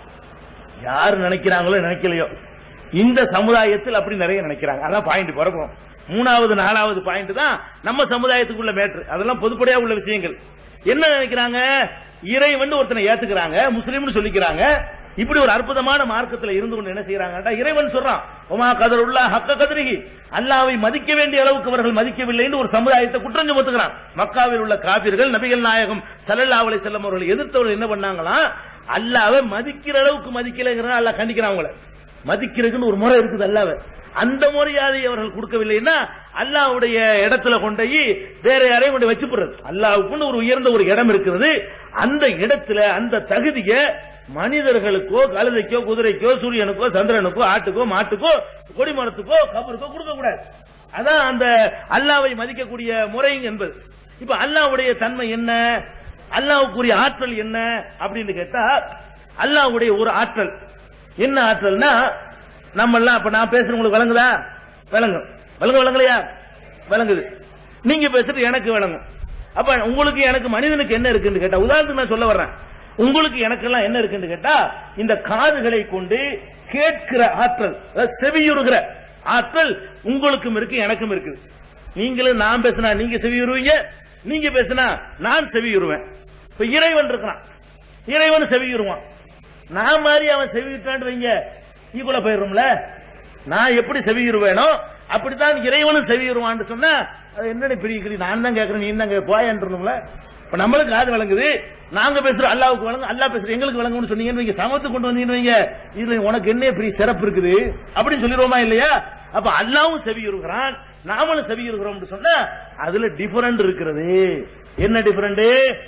யார் நினைக்கிறாங்களோ நினைக்கலையோ இந்த சமுதாயத்தில் அப்படி நிறைய நினைக்கிறாங்க அதான் பாயிண்ட் பிறக்கும் மூணாவது நாலாவது பாயிண்ட் தான் நம்ம சமுதாயத்துக்குள்ள மேட்ரு அதெல்லாம் பொதுப்படையா உள்ள விஷயங்கள் என்ன நினைக்கிறாங்க இறைவன் ஒருத்தனை ஏத்துக்கிறாங்க முஸ்லீம்னு சொல்லிக்கிறாங்க இப்படி ஒரு அற்புதமான மார்க்கத்தில் இருந்து கொண்டு என்ன செய்யறாங்க இறைவன் சொல்றான் உமா கதர் உள்ள ஹக்க கதிரிகி அல்லாவை மதிக்க வேண்டிய அளவுக்கு அவர்கள் மதிக்கவில்லைன்னு ஒரு சமுதாயத்தை குற்றம் சுமத்துக்கிறான் மக்காவில் உள்ள காபிர்கள் நபிகள் நாயகம் சல்லல்லா அலை செல்லம் அவர்கள் எதிர்த்தவர்கள் என்ன பண்ணாங்களாம் அல்லாவை மதிக்கிற அளவுக்கு மதிக்கலைங்கிறத அல்லாஹ் கண்டிக்கிறான் அவங்கள மதிக்கிறதுன்னு ஒரு முறை இருக்குது அல்லாவ அந்த மரியாதையை அவர்கள் கொடுக்கவில்லைன்னா அல்லாவுடைய இடத்துல கொண்டு போய் வேற யாரையும் கொண்டு வச்சு போடுறது அல்லாவுக்குன்னு ஒரு உயர்ந்த ஒரு இடம் இருக்கிறது அந்த இடத்துல அந்த தகுதியை மனிதர்களுக்கோ கழுதைக்கோ குதிரைக்கோ சூரியனுக்கோ சந்திரனுக்கோ ஆட்டுக்கோ மாட்டுக்கோ கொடிமரத்துக்கோ கபருக்கோ கொடுக்க கூடாது அதான் அந்த அல்லாவை மதிக்கக்கூடிய முறை என்பது இப்ப அல்லாவுடைய தன்மை என்ன அல்லாவுக்குரிய ஆற்றல் என்ன அப்படின்னு கேட்டா அல்லாவுடைய ஒரு ஆற்றல் என்ன ஆற்றல்னா நம்ம எல்லாம் இப்ப நான் பேசுறது உங்களுக்கு விளங்குதா விளங்கும் விளங்க விளங்கலையா விளங்குது நீங்க பேசுறது எனக்கு விளங்கும் அப்ப உங்களுக்கு எனக்கு மனிதனுக்கு என்ன இருக்குன்னு கேட்டா உதாரணத்துக்கு நான் சொல்ல வர்றேன் உங்களுக்கு எனக்கெல்லாம் என்ன இருக்குன்னு கேட்டா இந்த காதுகளை கொண்டு கேட்கிற ஆற்றல் அதாவது செவியுறுகிற ஆற்றல் உங்களுக்கும் இருக்கு எனக்கும் இருக்குது நீங்களும் நான் பேசினா நீங்க செவியுறுவீங்க நீங்க பேசினா நான் செவியுறுவேன் இப்ப இறைவன் இருக்கிறான் இறைவன் செவியுறுவான் நான் மாதிரி அவன் செவிட்டான்னு வைங்க ஈக்குவலா போயிடும்ல நான் எப்படி செவியுறுவேனோ அப்படித்தான் இறைவனும் செவியுறுவான்னு சொன்னா அது என்னடி பெரிய கிரி நான் தான் கேட்கறேன் நீ தான் போயான்றணும்ல இப்ப நம்மளுக்கு காது விளங்குது நாங்க பேசுறோம் அல்லாவுக்கு வழங்கும் அல்லா பேசுறோம் எங்களுக்கு வழங்கும்னு சொன்னீங்கன்னு வைங்க சமத்து கொண்டு வந்தீங்கன்னு வைங்க இதுல உனக்கு என்ன பெரிய சிறப்பு இருக்குது அப்படின்னு சொல்லிடுவோமா இல்லையா அப்ப அல்லாவும் செவியுறுகிறான் நாமளும் செவியுறுகிறோம் சொன்னா அதுல டிஃபரண்ட் இருக்கிறது என்ன டிஃபரண்ட்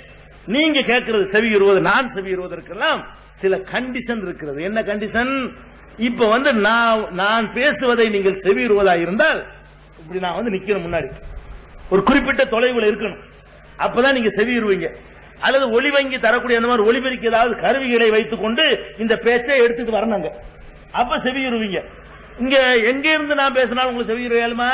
நீங்க கேட்கிறது செவியுறுவது நான் செவியுறுவதற்கெல்லாம் சில கண்டிஷன் இருக்கிறது என்ன கண்டிஷன் இப்ப வந்து நான் நான் பேசுவதை நீங்கள் செவியுறுவதா இருந்தால் இப்படி நான் வந்து நிக்கிறேன் முன்னாடி ஒரு குறிப்பிட்ட தொலைவுல இருக்கணும் அப்பதான் நீங்க செவியுறுவீங்க அல்லது ஒளி வங்கி தரக்கூடிய அந்த மாதிரி ஒளிபெருக்கி ஏதாவது கருவிகளை வைத்துக் கொண்டு இந்த பேச்சை எடுத்துட்டு வரணுங்க அப்ப செவியுறுவீங்க இங்க எங்க இருந்து நான் பேசினாலும் உங்களுக்கு செவியுறு ஏழுமா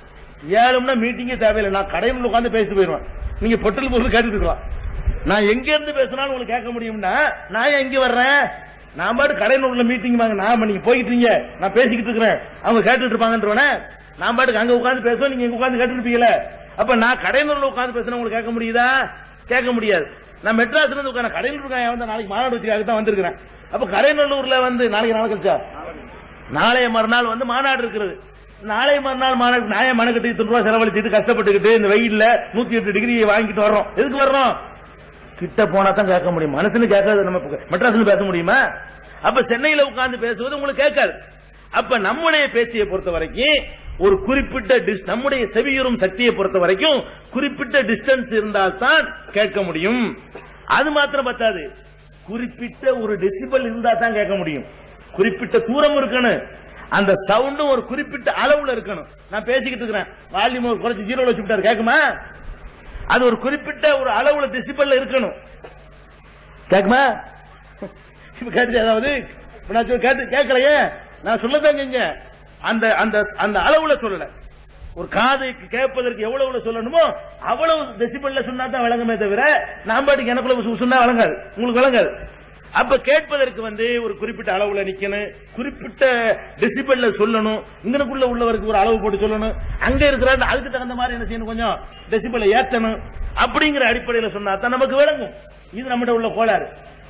ஏழும்னா மீட்டிங்கே தேவையில்லை நான் கடையில் உட்காந்து பேசிட்டு போயிடுவேன் நீங்க பொட்டல் பொருள் கேட்டுட்டு இருக்கலாம் நான் எங்க இருந்து பேசினாலும் உங்களுக்கு கேட்க முடியும்னா நான் ஏன் இங்க வர்றேன் நான் பாட்டு கடையில் உள்ள மீட்டிங் வாங்க நான் நீங்க போய்கிட்டீங்க நான் பேசிக்கிட்டு இருக்கிறேன் அவங்க கேட்டுட்டு இருப்பாங்கன்றவனே நான் பாட்டுக்கு அங்க உட்காந்து பேசுவோம் நீங்க இங்க உட்காந்து கேட்டுட்டு இருப்பீங்கல்ல அப்ப நான் கடையில் உட்காந்து பேசுறேன் உங்களுக்கு கேட்க முடியுதா கேட்க முடியாது நான் மெட்ராஸ்ல இருந்து உட்காந்து கடையில் இருக்கேன் வந்து நாளைக்கு மாநாடு வச்சுக்காக தான் வந்திருக்கிறேன் அப்ப கடைநல்லூர்ல வந்து நாளைக்கு நாள் கழிச்சா நாளைய மறுநாள் வந்து மாநாடு இருக்கிறது நாளை மறுநாள் மாநாடு நாய மனக்கட்டி தொண்ணூறு ரூபாய் செலவழிச்சிட்டு கஷ்டப்பட்டுக்கிட்டு இந்த வெயில்ல நூத்தி எட்டு டிகிரி வாங்கிட்டு வர்றோம் எதுக்கு வர்றோம் கிட்ட போனா தான் கேட்க முடியும் மனசுன்னு கேட்காது நம்ம மெட்ராஸ்ல பேச முடியுமா அப்ப சென்னையில உட்கார்ந்து பேசுவது உங்களுக்கு கேட்காது அப்ப நம்முடைய பேச்சையை பொறுத்த வரைக்கும் ஒரு குறிப்பிட்ட dis- நம்முடைய செவியுறும் சக்தியை பொறுத்த வரைக்கும் குறிப்பிட்ட டிஸ்டன்ஸ் இருந்தால் தான் கேட்க முடியும் அது மாத்திரம் பத்தாது குறிப்பிட்ட ஒரு டெசிபல் இருந்தா தான் கேட்க முடியும் குறிப்பிட்ட தூரம் இருக்கணும் அந்த சவுண்டும் ஒரு குறிப்பிட்ட அளவுல இருக்கணும் நான் பேசிக்கிட்டு இருக்கிறேன் வால்யூம் குறைச்சு ஜீரோல வச்சுட்டாரு கேட்குமா அது ஒரு குறிப்பிட்ட ஒரு அளவுல டெசிபல்ல இருக்கணும் கேக்குமா இப்ப கேட்டுச்சு அதாவது இப்ப நான் சொல்ல- கேட்டு கேட்கலையே நான் சொல்லதான் செஞ்சேன் அந்த அந்த அந்த அளவுல சொல்லல ஒரு காதுக்கு கேட்பதற்கு எவ்வளவு சொல்லணுமோ அவ்வளவு டெசிபல்ல சொன்னா தான் விளங்குமே தவிர நான் பாட்டுக்கு எனக்குள்ள சொ- சொன்னா விளங்காது உங்களுக்கு விளங்காது அப்ப கேட்பதற்கு வந்து ஒரு குறிப்பிட்ட அளவுல நிக்கணும் குறிப்பிட்ட டெசிபல்ல சொல்லணும் இங்கனுக்குள்ள உள்ளவருக்கு ஒரு அளவு போட்டு சொல்லணும் அங்க இருக்கிறாரு அதுக்கு தகுந்த மாதிரி என்ன செய்யணும் கொஞ்சம் டெசிபல்ல ஏத்தணும் அப்படிங்கிற அடிப்படையில சொன்னா தான் நமக்கு விளங்கும் இது நம்மகிட்ட உள்ள கோளாறு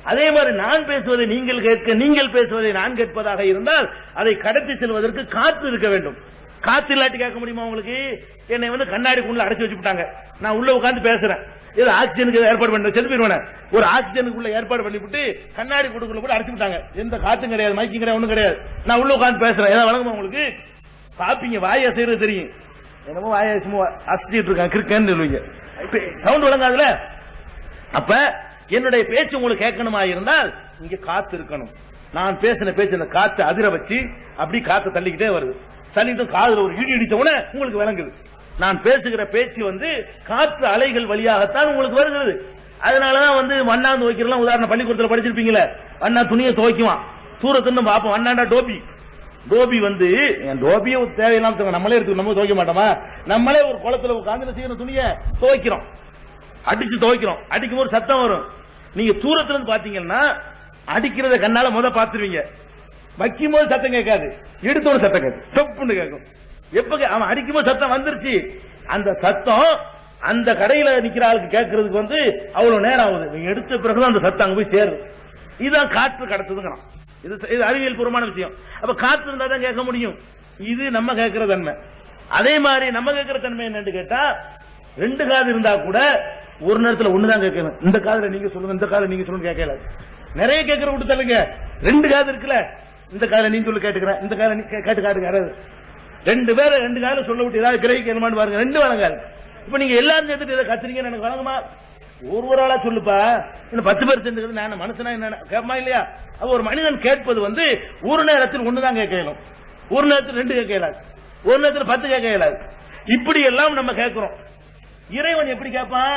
அதே மாதிரி நான் பேசுவதை நீங்கள் கேட்க நீங்கள் பேசுவதை நான் கேட்பதாக இருந்தால் அதை கடத்தி செல்வதற்கு காத்து இருக்க வேண்டும் காத்து இல்லாட்டி கேட்க முடியுமா உங்களுக்கு என்னை வந்து கண்ணாடிக்குள்ள அடைச்சு வச்சுட்டாங்க நான் உள்ள உட்கார்ந்து பேசுறேன் ஏதோ ஆக்சிஜனுக்கு ஏற்பாடு பண்ண செத்து போயிருவேன் ஒரு ஆக்சிஜனுக்குள்ள ஏற்பாடு பண்ணிவிட்டு கண்ணாடி கொடுக்குள்ள கூட அடைச்சு விட்டாங்க எந்த காத்தும் கிடையாது மைக்கும் கிடையாது ஒண்ணும் கிடையாது நான் உள்ள உட்கார்ந்து பேசுறேன் ஏதாவது வழங்குமா உங்களுக்கு பாப்பீங்க வாயை செய்யறது தெரியும் என்னமோ வாயை சும்மா அசிச்சிட்டு இருக்கான் கிறுக்கன்னு சொல்லுவீங்க சவுண்ட் வழங்காதுல அப்ப என்னுடைய பேச்சு உங்களுக்கு கேட்கணுமா இருந்தால் இங்க காத்து இருக்கணும் நான் பேசின பேச்சு அந்த காத்து அதிர வச்சு அப்படி காத்து தள்ளிக்கிட்டே வருது தள்ளிட்டு காதுல ஒரு இடி இடிச்ச உடனே உங்களுக்கு விளங்குது நான் பேசுகிற பேச்சு வந்து காற்று அலைகள் வழியாகத்தான் உங்களுக்கு வருகிறது அதனாலதான் வந்து வண்ணா துவைக்கிறலாம் உதாரணம் பள்ளிக்கூடத்தில் படிச்சிருப்பீங்களே வண்ணா துணியை துவைக்குவான் தூரத்துன்னு பார்ப்போம் வண்ணாண்டா டோபி டோபி வந்து என் டோபியே ஒரு தேவையில்லாம தூங்க. நம்மளே எடுத்து நம்ம துவைக்க மாட்டோமா நம்மளே ஒரு குளத்துல உட்காந்து செய்யணும் துணியை துவைக்கிறோம் அடிச்சு துவைக்கிறோம் அடிக்கும் போது சத்தம் வரும் நீங்க தூரத்துல இருந்து பாத்தீங்கன்னா அடிக்கிறத கண்ணால முத பாத்துருவீங்க வைக்கும் போது சத்தம் கேட்காது எடுத்தோட சத்தம் கேட்கும் டொப்புன்னு கேட்கும் எப்ப கே- அவன் அடிக்கும் போது சத்தம் வந்துருச்சு அந்த சத்தம் அந்த கடையில நிக்கிற ஆளுக்கு கேட்கறதுக்கு வந்து அவ்வளவு நேரம் ஆகுது நீங்க எடுத்த பிறகுதான் அந்த சத்தம் அங்க போய் சேருது இதுதான் காற்று கடத்துதுங்கிறான் இது இது அறிவியல் பூர்வமான விஷயம் அப்ப காற்று இருந்தா தான் கேட்க முடியும் இது நம்ம கேட்கிற தன்மை அதே மாதிரி நம்ம கேட்கிற தன்மை என்னன்னு கேட்டா ரெண்டு காது இருந்தா கூட ஒரு நேரத்துல ஒண்ணுதான் கேட்கணும் இந்த காதுல நீங்க சொல்லுங்க இந்த காதுல நீங்க சொல்லுங்க கேட்கல நிறைய கேட்கற விட்டு தள்ளுங்க ரெண்டு காது இருக்குல்ல இந்த காதுல நீ சொல்லு கேட்டுக்கிறேன் இந்த காதுல நீ கே- கேட்டு காட்டுங்க யாராவது ரெண்டு பேரை ரெண்டு காதுல சொல்ல விட்டு ஏதாவது கிரகிக்கணுமான்னு பாருங்க ரெண்டு வழங்காது இப்ப நீங்க எல்லாரும் சேர்த்துட்டு இதை கத்துறீங்கன்னு எனக்கு வழங்குமா ஒரு ஒரு ஆளா சொல்லுப்பா இன்னும் பத்து பேர் சேர்ந்துக்கிறது நான் மனுஷனா என்ன கேட்பமா இல்லையா அப்ப ஒரு மனிதன் கேட்பது வந்து ஒரு நேரத்தில் ஒண்ணுதான் கேட்க இயலும் ஒரு நேரத்தில் ரெண்டு கேட்க இயலாது ஒரு நேரத்தில் பத்து கேட்க இயலாது இப்படி எல்லாம் நம்ம கேட்கிறோம் இறைவன் எப்படி கேட்பான்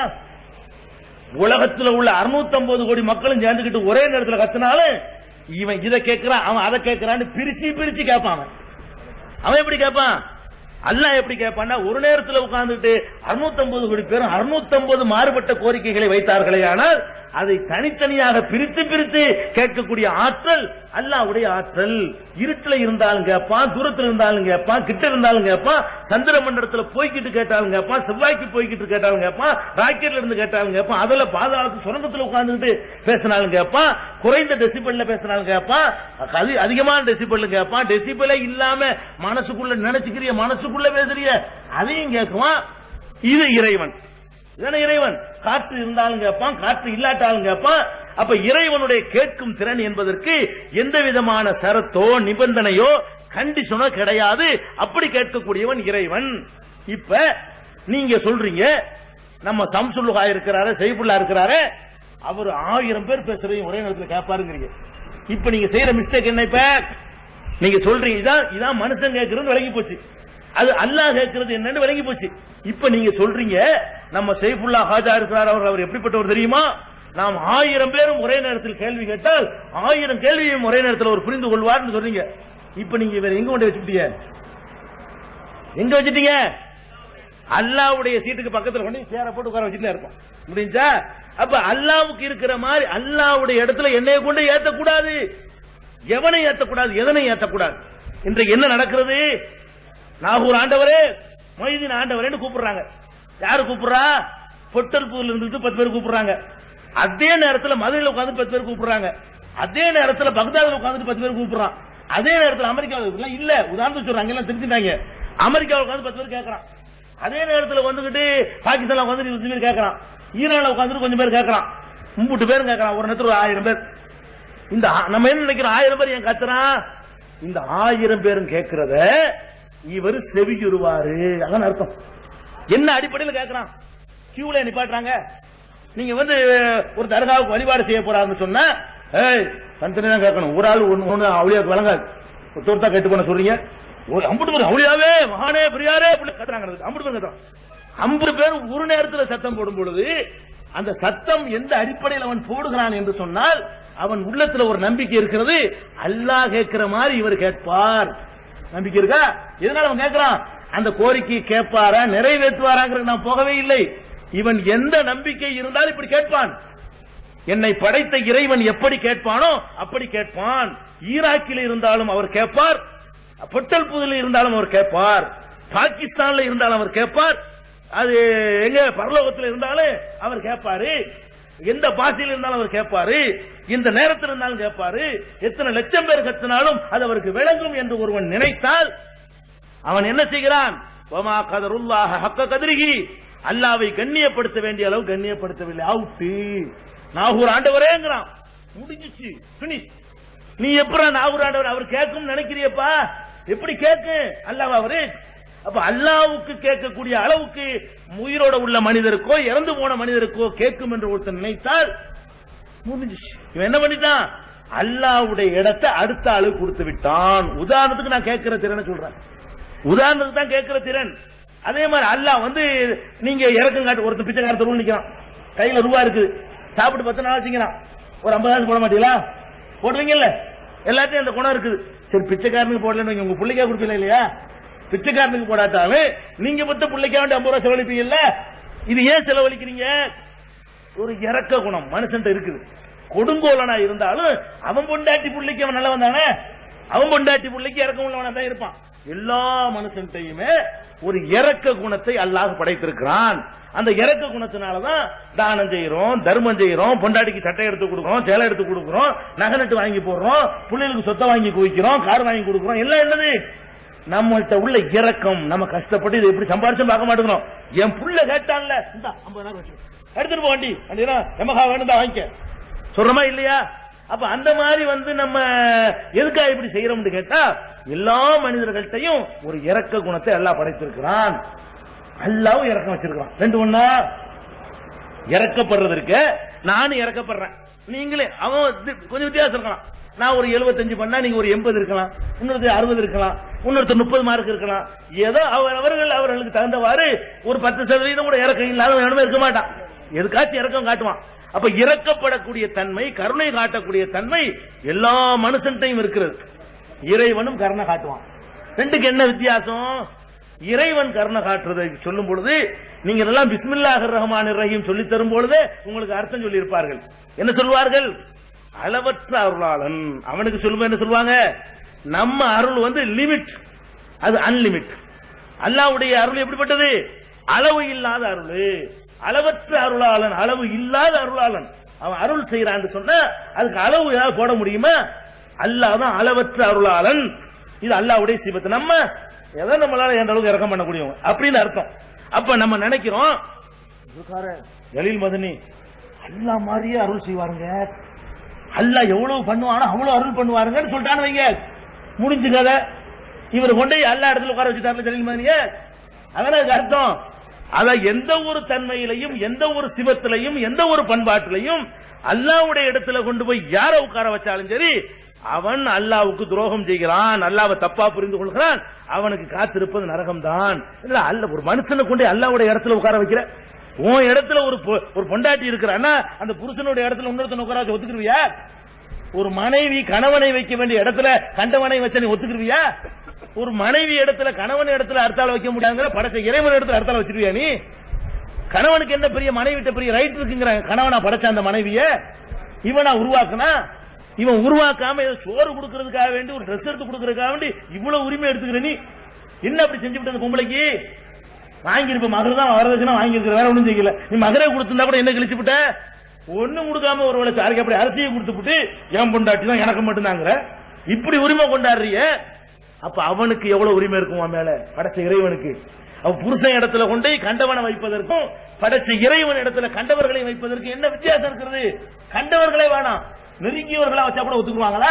உலகத்துல உள்ள 650 கோடி மக்களும் சேர்ந்துக்கிட்டு ஒரே நேரத்தில் கத்துனாலும் இவன் இதை கேட்கிறான் அவன் அதை கேட்கிறான்னு பிரிச்சு பிரிச்சு கேட்பான் அவன் அவன் எப்படி கேட்பான் அல்லாஹ் எப்படி கேட்பான்னா ஒரு நேரத்தில் உட்கார்ந்துட்டு 650 கோடி பேரும் 650 மாறுபட்ட கோரிக்கைகளை வைத்தார்களே ஆனால் அதை தனித்தனியாக பிரித்து பிரித்து கேட்கக்கூடிய ஆற்றல் அல்லாஹ்வுடைய ஆற்றல் இருட்டுல இருந்தாலும் கேட்பான் தூரத்தில் இருந்தாலும் கேட்பான் கிட்ட இருந்தாலும் கேட்பான் சந்திர மண்டலத்துல போய்கிட்டு கேட்டாலும் கேட்பான் செவ்வாய்க்கு போய்கிட்டு கேட்டாலும் கேட்பான் ராக்கெட்ல இருந்து கேட்டாலும் கேட்பான் அதுல பாதாளத்து சுரங்கத்துல உட்கார்ந்துட்டு பேசினாலும் கேட்பான் குறைந்த டெசிபல்ல பேசினாலும் கேட்பான் அது அதிகமான டெசிபல்ல கேட்பான் டெசிபலே இல்லாம மனசுக்குள்ள நினைச்சுக்கிறிய மனசுக்குள்ள பேசுறிய அதையும் கேட்குவான் இது இறைவன் இதானே இறைவன் காற்று இருந்தாலும் கேட்பான் காற்று இல்லாட்டாலும் கேட்பான் அப்ப இறைவனுடைய கேட்கும் திறன் என்பதற்கு எந்த விதமான சரத்தோ நிபந்தனையோ கண்டிஷனோ கிடையாது அப்படி கேட்கக்கூடியவன் இறைவன் இப்ப நீங்க சொல்றீங்க நம்ம சம்சுல்லுகா இருக்கிறாரு செய்புல்லா இருக்கிறாரு அவர் ஆயிரம் பேர் பேசுறதையும் ஒரே நேரத்தில் கேட்பாருங்கிறீங்க இப்ப நீங்க செய்யற மிஸ்டேக் என்ன இப்ப நீங்க சொல்றீங்க இதான் இதான் மனுஷன் கேட்கறது விளங்கி போச்சு அது அல்லாஹ் கேட்கறது என்னன்னு விளங்கி போச்சு இப்ப நீங்க சொல்றீங்க நம்ம செய்ஃபுல்லா ஹாஜா இருக்கிறார் அவர் அவர் எப்படிப்பட்டவர் தெரியுமா நாம் ஆயிரம் பேரும் ஒரே நேரத்தில் கேள்வி கேட்டால் ஆயிரம் கேள்வியையும் ஒரே நேரத்தில் அவர் புரிந்து கொள்வார்னு சொல்றீங்க இப்ப நீங்க வேற எங்க கொண்டு வச்சுட்டீங்க எங்க வச்சிட்டீங்க அல்லாவுடைய சீட்டுக்கு பக்கத்துல கொண்டு போய் சேர போட்டு உட்கார வச்சுட்டு இருப்போம் முடிஞ்சா அப்ப அல்லாவுக்கு இருக்கிற மாதிரி அல்லாவுடைய இடத்துல என்னைய கொண்டு ஏத்தக்கூடாது எவனை ஏத்தக்கூடாது எதனை ஏத்தக்கூடாது இன்றைக்கு என்ன நடக்கிறது நாகூர் ஆண்டவரே மொய்தீன் ஆண்டவரேன்னு கூப்பிடுறாங்க யாரு கூப்பிடுறா பொட்டல்பூர்ல இருந்துட்டு பத்து பேர் கூப்பிடுறாங்க அதே நேரத்துல மதுரையில உட்காந்து பத்து பேர் கூப்பிடுறாங்க அதே நேரத்துல பக்தாதுல உட்காந்துட்டு பத்து பேர் கூப்பிடுறான் அதே நேரத்துல அமெரிக்காவில் இருக்கலாம் இல்ல உதாரணத்துக்கு சொல்றாங்க எல்லாம் தெரிஞ்சுட்டாங்க அமெரிக்காவில் உட்காந்து பத்து பேர் கேட்கறான் அதே நேரத்துல வந்துகிட்டு பாகிஸ்தான்ல உட்காந்து இருபது பேர் கேட்கறான் ஈரான்ல உட்காந்துட்டு கொஞ்சம் பேர் கேட்கறான் முப்பது பேரும் கேட்கறான் ஒரு நேரத்துல ஒரு ஆயிரம் பேர் இந்த ஆ- நம்ம என்ன நினைக்கிறோம் ஆயிரம் பேர் ஏன் கத்துறான் இந்த ஆயிரம் பேரும் கேட்கிறத இவர் செவியுறுவாரு அதான் அர்த்தம் என்ன அடிப்படையில் கேட்கறான் கியூல நிப்பாட்டுறாங்க நீங்க வந்து ஒரு தர்காவுக்கு வழிபாடு செய்ய போறாருன்னு சொன்னா ஏய் தனித்தனி தான் கேட்கணும் ஒரு ஆள் ஒண்ணு ஒண்ணு அவளியாக்கு வழங்காது தொட்டா கேட்டு பண்ண சொல்றீங்க ஒரு அம்புட்டு பேர் அவளியாவே மகானே பெரியாரே அப்படி கத்துறாங்க அம்புட்டு பேர் கத்துறான் ஐம்பது பேர் ஒரு நேரத்துல சத்தம் போடும் பொழுது அந்த சத்தம் எந்த அடிப்படையில் அவன் போடுகிறான் என்று சொன்னால் அவன் உள்ளத்துல ஒரு நம்பிக்கை இருக்கிறது அல்லாஹ் கேட்கிற மாதிரி இவர் கேட்பார் நம்பிக்கை இருக்கா எதனால அவன் கேட்கிறான் அந்த கோரிக்கையை கேட்பாரா நிறைவேற்றுவாராங்கிறது நான் போகவே இல்லை இவன் எந்த நம்பிக்கை இருந்தாலும் இப்படி கேட்பான் என்னை படைத்த இறைவன் எப்படி கேட்பானோ அப்படி கேட்பான் ஈராக்கில் இருந்தாலும் அவர் கேட்பார் பொட்டல்புதில் இருந்தாலும் அவர் கேட்பார் பாகிஸ்தான்ல இருந்தாலும் அவர் கேட்பார் அது எங்க பரலோகத்தில் இருந்தாலும் அவர் கேட்பாரு எந்த பாஷையில் இருந்தாலும் அவர் கேட்பாரு எந்த நேரத்தில் இருந்தாலும் கேட்பாரு எத்தனை லட்சம் பேர் கத்தினாலும் அது அவருக்கு விளங்கும் என்று ஒருவன் நினைத்தால் அவன் என்ன செய்கிறான் வமா கதருல்லாஹ ஹக்க கதிரிகி அல்லாவை கண்ணியப்படுத்த வேண்டிய அளவு கண்ணியப்படுத்தவில்லை அவுட்டு நாகூர் ஆண்டவரேங்கிறான் முடிஞ்சிச்சு பினிஷ் நீ எப்படா நாகூர் ஆண்டவர் அவர் கேட்கும் நினைக்கிறியப்பா எப்படி கேட்கு அல்லாஹ் அவரு அப்ப அல்லாவுக்கு கேட்கக்கூடிய அளவுக்கு உயிரோட உள்ள மனிதருக்கோ இறந்து போன மனிதருக்கோ கேட்கும் என்று ஒருத்தன் நினைத்தால் முடிஞ்சிச்சு இவன் என்ன பண்ணிட்டான் அல்லாவுடைய இடத்தை அடுத்த ஆளுக்கு கொடுத்து விட்டான் உதாரணத்துக்கு நான் கேட்கிற திறனை சொல்றேன் உதாரணத்துக்கு தான் கேட்கிற திறன் அதே மாதிரி அல்லாஹ் வந்து நீங்க இறக்கம் காட்டு ஒருத்தன் பிச்சைக்கார தெருவில் நிக்கிறான் கையில ரூபா இருக்குது சாப்பிட்டு பத்து நாள் வச்சுக்கிறான் ஒரு ஐம்பதாயிரம் போட மாட்டீங்களா போடுவீங்கல்ல எல்லாத்தையும் அந்த குணம் இருக்குது சரி பிச்சைக்காரனுக்கு போடலன்னு வைங்க, உங்க பிள்ளைக்கா கொடுப்பீங்க இல்லையா பிச்சைக்காரனுக்கு போடாட்டாலும் நீங்க பத்த பிள்ளைக்கா வேண்டிய ஐம்பது ரூபா செலவழிப்பீங்கல்ல இது ஏன் செலவழிக்கிறீங்க ஒரு இறக்க குணம் மனுஷன்ட்ட இருக்குது கொடுங்கோலனா இருந்தாலும் அவன் பொண்டாட்டி புள்ளைக்கு அவன் நல்லவன் தானே அவன் பொண்டாட்டி புள்ளைக்கு இறக்க உள்ளவனா தான் இருப்பான் எல்லா மனுஷன்ட்டையுமே ஒரு இறக்க குணத்தை அல்லாஹ் படைத்திருக்கிறான் அந்த இறக்க குணத்தினாலதான் தானம் செய்யறோம் தர்மம் செய்யறோம் பொண்டாட்டிக்கு சட்டை எடுத்து கொடுக்குறோம் சேலை எடுத்து கொடுக்குறோம் நகை நட்டு வாங்கி போடுறோம் பிள்ளைகளுக்கு சொத்தை வாங்கி குவிக்கிறோம் கார் வாங்கி கொடுக்குறோம் எல்லாம் என்னது நம்மள்ட்ட உள்ள இறக்கம் நம்ம கஷ்டப்பட்டு இதை எப்படி சம்பாரிச்சும் பார்க்க மாட்டேங்கிறோம் என் புள்ள கேட்டான்ல இந்தா, 50000 வச்சு எடுத்துட்டு போ வண்டி வண்டினா எமகா வேணும் தான் வாங்கிக்க சொல்றோமா இல்லையா அப்ப அந்த மாதிரி வந்து நம்ம எதுக்காக இப்படி செய்யறோம்னு கேட்டா எல்லா மனிதர்கள்ட்டையும் ஒரு இறக்க குணத்தை எல்லாம் படைத்திருக்கிறான் அல்லாவும் இறக்கம் வச்சிருக்கிறான் ரெண்டு ஒண்ணா இறக்கப்படுறது இருக்கு நானும் இறக்கப்படுறேன் நீங்களே அவன் வந்து கொஞ்சம் வித்தியாசம் இருக்கலாம் நான் ஒரு 75 பண்ணா நீங்க ஒரு எண்பது இருக்கலாம் இன்னொருத்தர் அறுபது இருக்கலாம் இன்னொருத்தர் முப்பது மார்க் இருக்கலாம் ஏதோ அவர் அவர்கள் அவர்களுக்கு தகுந்தவாறு ஒரு பத்து சதவீதம் கூட இறக்கம் இல்லாத எவனுமே இருக்க மாட்டான் எதுக்காச்சும் இறக்கம் காட்டுவான் அப்ப இறக்கப்படக்கூடிய தன்மை கருணை காட்டக்கூடிய தன்மை எல்லா மனுஷன்ட்டையும் இருக்கிறது இறைவனும் கருணை காட்டுவான் ரெண்டுக்கு என்ன வித்தியாசம் இறைவன் கருணை காட்டுறதை சொல்லும் பொழுது நீங்க எல்லாம் பிஸ்மில்லாஹிர் ரஹ்மான் ரஹீம் சொல்லி தரும் பொழுதே உங்களுக்கு அர்த்தம் சொல்லி இருப்பார்கள் என்ன சொல்வார்கள் அளவற்ற அருளாளன் அவனுக்கு சொல்லும்போது என்ன சொல்லுவாங்க நம்ம அருள் வந்து லிமிட் அது அன்லிமிட் அல்லாவுடைய அருள் எப்படிப்பட்டது அளவு இல்லாத அருள் அளவற்ற அருளாளன் அளவு இல்லாத அருளாளன் அவன் அருள் செய்யறான்னு சொன்னா அதுக்கு அளவு ஏதாவது போட முடியுமா அல்லாஹ் தான் அளவற்ற அருளாளன் இது அல்லாவுடைய சிபத்து நம்ம எதை நம்மளால எந்த அளவுக்கு இறக்கம் பண்ண முடியும் அப்படின்னு அர்த்தம் அப்ப நம்ம நினைக்கிறோம் இதுக்காரன் ஜலீல் மதனி அல்லாஹ் மாதிரியே அருள் செய்வாருங்க அல்லாஹ் எவ்வளவு பண்ணுவானோ அவ்வளவு அருள் பண்ணுவாருங்கன்னு சொல்லிட்டான்னு வைங்க முடிஞ்சு கதை இவர் கொண்டு எல்லா இடத்துல உட்கார வச்சுட்டார்ல ஜலீல் மதனிய அதான அதுக்கு அர்த்தம் அதான் எந்த ஒரு தன்மையிலையும் எந்த ஒரு சிவத்திலையும் எந்த ஒரு பண்பாட்டிலையும் அல்லாவுடைய இடத்துல கொண்டு போய் யார உட்கார வச்சாலும் சரி அவன் அல்லாவுக்கு துரோகம் செய்கிறான் அல்லாவை தப்பா புரிந்து கொள்கிறான் அவனுக்கு காத்திருப்பது நரகம்தான் இல்ல அல்ல ஒரு மனுஷனை கொண்டு அல்லாவுடைய இடத்துல உட்கார வைக்கிற உன் இடத்துல ஒரு பொ- ஒரு பொண்டாட்டி இருக்கிறான்னா அந்த புருஷனுடைய இடத்துல இன்னொருத்தனை உட்கார வச்சு ஒத்துக்குருவியா ஒரு மனைவி கணவனை வைக்க வேண்டிய இடத்துல கண்டவனை வச்ச நீ ஒத்துக்குருவியா ஒரு மனைவி இடத்துல கணவன் இடத்துல அர்த்தால வைக்க முடியாதுங்கிற படைச்ச இறைவன் இடத்துல அர்த்தால வச்சிருவியா நீ கணவனுக்கு என்ன பெரிய மனைவிட்ட பெரிய ரைட் இருக்குங்கிற கணவனா படைச்ச அந்த மனைவிய இவனா உருவாக்குனா இவன் உருவாக்காம ஏதோ சோறு கொடுக்கறதுக்காக வேண்டி ஒரு ட்ரெஸ் எடுத்து கொடுக்கறதுக்காக வேண்டி இவ்வளவு உரிமை எடுத்துக்கிற நீ என்ன அப்படி செஞ்சு விட்ட அந்த பொம்பளைக்கு வாங்கியிருப்ப மகர் தான் வரதட்சணை வாங்கியிருக்கிற வேற ஒண்ணும் செய்யல நீ மகரே கொடுத்திருந்தா கூட என்ன கழிச்சு விட்ட ஒண்ணும் கொடுக்காம ஒரு வேளை சாருக்கு அப்படி அரிசியை கொடுத்து விட்டு என் பொண்டாட்டி தான் எனக்கு மட்டும்தாங்கிற இப்படி உரிமை கொண்டாடுறிய அப்ப அவனுக்கு எவ்வளவு உரிமை இருக்கும் உன் மேல படைச்ச இறைவனுக்கு அவ புருஷன் இடத்துல கொண்டு போய் கண்டவனை வைப்பதற்கும் படைச்ச இறைவன் இடத்துல கண்டவர்களை வைப்பதற்கு என்ன வித்தியாசம் இருக்கிறது கண்டவர்களே வேணாம் நெருங்கியவர்களா வச்சா கூட ஒத்துக்குவாங்களா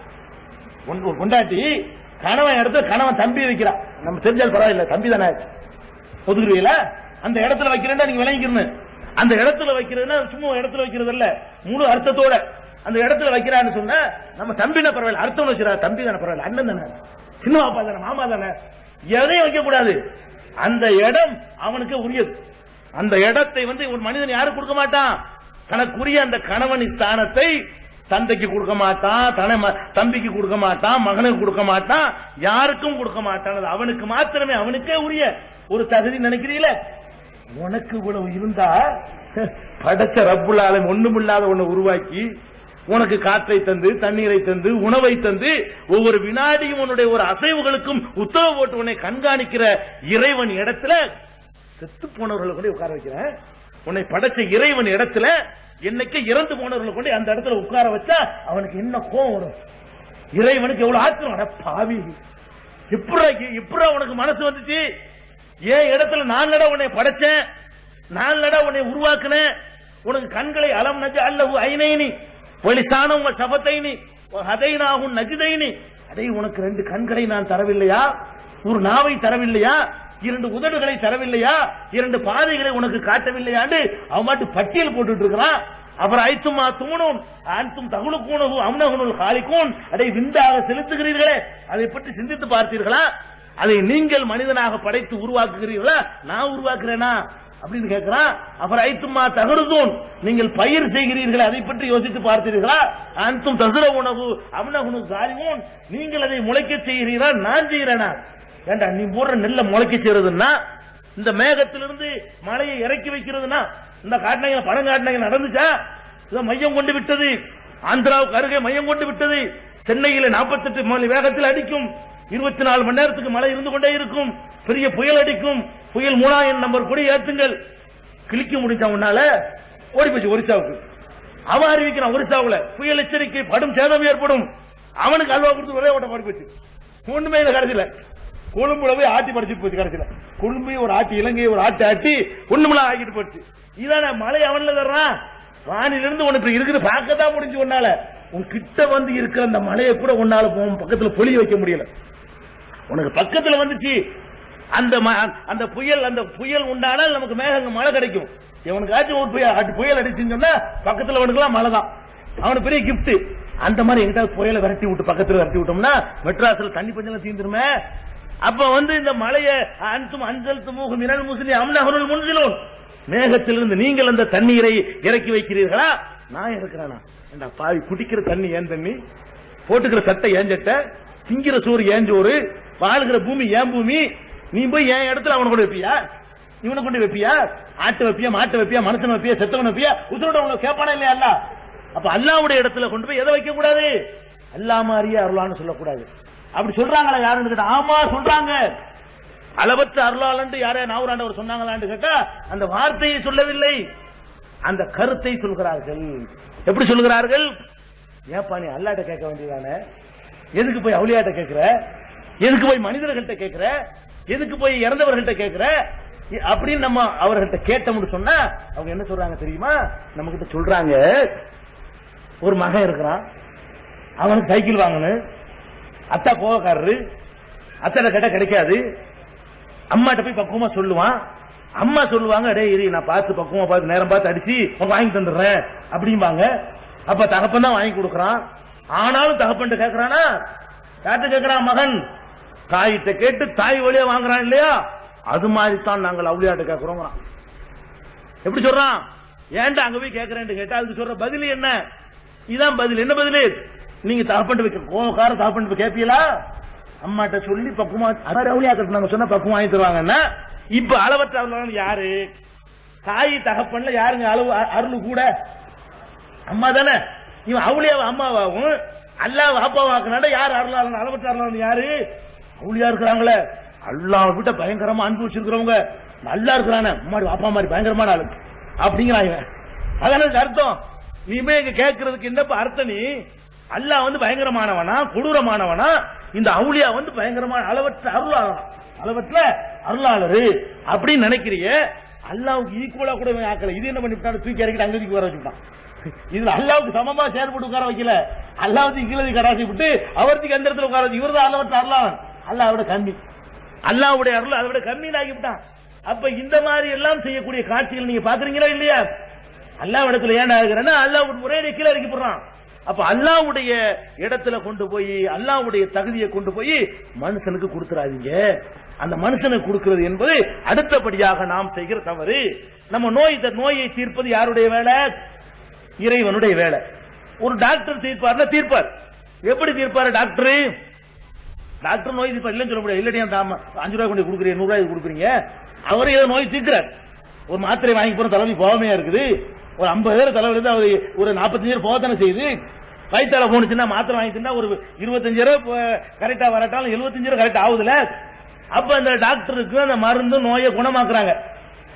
ஒன்று ஒரு கொண்டாட்டி கணவன் இடத்துல கணவன் தம்பி வைக்கிறான் நம்ம தெரிஞ்சால் பரவாயில்ல தம்பி தானே ஒதுக்குறீங்களா அந்த இடத்துல வைக்கிறேன்னா நீங்க விளங்கிக்கணும் அந்த இடத்துல வைக்கிறதுன்னா சும்மா ஒரு இடத்துல வைக்கிறது இல்ல முழு அர்த்தத்தோட அந்த இடத்துல வைக்கிறான்னு சொன்னா நம்ம தம்பினா பரவாயில்ல அர்த்தம் வச்சுறா தம்பி தானே பரவாயில்ல அண்ணன் தானே சின்ன பாப்பா தானே மாமா தானே எதையும் வைக்க கூடாது அந்த இடம் அவனுக்கு உரியது அந்த இடத்தை வந்து ஒரு மனிதன் யாருக்கு கொடுக்க மாட்டான் தனக்குரிய அந்த கணவன் ஸ்தானத்தை தந்தைக்கு கொடுக்க மாட்டான் தன ம- தம்பிக்கு கொடுக்க மாட்டான் மகனுக்கு கொடுக்க மாட்டான் யாருக்கும் கொடுக்க மாட்டான் அது அவனுக்கு மாத்திரமே அவனுக்கே உரிய ஒரு தகுதி நினைக்கிறீல உனக்கு இவ்வளவு இருந்தா படைச்ச ரப்புலால ஒண்ணுமில்லாத உன்னை உருவாக்கி உனக்கு காற்றை தந்து தண்ணீரை தந்து உணவை தந்து ஒவ்வொரு வினாடியும் உன்னுடைய ஒரு அசைவுகளுக்கும் உத்தரவு போட்டு உன்னை கண்காணிக்கிற இறைவன் இடத்துல செத்து போனவர்களை கூட உட்கார வைக்கிறேன் உன்னை படைச்ச இறைவன் இடத்துல என்னைக்கு இறந்து போனவர்களை கொண்டு அந்த இடத்துல உட்கார வச்சா அவனுக்கு என்ன கோவம் வரும் இறைவனுக்கு எவ்வளவு ஆத்திரம் அட பாவி எப்படா எப்படா உனக்கு மனசு வந்துச்சு ஏன் இடத்துல நான் லடா உன்னை படைச்சேன் நான் லடா உன்னை உருவாக்குனேன் உனக்கு கண்களை அலம் நஜ அல்லவு ஐனைனி ஒலிசானம் சபத்தைனி ஹதைனாகும் நஜிதைனி அடே உனக்கு ரெண்டு கண்களை நான் தரவில்லையா ஒரு நாவை தரவில்லையா இரண்டு உதடுகளை தரவில்லையா இரண்டு பாதைகளை உனக்கு காட்டவில்லையாண்டு அவன் மாட்டு பட்டியல் போட்டுட்டு இருக்கிறான் அப்புறம் ஐத்துமா தூணும் அன்தும் தகுலுக்கூனகு அம்னகுனுல் காலிக்கூன் அதை விந்தாக செலுத்துகிறீர்களே அதை பற்றி சிந்தித்து பார்த்தீர்களா அதை நீங்கள் மனிதனாக படைத்து உருவாக்குகிறீர்களா நான் உருவாக்குறேனா அப்படின்னு கேட்கிறான் அப்புறம் ஐத்துமா தகடுதூன் நீங்கள் பயிர் செய்கிறீர்களே அதை பற்றி யோசித்து பார்த்தீர்களா அன்தும் தசுர உணவு அம்னகுனு சாரிவோன் நீங்கள் அதை முளைக்க செய்கிறீர்களா நான் செய்கிறேனா ஏண்டா நீ போடுற நெல்ல முளைக்க செய்யறதுன்னா இந்த மேகத்திலிருந்து மழையை இறக்கி வைக்கிறதுனா இந்த காட்டினாங்க பணம் காட்டினாங்க நடந்துச்சா இதை மையம் கொண்டு விட்டது ஆந்திராவுக்கு அருகே மையம் கொண்டு விட்டது சென்னையில 48 மணி வேகத்தில் அடிக்கும் இருபத்தி நாலு மணி நேரத்துக்கு மழை இருந்து கொண்டே இருக்கும் பெரிய புயல் அடிக்கும் புயல் மூணாயிரம் நம்பர் கொடி ஏத்துங்கள் கிழிக்க முடிஞ்ச உன்னால ஓடி போச்சு ஒரிசாவுக்கு அவன் அறிவிக்கிறான் ஒரிசாவுல புயல் எச்சரிக்கை படும் சேதம் ஏற்படும் அவனுக்கு அல்வா கொடுத்து ஒரே ஓட்ட ஓடி போச்சு ஒண்ணுமே இல்லை கடைசியில கொழும்புல போய் ஆட்டி படிச்சுட்டு போச்சு கடைசியில கொழும்பு ஒரு ஆட்டி இலங்கை ஒரு ஆட்டி ஆட்டி ஒண்ணுமெல்லாம் ஆக்கிட்டு போச்சு இதான மழை அவன்ல தர்றான் வானிலிருந்து உனக்கு இருக்குது பார்க்கத்தான் முடிஞ்சு உன்னால உன் கிட்ட வந்து இருக்கிற அந்த மழையை கூட உன்னால உன் பக்கத்துல பொலி வைக்க முடியல உனக்கு பக்கத்துல வந்துச்சு அந்த ம- அந்த புயல் அந்த புயல் உண்டானால் நமக்கு மேகங்க மழை கிடைக்கும் இவனுக்காச்சும் ஒரு புயல் அடி- புயல் அடிச்சுன்னு சொன்னா பக்கத்துல அவனுக்குலாம் மழை தான் அவனுக்கு பெரிய கிஃப்ட் அந்த மாதிரி எங்கிட்ட புயலை விரட்டி விட்டு பக்கத்துல விரட்டி விட்டோம்னா மெட்ராஸ்ல தண்ணி பஞ்சம் தீந்துருமே அப்ப வந்து இந்த மழையை அன்சும் அஞ்சல் துமுக மினல் முஸ்லி அம்னகருள் முன்சிலோன் மேகத்திலிருந்து நீங்கள் அந்த தண்ணீரை இறக்கி வைக்கிறீர்களா நான் இறக்குறேனா ஏண்டா பாவி குடிக்கிற தண்ணி ஏன் தண்ணி போட்டுக்கிற சட்டை ஏன் சட்டை திங்கிற சோறு ஏன் சோறு வாழ்கிற பூமி ஏன் பூமி நீ போய் என் இடத்துல அவனை கொண்டு வைப்பியா இவனை கொண்டு வைப்பியா ஆட்டு வைப்பியா மாட்டு வைப்பியா மனுஷன் வைப்பியா செத்தவன் வைப்பியா உசுரோட உனக்கு கேட்பானே இல்லையா அல்ல அப்ப அல்லாவுடைய இடத்துல கொண்டு போய் எதை வைக்க கூடாது அல்லா மாதிரியே அருளான்னு சொல்லக்கூடாது அப்படி சொல்றாங்களா யாருன்னு கேட்டா ஆமா சொல்றாங்க அளவற்ற அருளாளன்று யாரே நாவராண்டவர் சொன்னாங்களான்னு கேட்டா அந்த வார்த்தையை சொல்லவில்லை அந்த கருத்தை சொல்கிறார்கள் எப்படி சொல்கிறார்கள் ஏப்பா நீ அல்லாட்ட கேட்க வேண்டியதானே எதுக்கு போய் அவுளியாட்ட கேட்கிற எதுக்கு போய் மனிதர்கள்ட்ட கேட்கிற எதுக்கு போய் இறந்தவர்கள்ட்ட கேட்கிற இ- அப்படின்னு நம்ம அவர்கள்ட்ட கேட்டோம்னு சொன்னா அவங்க என்ன சொல்றாங்க தெரியுமா நம்ம கிட்ட சொல்றாங்க ஒரு மகன் இருக்கிறான் அவனுக்கு சைக்கிள் வாங்கணும் அத்தா கோவக்காரரு அத்தாட கேட்டா கிடைக்காது அம்மாட்ட போய் பக்குவமா சொல்லுவான் அம்மா சொல்லுவாங்க டேய் இரு நான் பார்த்து பக்குவமா பார்த்து நேரம் பார்த்து அடிச்சு உனக்கு வாங்கி தந்துடுறேன் அப்படிம்பாங்க அப்ப தகப்பன் தான் வாங்கி கொடுக்கறான் ஆனாலும் தகப்பன் கேக்குறானா யார்கிட்ட கேக்குறான் மகன் தாயிட்ட கேட்டு தாய் வழியா வாங்குறான் இல்லையா அது மாதிரி தான் நாங்கள் அவுளியாட்ட கேட்கிறோங்கிறான் எப்படி சொல்றான் ஏன்டா அங்க போய் கேட்கறேன்னு கேட்டா அதுக்கு சொல்ற பதில் என்ன இதான் பதில் என்ன பதில் நீங்க தகப்பண்டு வைக்க கோவக்கார தகப்பண்டு போய் கேட்பீங்களா அம்மாட்ட சொல்லி பக்குவமா அதாவது அவுளியா கட்டினாங்க சொன்னா பக்குவம் வாங்கி தருவாங்கன்னா இப்ப அளவற்ற அருளாளன் யாரு தாய் தகப்பன்ல யாருங்க அளவு அ- அருள் கூட அம்மா தானே இவன் அவுளியாவ அம்மாவாகும் அல்லாஹ் அப்பாவாக்குனால யார் அருளாளன் அளவற்ற அருளாளன் யாரு அவுளியா இருக்கிறாங்களே அல்லாஹ் விட்ட பயங்கரமா அன்பு வச்சிருக்கிறவங்க நல்லா இருக்கிறானே அம்மாடி அப்பா மாதிரி பயங்கரமான ஆளு அப்படிங்கிறான் இவன் அதான இதுக்கு அர்த்தம் நீ போய் இங்க கேட்கறதுக்கு என்னப்ப அர்த்தம் நீ அல்லாஹ் வந்து பயங்கரமானவனா கொடூரமானவனா இந்த அவுளியா வந்து பயங்கரமான அளவற்ற அருளாளர் அளவற்ற அருளாளரு அப்படின்னு நினைக்கிறிய அல்லாவுக்கு ஈக்குவலா கூட இவன் ஆக்கல இது என்ன பண்ணிவிட்டான் தூக்கி இறக்கிட்டு அங்க தூக்கி வர வச்சுட்டான் இதுல அல்லாவுக்கு சமமா செயல்பட்டு உட்கார வைக்கல அல்லாவுக்கு கீழே கடாசி விட்டு அவருக்கு எந்த இடத்துல உட்கார வச்சு இவர்தான் அளவற்ற அருளாளன் அல்லாவோட கம்மி அல்லாவுடைய அருள் அதை விட கம்மின்னு ஆகிவிட்டான் அப்ப இந்த மாதிரி எல்லாம் செய்யக்கூடிய காட்சிகள் நீங்க பாக்குறீங்களா இல்லையா அல்லாஹ் இடத்துல ஏன் ஆகுறேன்னா அல்லாஹ் ஒரு முறையில கீழே இறக்கி போடுறான் அப்ப அல்லாஹ்வுடைய இடத்துல கொண்டு போய் அல்லாஹ்வுடைய தகுதியை கொண்டு போய் மனுஷனுக்கு கொடுத்துறாதீங்க அந்த மனுஷனுக்கு கொடுக்கிறது என்பது அடுத்தபடியாக நாம் செய்கிற தவறு நம்ம நோய் இந்த நோயை தீர்ப்பது யாருடைய வேலை இறைவனுடைய வேலை ஒரு டாக்டர் தீர்ப்பார்னா தீர்ப்பார் எப்படி தீர்ப்பாரு டாக்டர் டாக்டர் நோய் தீர்ப்பார் இல்லைன்னு சொல்ல முடியாது இல்லடி அந்த ஆமா, அஞ்சு ரூபாய் கொண்டு கொடுக்குறீங்க நூறு ரூபாய் கொடுக்குறீங்க அவரே ஏதோ நோய் தீர்க்கிறார் ஒரு மாத்திரை வாங்கி போற தலைவலி போகாமையா இருக்குது ஒரு ஐம்பது பேர் தலைவலி இருந்தா அவர் ஒரு நாற்பத்தஞ்சு பேர் போகத்தானே செய்யுது வயிற்றால போனுச்சுன்னா மாத்திரை வாங்கி தின்னா ஒரு இருபத்தஞ்சு ரூபாய் கரெக்டா வரட்டாலும் எழுபத்தஞ்சு ரூபாய் கரெக்டா ஆகுதுல அப்ப அந்த டாக்டருக்கு அந்த மருந்து நோயை குணமாக்குறாங்க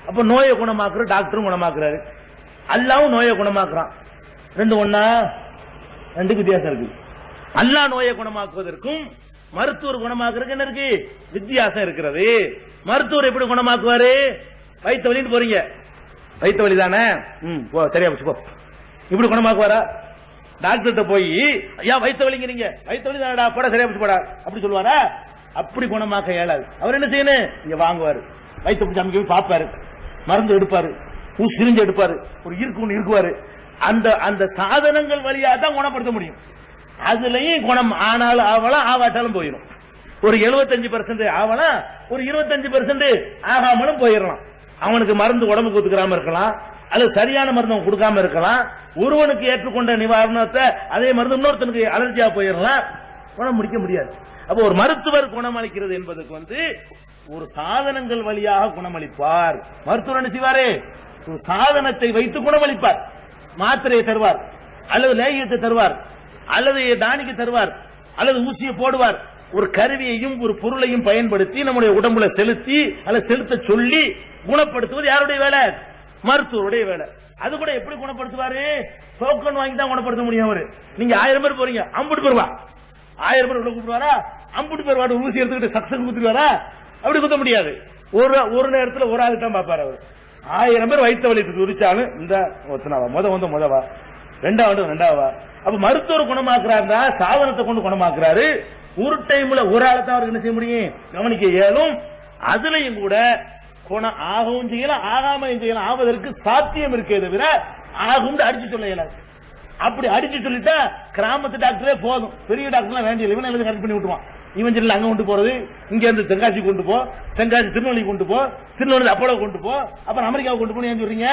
அப்ப நோயை குணமாக்குற டாக்டரும் குணமாக்குறாரு அல்லாவும் நோயை குணமாக்குறான் ரெண்டு ஒண்ணா ரெண்டுக்கு வித்தியாசம் இருக்கு அல்லாஹ் நோயை குணமாக்குவதற்கும் மருத்துவர் குணமாக்குறதுக்கு என்ன இருக்கு வித்தியாசம் இருக்கிறது மருத்துவர் எப்படி குணமாக்குவாரு வயிற்று வலின்னு போறீங்க வயிற்று வலி தானே ம் போ சரியா போச்சு போ இப்படி குணமாக்குவாரா டாக்டர்கிட்ட போய் ஐயா வயிற்று வலிங்கிறீங்க வயிற்று வலி தானடா போடா சரியா போச்சு போடா அப்படி சொல்லுவாரா அப்படி குணமாக்க இயலாது அவர் என்ன செய்யணும் இங்க வாங்குவாரு வயிற்று பிடிச்சி அமைக்க போய் பார்ப்பாரு மருந்து எடுப்பாரு ஊசி சிரிஞ்சு எடுப்பாரு ஒரு இருக்கு ஒண்ணு இருக்குவாரு அந்த அந்த சாதனங்கள் வழியா தான் குணப்படுத்த முடியும் அதுலயும் குணம் ஆனாலும் ஆவலாம் ஆவாட்டாலும் போயிடும் ஒரு 75% பெர்சன்ட் ஆவலாம் ஒரு 25% பெர்சன்ட் ஆகாமலும் போயிடலாம் அவனுக்கு மருந்து உடம்புக்கு ஒத்துக்கிறாம இருக்கலாம் அல்லது சரியான மருந்து அவன் கொடுக்காம இருக்கலாம் ஒருவனுக்கு ஏற்றுக்கொண்ட நிவாரணத்தை அதே மருந்து இன்னொருத்தனுக்கு அலர்ஜியா போயிடலாம் குணம் முடிக்க முடியாது அப்போ ஒரு மருத்துவர் குணமளிக்கிறது என்பதற்கு வந்து ஒரு சாதனங்கள் வழியாக குணமளிப்பார் மருத்துவர் என்ன செய்வாரே ஒரு சாதனத்தை வைத்து குணமளிப்பார் மாத்திரையை தருவார் அல்லது லேகியத்தை தருவார் அல்லது டானிக்கு தருவார் அல்லது ஊசியை போடுவார் ஒரு கருவியையும் ஒரு பொருளையும் பயன்படுத்தி நம்முடைய உடம்புல செலுத்தி அல்லது செலுத்த சொல்லி குணப்படுத்துவது யாருடைய வேலை மருத்துவருடைய வேலை அது கூட எப்படி குணப்படுத்துவாரு டோக்கன் வாங்கி தான் குணப்படுத்த முடியும் அவரு நீங்க ஆயிரம் பேர் போறீங்க அம்புட்டு பேர் வா ஆயிரம் பேர் உள்ள கூப்பிடுவாரா அம்புட்டு பேர் வாடு ஊசி எடுத்துக்கிட்டு சக்சஸ் குத்துருவாரா அப்படி குத்த முடியாது ஒரு ஒரு நேரத்துல ஒரு ஆள் தான் பாப்பாரு அவர் ஆயிரம் பேர் வைத்த வலி துரிச்சாலும் இந்த ஒத்தனாவா முத வந்து முதவா ரெண்டாவது ரெண்டாவா அப்ப மருத்துவர் குணமாக்குறாருந்தா சாதனத்தை கொண்டு குணமாக்குறாரு ஒரு டைம்ல ஒரு ஆளை தான் அவருக்கு என்ன செய்ய முடியும் கவனிக்க இயலும் அதுலயும் கூட குணம் ஆகவும் செய்யலாம் ஆகாமையும் செய்யலாம் ஆவதற்கு சாத்தியம் இருக்கே தவிர ஆகும் அடிச்சு சொல்ல இயலாது அப்படி அடிச்சு சொல்லிட்டா கிராமத்து டாக்டரே போதும் பெரிய டாக்டர்லாம் வேண்டிய இவன் எழுதி கரெக்ட் பண்ணி விட்டுருவான் இவன் சொல்லி அங்க கொண்டு போறது இங்க இருந்து தென்காசி கொண்டு போ தென்காசி திருநெல்வேலி கொண்டு போ திருநெல்வேலி அப்போலோ கொண்டு போ அப்புறம் அமெரிக்காவை கொண்டு போய் ஏன் சொல்றீங்க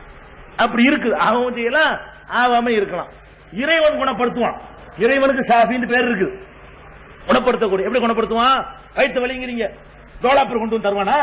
அப்படி இருக்குது ஆகவும் செய்யலாம் ஆகாம இருக்கலாம் இறைவன் குணப்படுத்துவான் இறைவனுக்கு சாஃபின்னு பேர் இருக்கு குணப்படுத்தக்கூடிய எப்படி குணப்படுத்துவான் வயிற்று வலிங்கிறீங்க தோலாப்பூர் கொண்டு வந்து தருவானா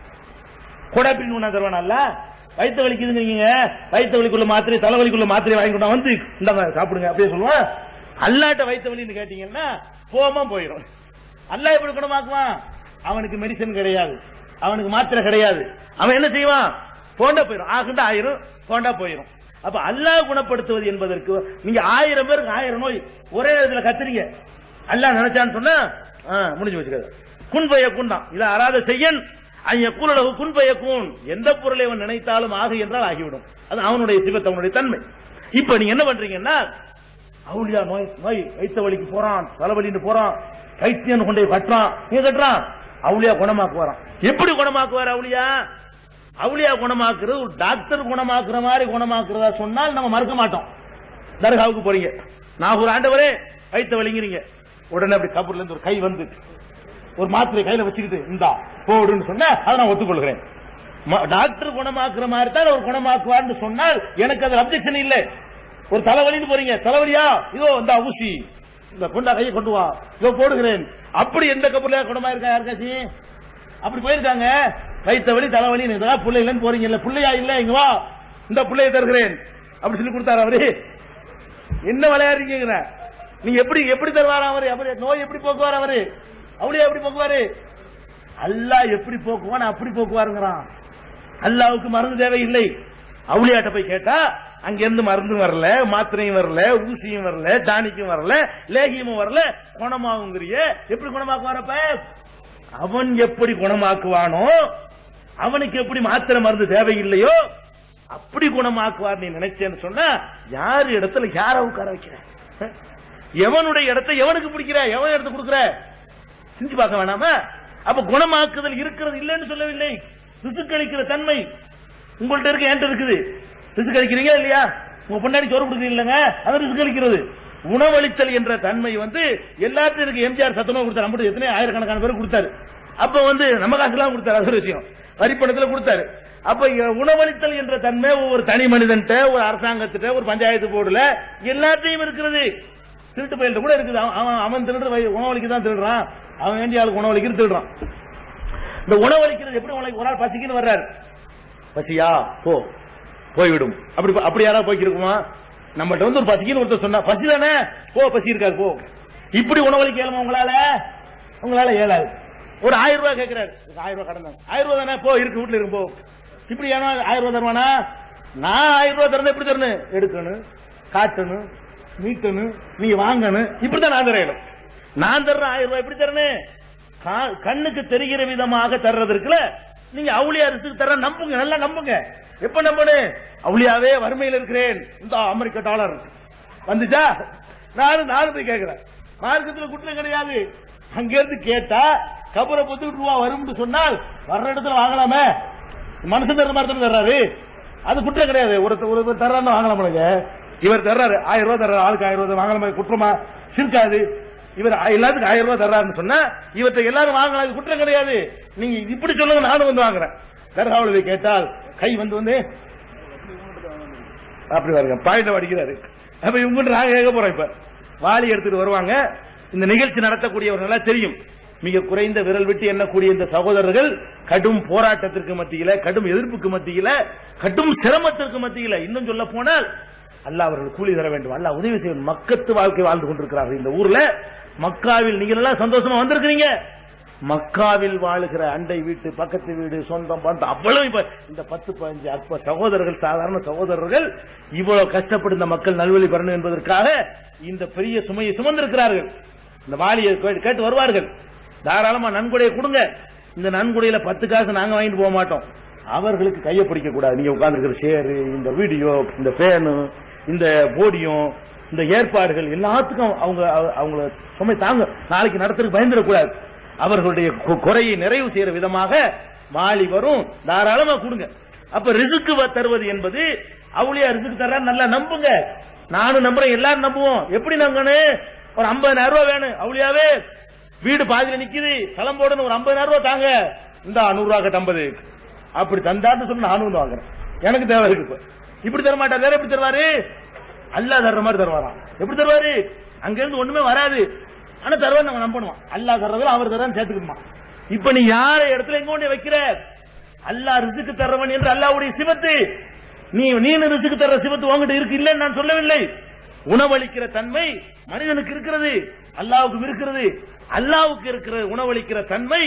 கொடாப்பின் ஒண்ணா தருவானல்ல வயிற்று வலிக்குதுங்கிறீங்க வயிற்று வலிக்குள்ள மாத்திரை தலைவலிக்குள்ள மாத்திரை வாங்கி கொண்டா வந்து இந்தாங்க சாப்பிடுங்க அப்படியே சொல்லுவான் அல்லாட்ட வயிற்று வலின்னு கேட்டீங்கன்னா போமா போயிடும் அல்லாஹ் எப்படி குணமாக்குவான் அவனுக்கு மெடிசன் கிடையாது அவனுக்கு மாத்திரை கிடையாது அவன் என்ன செய்வான் போண்டா போயிடும் ஆகுண்டா ஆயிரும் போண்டா போயிடும் அப்ப அல்லாஹ் குணப்படுத்துவது என்பதற்கு நீங்க ஆயிரம் பேருக்கு ஆயிரம் நோய் ஒரே இடத்துல கத்துறீங்க அல்லாஹ் நினைச்சான்னு சொன்னா ஆ, முடிஞ்சு வச்சுக்காது குன் பயக்குன் தான் இதை அறாத செய்யன் ஐய கூலளவு குன் பயக்கூன் எந்த பொருளை அவன் நினைத்தாலும் ஆகு என்றால் ஆகிவிடும் அது அவனுடைய சிவத்து அவனுடைய தன்மை இப்ப நீங்க என்ன பண்றீங்கன்னா அவுளியா நோய் நோய் வைத்த வலிக்கு போறான் தலைவலின்னு போறான் வைத்தியம் கொண்டு போய் கட்டுறான் நீங்க கட்டுறான் அவுளியா குணமாக்குவாரான் எப்படி குணமாக்குவார் அவுளியா அவுளியா குணமாக்குறது ஒரு டாக்டர் குணமாக்குற மாதிரி குணமாக்குறதா சொன்னால் நம்ம மறுக்க மாட்டோம் தர்காவுக்கு போறீங்க நான் ஒரு ஆண்டவரே வைத்த வலிங்கிறீங்க உடனே அப்படி கபூர்ல இருந்து ஒரு கை வந்து ஒரு மாத்திரை கையில வச்சுக்கிட்டு இந்தா போடுன்னு சொன்னா அதை நான் ஒத்துக்கொள்கிறேன் ம- டாக்டர் குணமாக்குற மாதிரி தான் அவர் குணமாக்குவார்னு சொன்னால் எனக்கு அது அப்செக்ஷன் இல்ல ஒரு தலைவலின்னு போறீங்க தலைவலியா இதோ இந்த ஊசி இந்த கொண்டா கையை கொண்டு வா இதோ போடுகிறேன் அப்படி எந்த கபூர்ல குணமா இருக்கா யாருக்காச்சும் அப்படி போயிருக்காங்க வைத்த வலி தலைவலி இதெல்லாம் பிள்ளை இல்லைன்னு போறீங்க இல்ல பிள்ளையா இல்ல இங்க வா இந்த பிள்ளையை தருகிறேன் அப்படி சொல்லி கொடுத்தாரு அவரு என்ன விளையாடுறீங்க நீங்க எப்படி எப்படி தருவார் அவரு அப்படி நோய் எப்படி போக்குவார் அவரு அவளையே எப்படி போக்குவாரு அல்லாஹ் எப்படி போக்குவான் அப்படி போக்குவாருங்கிறான் அல்லாவுக்கு மருந்து தேவையில்லை அவுளியாட்ட போய் கேட்டா அங்க இருந்து மருந்தும் வரல மாத்திரையும் வரல ஊசியும் வரல டானிக்கும் வரல லேகியமும் வரல குணமாகுங்கிறிய எப்படி குணமாக்குவாரப்ப அவன் எப்படி குணமாக்குவானோ அவனுக்கு எப்படி மாத்திரை மருந்து தேவையில்லையோ அப்படி குணமாக்குவார் நீ நினைச்சேன்னு சொன்னா யார் இடத்துல யார உட்கார வைக்கிற அஹ்? எவனுடைய இடத்தை எவனுக்கு பிடிக்கிற எவன் இடத்த கொடுக்கிற செஞ்சு பார்க்க வேணாமா அப்ப குணமாக்குதல் இருக்கிறது இல்லைன்னு சொல்லவில்லை ரிசுக்களிக்கிற தன்மை உங்கள்ட்ட இருக்கு என்கிட்ட இருக்குது ரிசுக் அளிக்கிறீங்க இல்லையா உங்க பொண்டாடி சோறு கொடுக்குறீங்க இல்லைங்க அது ரிசுக் அளிக்கிறது உணவளித்தல் என்ற தன்மை வந்து எல்லாத்தையும் இருக்கு எம்ஜிஆர் சத்தமா கொடுத்தாரு நம்ம எத்தனை ஆயிரக்கணக்கான பேர் கொடுத்தாரு அப்ப வந்து நம்ம காசுலாம் கொடுத்தாரு அது ஒரு விஷயம் வரிப்பணத்துல கொடுத்தாரு அப்ப இ- உணவளித்தல் என்ற தன்மை ஒவ்வொரு தனி மனிதன்ட்ட ஒரு அரசாங்கத்திட்ட ஒரு பஞ்சாயத்து போர்டுல எல்லாத்தையும் இருக்கிறது திருட்டு பயில்கிட்ட கூட இருக்குது அவன் அவன் அவன் திருடுற வய- உணவளிக்கு தான் திருடுறான் அவன் வேண்டிய ஆளுக்கு உணவளிக்கு திருடுறான் இந்த உணவளிக்கிறது எப்படி உனக்கு ஒரு நாள் பசிக்குன்னு வர்றாரு பசியா போ போய்விடும் அப்படி அப்படி யாராவது போய்க்கிருக்குமா நம்மகிட்ட வந்து ஒரு பசிக்குன்னு ஒருத்தர் சொன்னா பசி தானே போ பசி இருக்காது போ இப்படி உணவளிக்க இயலுமா உங்களால உங்களால இயலாது ஒரு ஆயிரம் ரூபாய் கேட்கிறாரு ஆயிரம் ரூபாய் கடன் தான். ஆயிரம் ரூபாய் தானே போ இருக்கு வீட்டுல இருக்கு போ இப்படி ஏன்னா ஆயிரம் ரூபாய் தருவானா நான் ஆயிரம் ரூபாய் தரணும் எப்படி தரணும் எடுக்கணும் காட்டணும் மீட்டணும் நீ வாங்கணும் இப்படித்தான் நான் தரணும் நான் தர்றேன் ஆயிரம் ரூபாய் எப்படி தரணும் கா- கண்ணுக்கு தெரிகிற விதமாக தர்றது இருக்குல்ல நீங்க அவுளியா ரிசுக்கு தர நம்புங்க நல்லா நம்புங்க எப்ப நம்பணும் அவுளியாவே வறுமையில் இருக்கிறேன் இந்த அமெரிக்க டாலர் வந்துச்சா நானும் நானும் போய் கேட்கிறேன் மார்க்கத்துல குற்றம் கிடையாது அங்க இருந்து கேட்டா கபரை பொத்துக்கிட்டு ரூபா வரும்னு சொன்னால் வர்ற இடத்துல வாங்கலாமே மனுஷன் தர்ற மாதிரி தானே தர்றாரு அது குற்றம் கிடையாது ஒருத்தர் ஒருத்தர் தர்றான்னு வாங்கலாம் உனக்கு இவர் தர்றாரு ஆயிரம் ரூபாய் தர்றாரு ஆளுக்கு ஆயிரம் ரூபாய் வாங்கலாமா குற்றமா சிரிக்காது இவர் ஆ- எல்லாத்துக்கும் ஆயிரம் ரூபாய் தர்றாருன்னு சொன்னா இவர்கிட்ட எல்லாரும் வாங்கலாம் இது குற்றம் கிடையாது நீங்க இப்படி சொல்லுங்க நானும் வந்து வாங்குறேன் தர்காவில் போய் கேட்டால் கை வந்து வந்து அப்படி பாருங்க பாயிண்ட் அடிக்கிறாரு அப்ப இவங்க நாங்க கேட்க போறோம் இப்ப வாளி எடுத்துட்டு வருவாங்க இந்த நிகழ்ச்சி நடத்தக்கூடியவர்களா தெரியும் மிக குறைந்த விரல் விட்டு எண்ணக்கூடிய இந்த சகோதரர்கள் கடும் போராட்டத்திற்கு மத்தியில கடும் எதிர்ப்புக்கு மத்தியில கடும் சிரமத்திற்கு மத்தியில இன்னும் சொல்ல போனால் அல்லாஹ் அவர்கள் கூலி தர வேண்டும் அல்லாஹ் உதவி செய்ய வேண்டும். மக்கத்து வாழ்க்கை வாழ்ந்து கொண்டிருக்கிறார்கள் இந்த ஊர்ல மக்காவில் நீங்க எல்லாம் சந்தோஷமா வந்திருக்கிறீங்க மக்காவில் வாழுகிற அண்டை வீட்டு பக்கத்து வீடு சொந்தம் பந்தம் அவ்வளவு இப்ப இந்த பத்து பதினஞ்சு அற்ப சகோதரர்கள் சாதாரண சகோதரர்கள் இவ்வளவு கஷ்டப்பட்டு இந்த மக்கள் நல்வழி பெறணும் என்பதற்காக இந்த பெரிய சுமையை சுமந்திருக்கிறார்கள் இந்த வாலியை கே- கேட்டு வருவார்கள் தாராளமா நன்கொடையை கொடுங்க இந்த நன்கொடையில பத்து காசு நாங்க வாங்கிட்டு போக மாட்டோம் அவர்களுக்கு கையை பிடிக்க கூடாது நீங்க உட்கார்ந்துருக்கிற ஷேரு இந்த வீடியோ இந்த பேனு இந்த போடியம் இந்த ஏற்பாடுகள் எல்லாத்துக்கும் அவங்க அவங்கள சுமை தாங்க நாளைக்கு நடத்துறதுக்கு பயந்துடக்கூடாது அவர்களுடைய கு- குறையை நிறைவு செய்யற விதமாக வாலி வரும் தாராளமா கொடுங்க அப்ப ரிசுக்கு வ- தருவது என்பது அவளியா ரிசுக்கு தர்றா நல்லா நம்புங்க நானும் நம்புறேன் எல்லாரும் நம்புவோம் எப்படி நம்பணும் ஒரு 50000 ரூபாய் வேணும் அவளியாவே வீடு பாதியில நிக்குது களம் போடணும் ஒரு 50000 ரூபாய் தாங்க இந்த நூறு ரூபாய் கட்டம்பது அப்படி தந்தான்னு சொல்லி நானும் வந்து வாங்குறேன் எனக்கு தேவை இருக்கு இப்ப. இப்படி தர மாட்டார் வேற எப்படி தருவாரு அல்லாஹ் தர்ற மாதிரி தருவாராம் எப்படி தருவாரு அங்க இருந்து ஒண்ணுமே வராது ஆனா தருவார் நம்ம நம்பணுமா அல்லாஹ் தர்றதுல அவர் தர்றான்னு சேர்த்துக்கணுமா இப்ப நீ யார இடத்துல எங்க கொண்டு வைக்கிற அல்லாஹ் ரிசுக்கு தர்றவன் என்று அல்லாஹ்வுடைய சிவத்து நீ நீனு ரிசுக்கு தர்ற சிவத்து உங்ககிட்ட இருக்கு இல்லைன்னு நான் சொல்லவில்லை உணவளிக்கிற தன்மை மனிதனுக்கு இருக்கிறது அல்லாவுக்கு இருக்கிறது அல்லாவுக்கு இருக்கிற உணவளிக்கிற தன்மை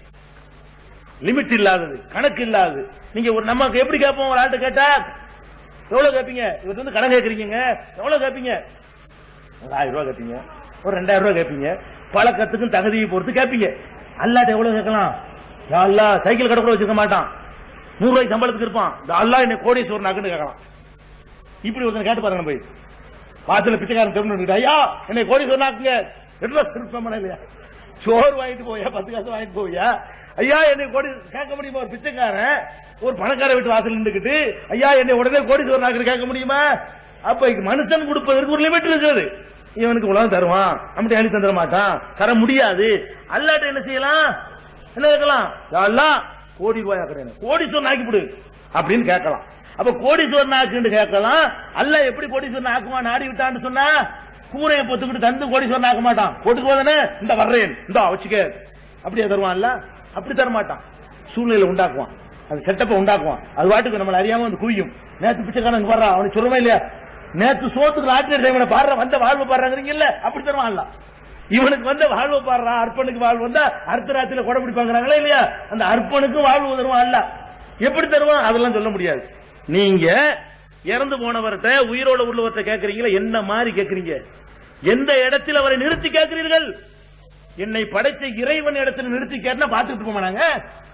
லிமிட் இல்லாதது கணக்கு இல்லாதது நீங்க ஒரு நமக்கு எப்படி கேட்போம் ஒரு ஆள்கிட்ட கேட்டா எவ்வளவு கேட்பீங்க இவர் வந்து கடன் கேட்கறீங்க எவ்வளவு கேட்பீங்க ஒரு ஆயிரம் ரூபாய் கேட்பீங்க ஒரு ரெண்டாயிரம் ரூபாய் கேட்பீங்க பழக்கத்துக்கும் தகுதியை பொறுத்து கேட்பீங்க அல்லாட்ட எவ்வளவு கேட்கலாம் யா அல்லாஹ் சைக்கிள் கடை கூட வச்சிருக்க மாட்டான் நூறு ரூபாய் சம்பளத்துக்கு இருப்பான் யா அல்லாஹ் என்ன கோடீஸ்வரன் ஆக்குன்னு கேட்கலாம் இப்படி ஒருத்தன் கேட்டு பாருங்க போய் வாசல்ல பிச்சைக்காரன் தெரிஞ்சு ஐயா என்னை கோடீஸ்வரன் ஆக்குங்க எவ்வளவு சிற்பமான இல்லையா சோறு வாங்கிட்டு போயா பத்து காசு வாங்கிட்டு போவியா ஐயா என்னை கோடி கேட்க முடியுமா ஒரு பிச்சைக்காரன் ஒரு பணக்கார வீட்டு வாசல் நின்றுக்கிட்டு ஐயா என்னை உடனே கோடீஸ்வரன் ஆக்குன்னு கேட்க முடியுமா அப்ப இங்க மனுஷன் கொடுப்பதற்கு ஒரு லிமிட் இருக்கிறது இவனுக்கு உலகம் தருவான் நம்மகிட்ட அள்ளி தந்துட மாட்டான் தர முடியாது அல்லாட்ட என்ன செய்யலாம் என்ன கேட்கலாம் யா அல்லாஹ் கோடி ரூபாய் ஆக்குறேன் கோடீஸ்வரன் ஆக்கிவிடு அப்படின்னு கேட்கலாம் அப்ப கோடீஸ்வரன் ஆக்குன்னு கேட்கலாம் அல்ல எப்படி கோடீஸ்வரன் ஆக்குவான் நாடி விட்டான்னு சொன்னா கூரையை பொத்துக்கிட்டு தந்து கோடீஸ்வரன் ஆக்க மாட்டான் போட்டுக்கு போதானே இந்த வர்றேன் இந்த வச்சுக்க அப்படியே தருவான்ல அப்படி தர மாட்டான் சூழ்நிலை உண்டாக்குவான் அது செட்டப்பை உண்டாக்குவான் அது வாட்டுக்கு நம்மள அறியாம வந்து குவியும் நேத்து பிச்சைக்காரன் இங்க வர்றான் அவனுக்கு சொல்லுமா இல்லையா நேத்து சோத்துக்கு லாட்டரி டைம்ல பாடுற வந்த வாழ்வு பாடுறாங்கிறீங்கல்ல அப்படி தருவான்ல இவனுக்கு வந்த வாழ்வு பாடுறான் அர்ப்பனுக்கு வாழ்வு வந்தா அர்த்த ராத்திரில கொடை பிடிப்பாங்கிறாங்களா இல்லையா அந்த அர்ப்பனுக்கு வாழ்வு தருவான் அல்ல எப்படி தருவான் அதெல்லாம் சொல்ல முடியாது நீங்க இறந்து போனவர்கிட்ட உயிரோட உள்ளவர்கிட்ட கேட்கறீங்களா என்ன மாதிரி கேட்கறீங்க எந்த இடத்தில் அவரை நிறுத்தி கேட்கிறீர்கள் என்னை படைச்ச இறைவன் இடத்துல நிறுத்தி கேட்டா பார்த்துட்டு போமா நாங்க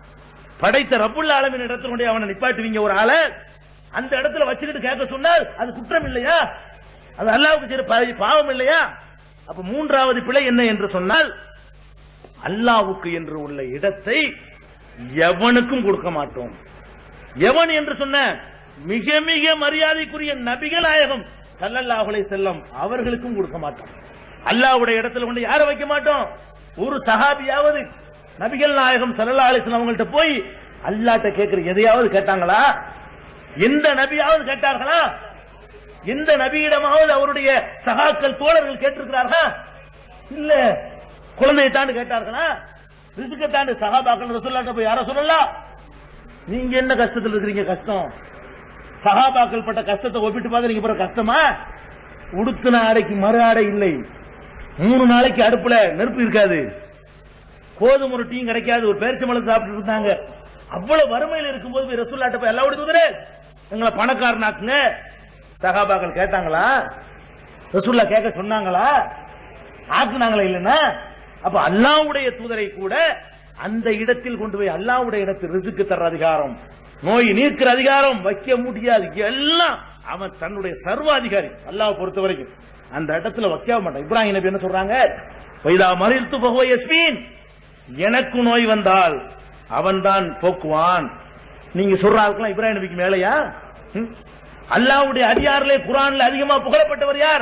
படைத்த ரப்புல் ஆலமின் இடத்துல கொண்டு அவனை நிப்பாட்டுவீங்க ஒரு ஆளை அந்த இடத்துல வச்சுக்கிட்டு கேட்க சொன்னால் அது குற்றம் இல்லையா அது அல்லாவுக்கு செய்ற பா- பாவம் இல்லையா அப்ப மூன்றாவது பிழை என்ன என்று சொன்னால் அல்லாவுக்கு என்று உள்ள இடத்தை எவனுக்கும் கொடுக்க மாட்டோம் எவன் என்று சொன்ன மிக மிக மரியாதைக்குரிய நபிகள் நாயகம் ஸல்லல்லாஹு அலைஹி செல்லம் அவர்களுக்கும் கொடுக்க மாட்டோம் அல்லாஹ்வுடைய இடத்துல கொண்டு யாரை வைக்க மாட்டோம் ஒரு சஹாபியாவது நபிகள் நாயகம் ஸல்லல்லாஹு அலைஹி வஸல்லம் அவங்கள்ட்ட போய் அல்லாஹ்ட்ட கேட்கிற எதையாவது கேட்டாங்களா எந்த நபியாவது கேட்டார்களா எந்த நபியிடமாவது அவருடைய சகாக்கள் தோழர்கள் கேட்டிருக்கிறார்களா இல்ல குழந்தையை தாண்டு கேட்டார்களா ரிசுக்கை தாண்டு சகாபாக்கள் ரசூல்லாட்ட போய் யார சொல்லலாம் நீங்க என்ன கஷ்டத்தில் இருக்கிறீங்க கஷ்டம் சகாபாக்கள் பட்ட கஷ்டத்தை ஒப்பிட்டு பார்த்து நீங்க போற கஷ்டமா உடுத்தின ஆடைக்கு மறு ஆடை இல்லை மூணு நாளைக்கு அடுப்புல நெருப்பு இருக்காது கோதுமை ரொட்டியும் கிடைக்காது ஒரு பேரிச்சம்பழம் சாப்பிட்டு இருந்தாங்க அவ்வளவு வறுமையில் இருக்கும்போது போய் ரசூல்லாட்ட போய் அல்லாவுடைய தூதரே எங்களை பணக்காரனாக்குங்க சகாபாக்கள் கேட்டாங்களா ரசூல்லா கேட்க சொன்னாங்களா ஆக்குனாங்களா இல்லைன்னா அப்ப அல்லாவுடைய தூதரை கூட அந்த இடத்தில் கொண்டு போய் அல்லாவுடைய இடத்தில் ரிசுக்கு தர்ற அதிகாரம் நோய் நீக்கிற அதிகாரம் வைக்க முடியாது எல்லாம் அவன் தன்னுடைய சர்வாதிகாரி அல்லாஹ் பொறுத்த வரைக்கும் அந்த இடத்துல வைக்க மாட்டான் இப்ராஹிம் நபி என்ன சொல்றாங்க வைதா மறித்து பகுவ யஸ்மீன் எனக்கு நோய் வந்தால் அவன்தான் போக்குவான் நீங்க சொல்ற ஆளுக்கெல்லாம் இப்ராஹிம் நபிக்கு மேலையா ம்? அல்லாஹ்வுடைய அடியாரிலே குரான்ல அதிகமா புகழப்பட்டவர் யார்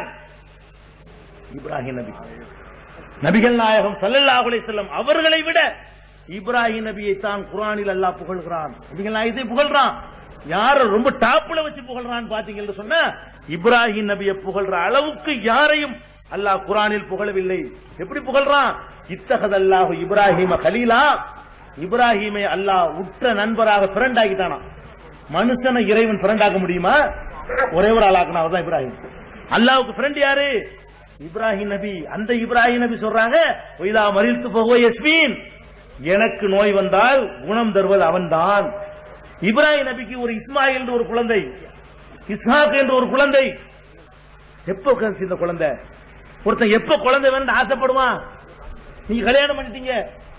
இப்ராஹிம் நபி நபிகள் நாயகம் ஸல்லல்லாஹு அலைஹி வஸல்லம் அவர்களை விட இப்ராஹிம் நபியை தான் குரானில் அல்லாஹ் புகழ்கிறான் நபிகள் நாயகத்தை புகழ்றான் யார ரொம்ப டாப்ல வச்சு புகழ்றான் பாத்தீங்கன்னு சொன்னா இப்ராஹிம் நபியை புகழ்ற அளவுக்கு யாரையும் அல்லாஹ் குரானில் புகழவில்லை எப்படி புகழ்றான் இத்தகதல்லாஹு இப்ராஹிம கலீலா இப்ராஹிமை அல்லாஹ் உற்ற நண்பராக ஃப்ரெண்ட் ஆக்கிட்டானா மனுஷனை இறைவன் ஃப்ரெண்ட் ஆக்க முடியுமா ஒரே ஒரு ஆளாக்குனா அவர் தான் இப்ராஹிம் அல்லாவுக்கு ஃப்ரெண்ட் யாரு இப்ராஹிம் நபி அந்த இப்ராஹிம் நபி சொல்றாங்க ஒய்தா மறித்து போகோ யஸ்மீன் எனக்கு நோய் வந்தால் குணம் தருவது அவன்தான் இப்ராஹிம் நபிக்கு ஒரு இஸ்மாயில் என்ற ஒரு குழந்தை இஸ்ஹாக் என்ற ஒரு குழந்தை எப்போ கழிச்சு இந்த குழந்தை ஒருத்தன் எப்ப குழந்தை வேணும்னு ஆசைப்படுவான் நீங்க கல்யாணம் பண்ணிட்டீங்க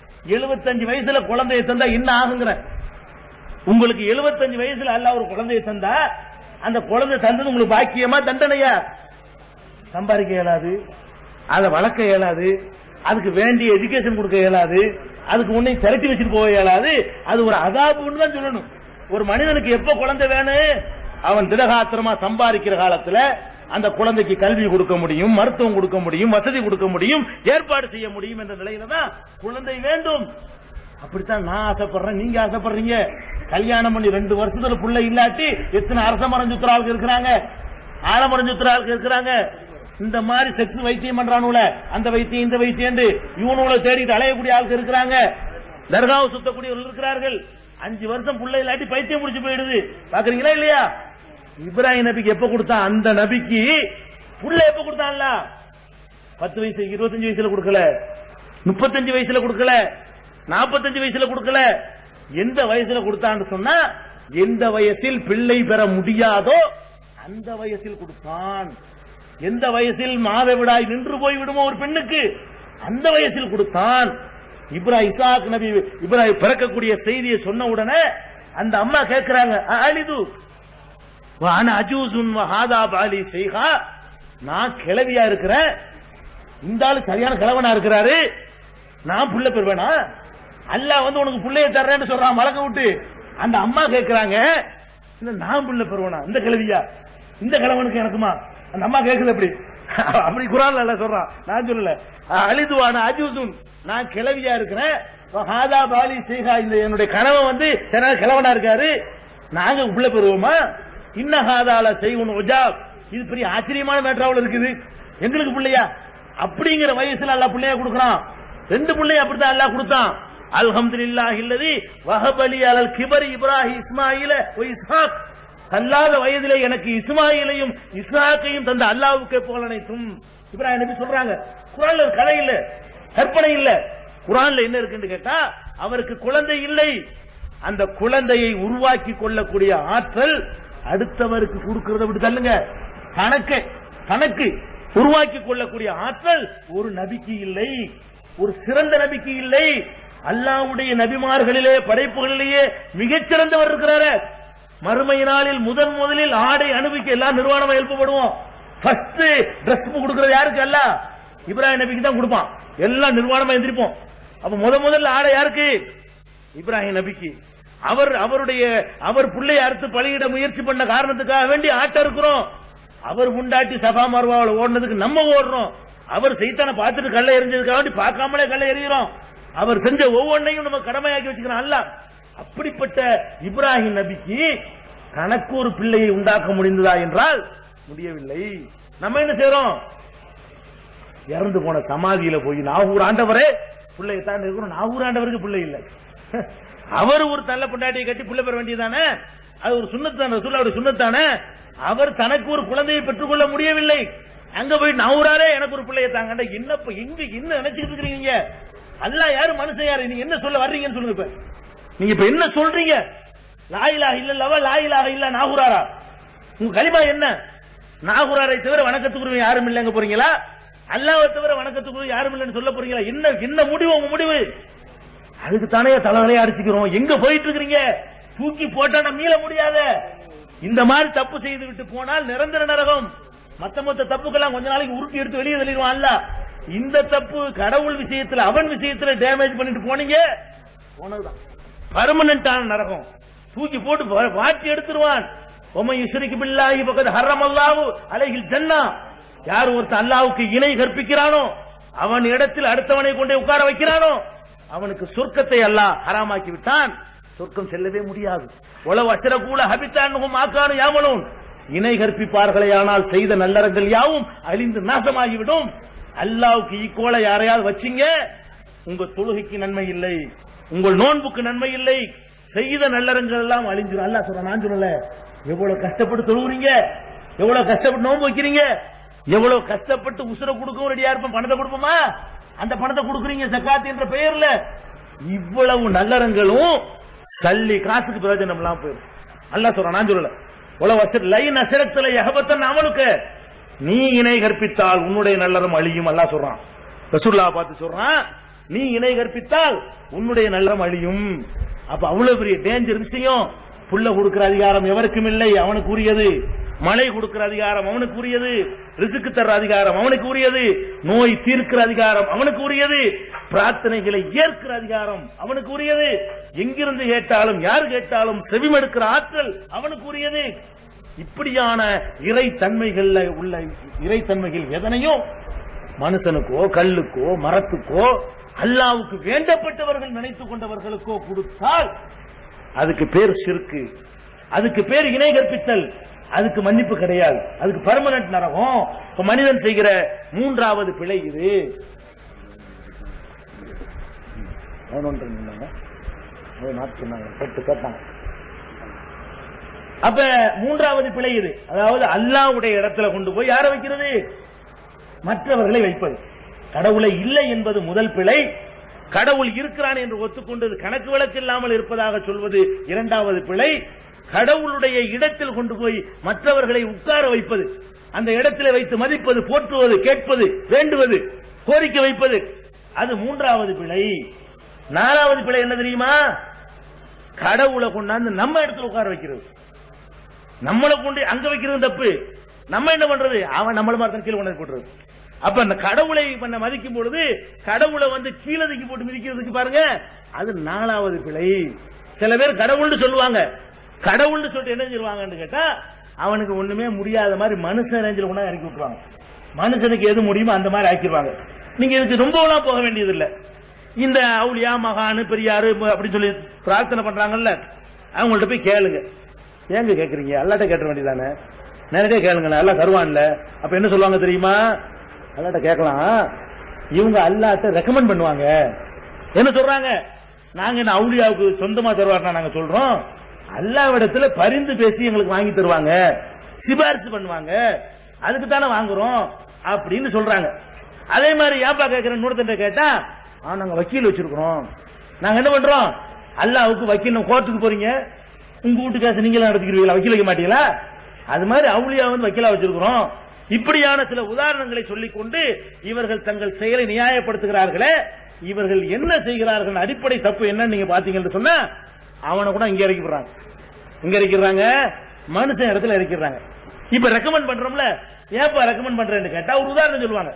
75 வயசுல குழந்தையை தந்தா என்ன ஆகுங்கிற உங்களுக்கு 75 வயசுல அல்ல ஒரு குழந்தையை தந்தா அந்த குழந்தை தந்தது உங்களுக்கு பாக்கியமா தண்டனையா சம்பாதிக்க இயலாது அதை வளர்க்க இயலாது அதுக்கு வேண்டிய எஜுகேஷன் கொடுக்க இயலாது அதுக்கு உன்னை திரட்டி வச்சுட்டு போக இயலாது அது ஒரு அதாபுன்னு தான் சொல்லணும் ஒரு மனிதனுக்கு எப்ப குழந்தை வேணும் அவன் திடகாத்திரமா சம்பாதிக்கிற காலத்துல அந்த குழந்தைக்கு கல்வி கொடுக்க முடியும் மருத்துவம் கொடுக்க முடியும் வசதி கொடுக்க முடியும் ஏற்பாடு செய்ய முடியும் என்ற நிலையில தான் குழந்தை வேண்டும் அப்படித்தான் நான் ஆசைப்படுறேன் நீங்க ஆசைப்படுறீங்க கல்யாணம் பண்ணி ரெண்டு வருஷத்துல புள்ள இல்லாட்டி எத்தனை அரச மரம் சுத்துற ஆளுக்கு இருக்கிறாங்க ஆலமரம் சுத்துற ஆளுக்கு இருக்கிறாங்க இந்த மாதிரி செக்ஸ் வைத்தியம் பண்றானுல அந்த வைத்தியம் இந்த வைத்தியம் இவனுங்களை தேடிட்டு அலையக்கூடிய ஆளுக்கு இருக்கிறாங்க தர்காவை சுத்தக்கூடியவர்கள் இருக்கிறார்கள் அஞ்சு வருஷம் புள்ள இல்லாட்டி பைத்தியம் முடிச்சு போயிடுது பாக்குறீங்களா இல்லையா இப்ராஹிம் நபிக்கு எப்ப கொடுத்தான் அந்த நபிக்கு புள்ள எப்ப கொடுத்தான்ல பத்து வயசு இருபத்தஞ்சு வயசுல கொடுக்கல முப்பத்தஞ்சு வயசுல கொடுக்கல நாற்பத்தஞ்சு வயசுல கொடுக்கல எந்த வயசுல கொடுத்தான்னு சொன்னா எந்த வயசில் பிள்ளை பெற முடியாதோ அந்த வயசில் கொடுத்தான் எந்த வயசில் மாதவிடாய் நின்று போய் விடுமோ ஒரு பெண்ணுக்கு அந்த வயசில் கொடுத்தான் இப்ராஹிம் இசாக் நபி இப்ராஹிம் பிறக்கக்கூடிய செய்தியை சொன்ன உடனே அந்த அம்மா கேட்கிறாங்க அலிது வான அஜூசுன் ஹாதா பாலி செய்கா நான் கிளவியா இருக்கிறேன் இந்த ஆளு சரியான கிழவனா இருக்கிறாரு நான் புள்ள பெறுவேனா அல்லாஹ் வந்து உனக்கு புள்ளைய தர்றேன்னு சொல்றான் மலக்க விட்டு அந்த அம்மா கேட்கிறாங்க இந்த நான் புள்ள பெறுவேனா இந்த கிழவியா இந்த கிழவனுக்கு எனக்குமா அந்த அம்மா கேட்குது அப்படி அப்படி குரான் அல்ல சொல்றான் நான் சொல்லல அழிதுவான அஜூசுன் நான் கிழவியா இருக்கிறேன் ஹாதா பாலி செய்கா இந்த என்னுடைய கணவன் வந்து சரியான கிழவனா இருக்காரு நாங்க புள்ள பெறுவோமா இன்னஹாதால செய்வன் உஜாப் இது பெரிய ஆச்சரியமான மேட்ராவில் இருக்குது எங்களுக்கு பிள்ளையா அப்படிங்கிற வயசுல அல்ல பிள்ளையா கொடுக்கறான் ரெண்டு பிள்ளைய அப்படித்தான் அல்லாஹ் கொடுத்தான் அல்ஹம்துலில்லாஹ் இல்லதி வஹபலி அலல் கிபரி இப்ராஹிம் இஸ்மாயில ஒ இஸ்ஹாக் தள்ளாத வயதிலே எனக்கு இஸ்மாயிலையும் இஸ்ஹாக்கையும் தந்த அல்லாஹ்வுக்கே புகழ் அனைத்தும் இப்ராஹிம் நபி சொல்றாங்க குரான்ல ஒரு கதை இல்ல கற்பனை இல்ல குரான்ல என்ன இருக்குன்னு கேட்டா அவருக்கு குழந்தை இல்லை அந்த குழந்தையை உருவாக்கி கொள்ளக்கூடிய ஆற்றல் அடுத்தவருக்கு கொடுக்கறத விட்டு தள்ளுங்க கணக்கு கணக்கு உருவாக்கி கொள்ளக்கூடிய ஆற்றல் ஒரு நபிக்கு இல்லை ஒரு சிறந்த நபிக்கு இல்லை அல்லாஹ்வுடைய நபிமார்களிலே படைப்புகளிலேயே மிகச்சிறந்தவர் இருக்கிறாரு மறுமை நாளில் முதன் முதலில் ஆடை அனுபவிக்க எல்லா நிர்வாணமா எழுப்பப்படுவோம் ஃபர்ஸ்ட் Dress கொடுக்கறது யாருக்கு அல்ல இப்ராஹிம் நபிக்கு தான் கொடுப்பான் எல்லாம் நிர்வாணமா எந்திரிப்போம் அப்ப முத முதல்ல ஆடை யாருக்கு இப்ராஹிம் நபிக்கு அவர் அவருடைய அவர் பிள்ளையை அறுத்து பலியிட முயற்சி பண்ண காரணத்துக்காக வேண்டி ஆட்ட இருக்கிறோம் அவர் முண்டாட்டி சபா மருவாவில் ஓடுனதுக்கு நம்ம ஓடுறோம் அவர் செய்தான பார்த்துட்டு கல்லை எரிஞ்சதுக்காக வேண்டி பார்க்காமலே கல்லை எறிகிறோம் அவர் செஞ்ச ஒவ்வொன்றையும் நம்ம கடமையாக்கி வச்சுக்கிறோம் அல்ல அப்படிப்பட்ட இப்ராஹிம் நபிக்கு தனக்கு ஒரு பிள்ளையை உண்டாக்க முடிந்ததா என்றால் முடியவில்லை நம்ம என்ன செய்றோம் இறந்து போன சமாதியில போய் நாகூர் ஆண்டவரே பிள்ளையை தான் இருக்கிறோம் நாகூர் ஆண்டவருக்கு பிள்ளை இல்லை அவர் ஒரு தள்ள பொண்டாட்டியை கட்டி பிள்ளை பெற வேண்டியதானே அது ஒரு சுண்ணத்தான ரசூலுல்லாஹ்வுடைய சுண்ணத்தானே அவர் தனக்கு ஒரு குழந்தையை பெற்றுக்கொள்ள முடியவில்லை அங்க போய் நவுறாரே எனக்கு ஒரு பிள்ளையை தாங்கண்டா என்னப்ப எங்க என்ன நினைச்சுக்கிட்டு இருக்கிறீங்க அல்லாஹ் யாரு மனுஷன் யாரு நீங்க என்ன சொல்ல வர்றீங்கன்னு சொல்லுங்க இப்ப நீங்க இப்ப என்ன சொல்றீங்க லாயிலா இல்லல்லவா லாயிலா இல்ல நாகுராரா உங்க கலிமா என்ன நாகுராரை தவிர வணக்கத்துக்குரிய யாரும் இல்லைங்க போறீங்களா அல்லாவை தவிர வணக்கத்துக்குரிய யாரும் இல்லைன்னு சொல்ல போறீங்களா என்ன என்ன முடிவு உங்க முடிவு அதுக்கு தானே தலைவலையா அடிச்சுக்கிறோம் எங்க போயிட்டு இருக்கிறீங்க தூக்கி போட்டா நம்ம மீள முடியாத இந்த மாதிரி தப்பு செய்து விட்டு போனால் நிரந்தர நரகம் மத்த மொத்த தப்புக்கெல்லாம் கொஞ்ச நாளைக்கு உருட்டி எடுத்து வெளியே தள்ளிடுவான் அல்ல இந்த தப்பு கடவுள் விஷயத்துல அவன் விஷயத்துல டேமேஜ் பண்ணிட்டு போனீங்க போனதுதான் பர்மனண்டான நரகம் தூக்கி போட்டு வா- வாட்டி எடுத்துருவான் உமை யுஸ்ரிக்கு பில்லாஹி பக்கத்து ஹர்ரம் அல்லாஹு அலைஹில் ஜன்னா யார் ஒருத்தன் அல்லாஹ்வுக்கு இணை கற்பிக்கிறானோ அவன் இடத்தில் அடுத்தவனை கொண்டே உட்கார வைக்கிறானோ அவனுக்கு சொர்க்கத்தை அல்லாஹ் ஹராமாக்கி விட்டான் சொர்க்கம் செல்லவே முடியாது உளவு அசரகூல ஹபித்தானுகும் ஆக்கானு யாமலும் இணை கற்பிப்பார்களே ஆனால் செய்த நல்லறங்கள் யாவும் அழிந்து நாசமாகிவிடும் அல்லாஹ்வுக்கு ஈக்குவலா யாரையாவது வச்சீங்க உங்க தொழுகைக்கு நன்மை இல்லை உங்கள் நோன்புக்கு நன்மை இல்லை செய்த நல்லறங்கள் எல்லாம் அழிஞ்சிடும் அல்லாஹ் சொல்ற நான் சொல்லல எவ்வளவு கஷ்டப்பட்டு தொழுகிறீங்க எவ்வளவு கஷ்டப்பட்டு நோன்பு வைக்கிறீங்க எவ்வளவு கஷ்டப்பட்டு உசுர கொடுக்கவும் ரெடியா இருப்போம் பணத்தை கொடுப்போமா அந்த பணத்தை கொடுக்குறீங்க சக்காத் என்ற பெயர்ல இவ்வளவு நல்லறங்களும் சல்லி காசுக்கு பிரயோஜனம் இல்லாம போயிடும் அல்லாஹ் சொல்றான் நான் சொல்லல உலக வசர் லைன் அசரத்துல யகபத்தன் அவனுக்கு நீ இணை கற்பித்தால் உன்னுடைய நல்லறம் அழியும் அல்லாஹ் சொல்றான் ரசூல்லா பார்த்து சொல்றான் நீ இணை கற்பித்தால் உன்னுடைய நல்லறம் அழியும் அப்ப அவ்வளவு பெரிய டேஞ்சர் விஷயம் புள்ள கொடுக்கிற அதிகாரம் எவருக்கும் இல்லை அவனுக்கு உரியது மழை கொடுக்கிற அதிகாரம் அவனுக்கு உரியது ரிசுக்கு தர்ற அதிகாரம் அவனுக்கு உரியது நோய் தீர்க்கிற அதிகாரம் அவனுக்கு உரியது பிரார்த்தனைகளை ஏற்கிற அதிகாரம் அவனுக்கு உரியது எங்கிருந்து கேட்டாலும் யார் கேட்டாலும் செவிமடுக்கிற ஆற்றல் அவனுக்கு உரியது இப்படியான இறை தன்மைகள்ல உள்ள இறை தன்மைகள் எதனையும் மனுஷனுக்கோ கல்லுக்கோ மரத்துக்கோ அல்லாவுக்கு வேண்டப்பட்டவர்கள் நினைத்துக் கொண்டவர்களுக்கோ கொடுத்தால் அதுக்கு பேர் சிறுக்கு அதுக்கு பேர் இணை கற்பித்தல் அதுக்கு மன்னிப்பு கிடையாது அதுக்கு பர்மனன்ட் நரகம் இப்ப மனிதன் செய்கிற மூன்றாவது பிழை இது பதினொன்று நின்னாங்க. அது நாட்டு சொன்னாங்க கேட்டு கேட்டாங்க அப்ப மூன்றாவது பிழை இது அதாவது அல்லாவுடைய இடத்துல கொண்டு போய் யாரை வைக்கிறது மற்றவர்களை வைப்பது கடவுளை இல்லை என்பது முதல் பிழை கடவுள் இருக்கிறான் என்று ஒத்துக்கொண்டது கணக்கு வழக்கு இல்லாமல் இருப்பதாக சொல்வது இரண்டாவது பிழை கடவுளுடைய இடத்தில் கொண்டு போய் மற்றவர்களை உட்கார வைப்பது அந்த இடத்தில் வைத்து மதிப்பது போற்றுவது கேட்பது வேண்டுவது கோரிக்கை வைப்பது அது மூன்றாவது பிழை நாலாவது பிழை என்ன தெரியுமா கடவுளை கொண்டாந்து நம்ம இடத்துல உட்கார வைக்கிறது நம்மளை கொண்டு அங்க வைக்கிறது தப்பு நம்ம என்ன பண்றது அவன் நம்மள மாதிரி தான் கீழே கொண்டு வந்து போட்டுறது அப்ப அந்த கடவுளை பண்ண மதிக்கும் பொழுது கடவுளை வந்து கீழே தூக்கி போட்டு மிதிக்கிறதுக்கு பாருங்க அது நாலாவது பிழை சில பேர் கடவுள்னு சொல்லுவாங்க கடவுள்னு சொல்லிட்டு என்ன சொல்லுவாங்கன்னு கேட்டா அவனுக்கு ஒண்ணுமே முடியாத மாதிரி மனுஷன் ரேஞ்சில் கொண்டா இறக்கி விட்டுருவாங்க மனுஷனுக்கு எது முடியுமோ அந்த மாதிரி ஆக்கிடுவாங்க நீங்க இதுக்கு ரொம்பலாம் போக வேண்டியது இல்ல இந்த அவுலியா மகானு பெரியாரு அப்படின்னு சொல்லி பிரார்த்தனை பண்றாங்கல்ல அவங்கள்ட்ட போய் கேளுங்க ஏங்க கேக்குறீங்க அல்லாட்ட கேட்ட வேண்டியதானே நேரடியா கேளுங்க அல்லா தருவான்ல அப்ப என்ன சொல்லுவாங்க தெரியுமா அல்லாட்ட கேட்கலாம் இவங்க அல்லாட்ட ரெக்கமெண்ட் பண்ணுவாங்க என்ன சொல்றாங்க நாங்க என்ன அவுலியாவுக்கு சொந்தமா தருவார்னா நாங்க சொல்றோம் அல்லாவிடத்துல பரிந்து பேசி எங்களுக்கு வாங்கி தருவாங்க சிபாரிசு பண்ணுவாங்க அதுக்கு தானே வாங்குறோம் அப்படின்னு சொல்றாங்க அதே மாதிரி ஏன்பா கேட்கிறேன் இன்னொருத்தன் கேட்டா ஆ, நாங்க வக்கீல் வச்சிருக்கிறோம் நாங்க என்ன பண்றோம் அல்லாவுக்கு வக்கீல் கோர்ட்டுக்கு போறீங்க உங்க வீட்டு கேஸ் நீங்களே நடத்திக்கிறீங்களா வக்கீல் வைக்க மாட்டீங்களா அது மாதிரி அவுளியா வந்து வக்கீலா வச்சிருக்கிறோம் இப்படியான சில உதாரணங்களை சொல்லிக் கொண்டு இவர்கள் தங்கள் செயலை நியாயப்படுத்துகிறார்களே இவர்கள் என்ன செய்கிறார்கள் அடிப்படை தப்பு என்னன்னு நீங்க பாத்தீங்கன்னு சொன்னா அவனை கூட இங்க இறக்கிடுறாங்க இங்க இறக்கிறாங்க மனுஷன் இடத்துல இறக்கிறாங்க இப்ப ரெக்கமெண்ட் பண்றோம்ல ஏப்பா ரெக்கமெண்ட் பண்றேன்னு கேட்டா ஒரு உதாரணம் சொல்லுவாங்க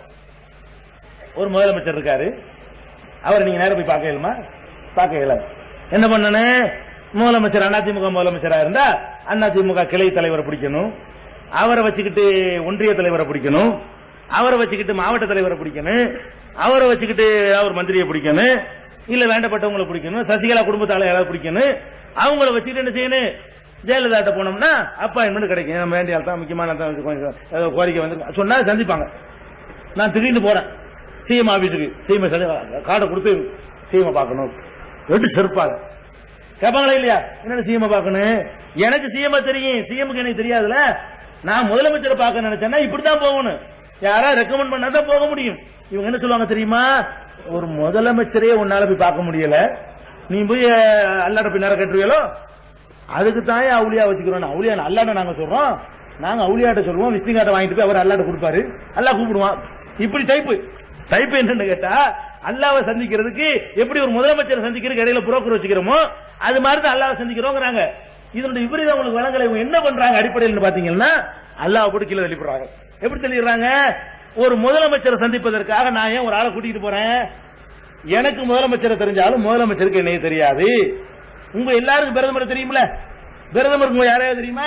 ஒரு முதலமைச்சர் இருக்காரு அவரை நீங்க நேரம் போய் பார்க்க இயலுமா பார்க்க இயலாது என்ன பண்ணனு முதலமைச்சர் அதிமுக முதலமைச்சரா இருந்தா அதிமுக கிளை தலைவரை பிடிக்கணும் அவரை வச்சுக்கிட்டு ஒன்றிய தலைவரை பிடிக்கணும் அவரை வச்சுக்கிட்டு மாவட்ட தலைவரை பிடிக்கணும் அவரை வச்சுக்கிட்டு அவர் மந்திரியை பிடிக்கணும் இல்ல வேண்டப்பட்டவங்களை பிடிக்கணும் சசிகலா குடும்பத்தால யாராவது பிடிக்கணும் அவங்கள வச்சுக்கிட்டு என்ன செய்யணும் ஜெயலலிதாட்ட போனோம்னா அப்பாயின்மெண்ட் கிடைக்கும் நம்ம வேண்டிய ஆள் தான் முக்கியமான ஆள் தான் கொஞ்சம் ஏதோ கோரிக்கை வந்து சொன்னா சந்திப்பாங்க நான் திடீர்னு போறேன் சிஎம் ஆபீஸுக்கு சிஎம் கார்டை கொடுத்து சிஎம் பார்க்கணும் எப்படி செருப்பாங்க கேட்பாங்களா இல்லையா என்ன சிஎம் பார்க்கணும் எனக்கு சிஎம் தெரியும் சிஎம்க்கு எனக்கு தெரியாதுல நான் முதலமைச்சரை பார்க்க நினைச்சேன்னா இப்படிதான் போகணும் யாரா ரெக்கமெண்ட் பண்ணா தான் போக முடியும் இவங்க என்ன சொல்லுவாங்க தெரியுமா ஒரு முதலமைச்சரே உன்னால போய் பார்க்க முடியல நீ போய் அஹ், அல்லாட்ட போய் நேரம் கட்டுருவீங்களோ அதுக்கு தான் அவுளியா வச்சுக்கிறோம் அவுளியா அல்லாட்ட நாங்க சொல்றோம் நாங்க அவுளியாட்ட சொல்லுவோம் விஷ்ணு காட்ட வாங்கிட்டு போய் அவர் அல்லாட்ட கொடுப்பாரு அல்லாஹ் கூப்பிடுவான் இப்படி டைப்பு டைப் என்னன்னு கேட்டா அல்லாவை சந்திக்கிறதுக்கு எப்படி ஒரு முதலமைச்சரை சந்திக்கிறதுக்கு இடையில புரோக்கர் வச்சுக்கிறோமோ அது மாதிரி தான் அல்லாவை சந்திக்கிறோங்கிறாங்க இதனுடைய விபரீதம் உங்களுக்கு வழங்கலை இவங்க என்ன பண்றாங்க அடிப்படையில் பாத்தீங்கன்னா அல்லாஹ் போட்டு கீழே தள்ளிப்படுறாங்க எப்படி தள்ளிடுறாங்க ஒரு முதலமைச்சரை சந்திப்பதற்காக நான் ஏன் ஒரு ஆளை கூட்டிட்டு போறேன் எனக்கு முதலமைச்சரை தெரிஞ்சாலும் முதலமைச்சருக்கு என்னைய தெரியாது உங்க எல்லாருக்கும் பிரதமர் தெரியுமில பிரதமருக்கு உங்க யாரையாவது தெரியுமா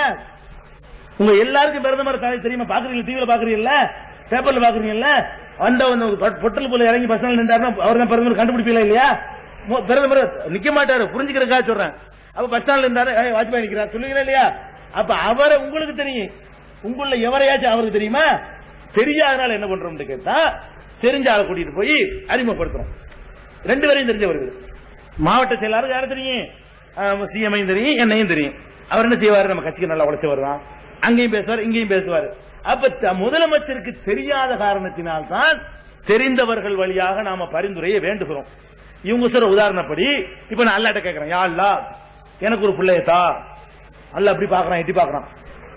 உங்க எல்லாருக்கும் பிரதமர் தலை தெரியுமா பாக்குறீங்க டிவில பாக்குறீங்கல்ல பேப்பர்ல பாக்குறீங்கல்ல வந்த வந்து பொ- பொட்டல் போல இறங்கி பஸ் ஸ்டாண்ட்ல நின்றாருன்னா அவர் தான் பிரதமர் கண்டுபிடிப்பீங்களா இல்லையா மு- பிரதமர் நிக்க மாட்டாரு புரிஞ்சுக்கிறதுக்காக சொல்றேன் அப்ப பஸ் ஸ்டாண்ட்ல இருந்தாரு ஏய், வாஜ்பாய் நிக்கிறார் சொல்லுவீங்களா இல்லையா அப்ப அவரை உங்களுக்கு தெரியும் உங்கள எவரையாச்சும் அவருக்கு தெரியுமா தெரியாதனால என்ன பண்றோம்னு கேட்டா தெரிஞ்ச ஆளை கூட்டிட்டு போய் அறிமுகப்படுத்துறோம் ரெண்டு பேரையும் தெரிஞ்சவர்கள் மாவட்ட செயலாளருக்கு யாரும் தெரியும் சிஎம்ஐயும் தெரியும் என்னையும் தெரியும் அவர் என்ன செய்வாரு நம்ம கட்சிக்கு நல்லா உழைச்சவர் தான் அங்கேயும் பேசுவார் இங்கேயும் பேசுவார் அப்ப த- முதலமைச்சருக்கு தெரியாத காரணத்தினால் தான் தெரிந்தவர்கள் வழியாக நாம பரிந்துரையை வேண்டுகிறோம் இவங்க சொல்ற உதாரணப்படி இப்ப நான் அல்லாட்ட கேட்கிறேன் யா அல்லா எனக்கு ஒரு பிள்ளையத்தா அல்ல அப்படி பாக்குறான் எட்டி பாக்குறான்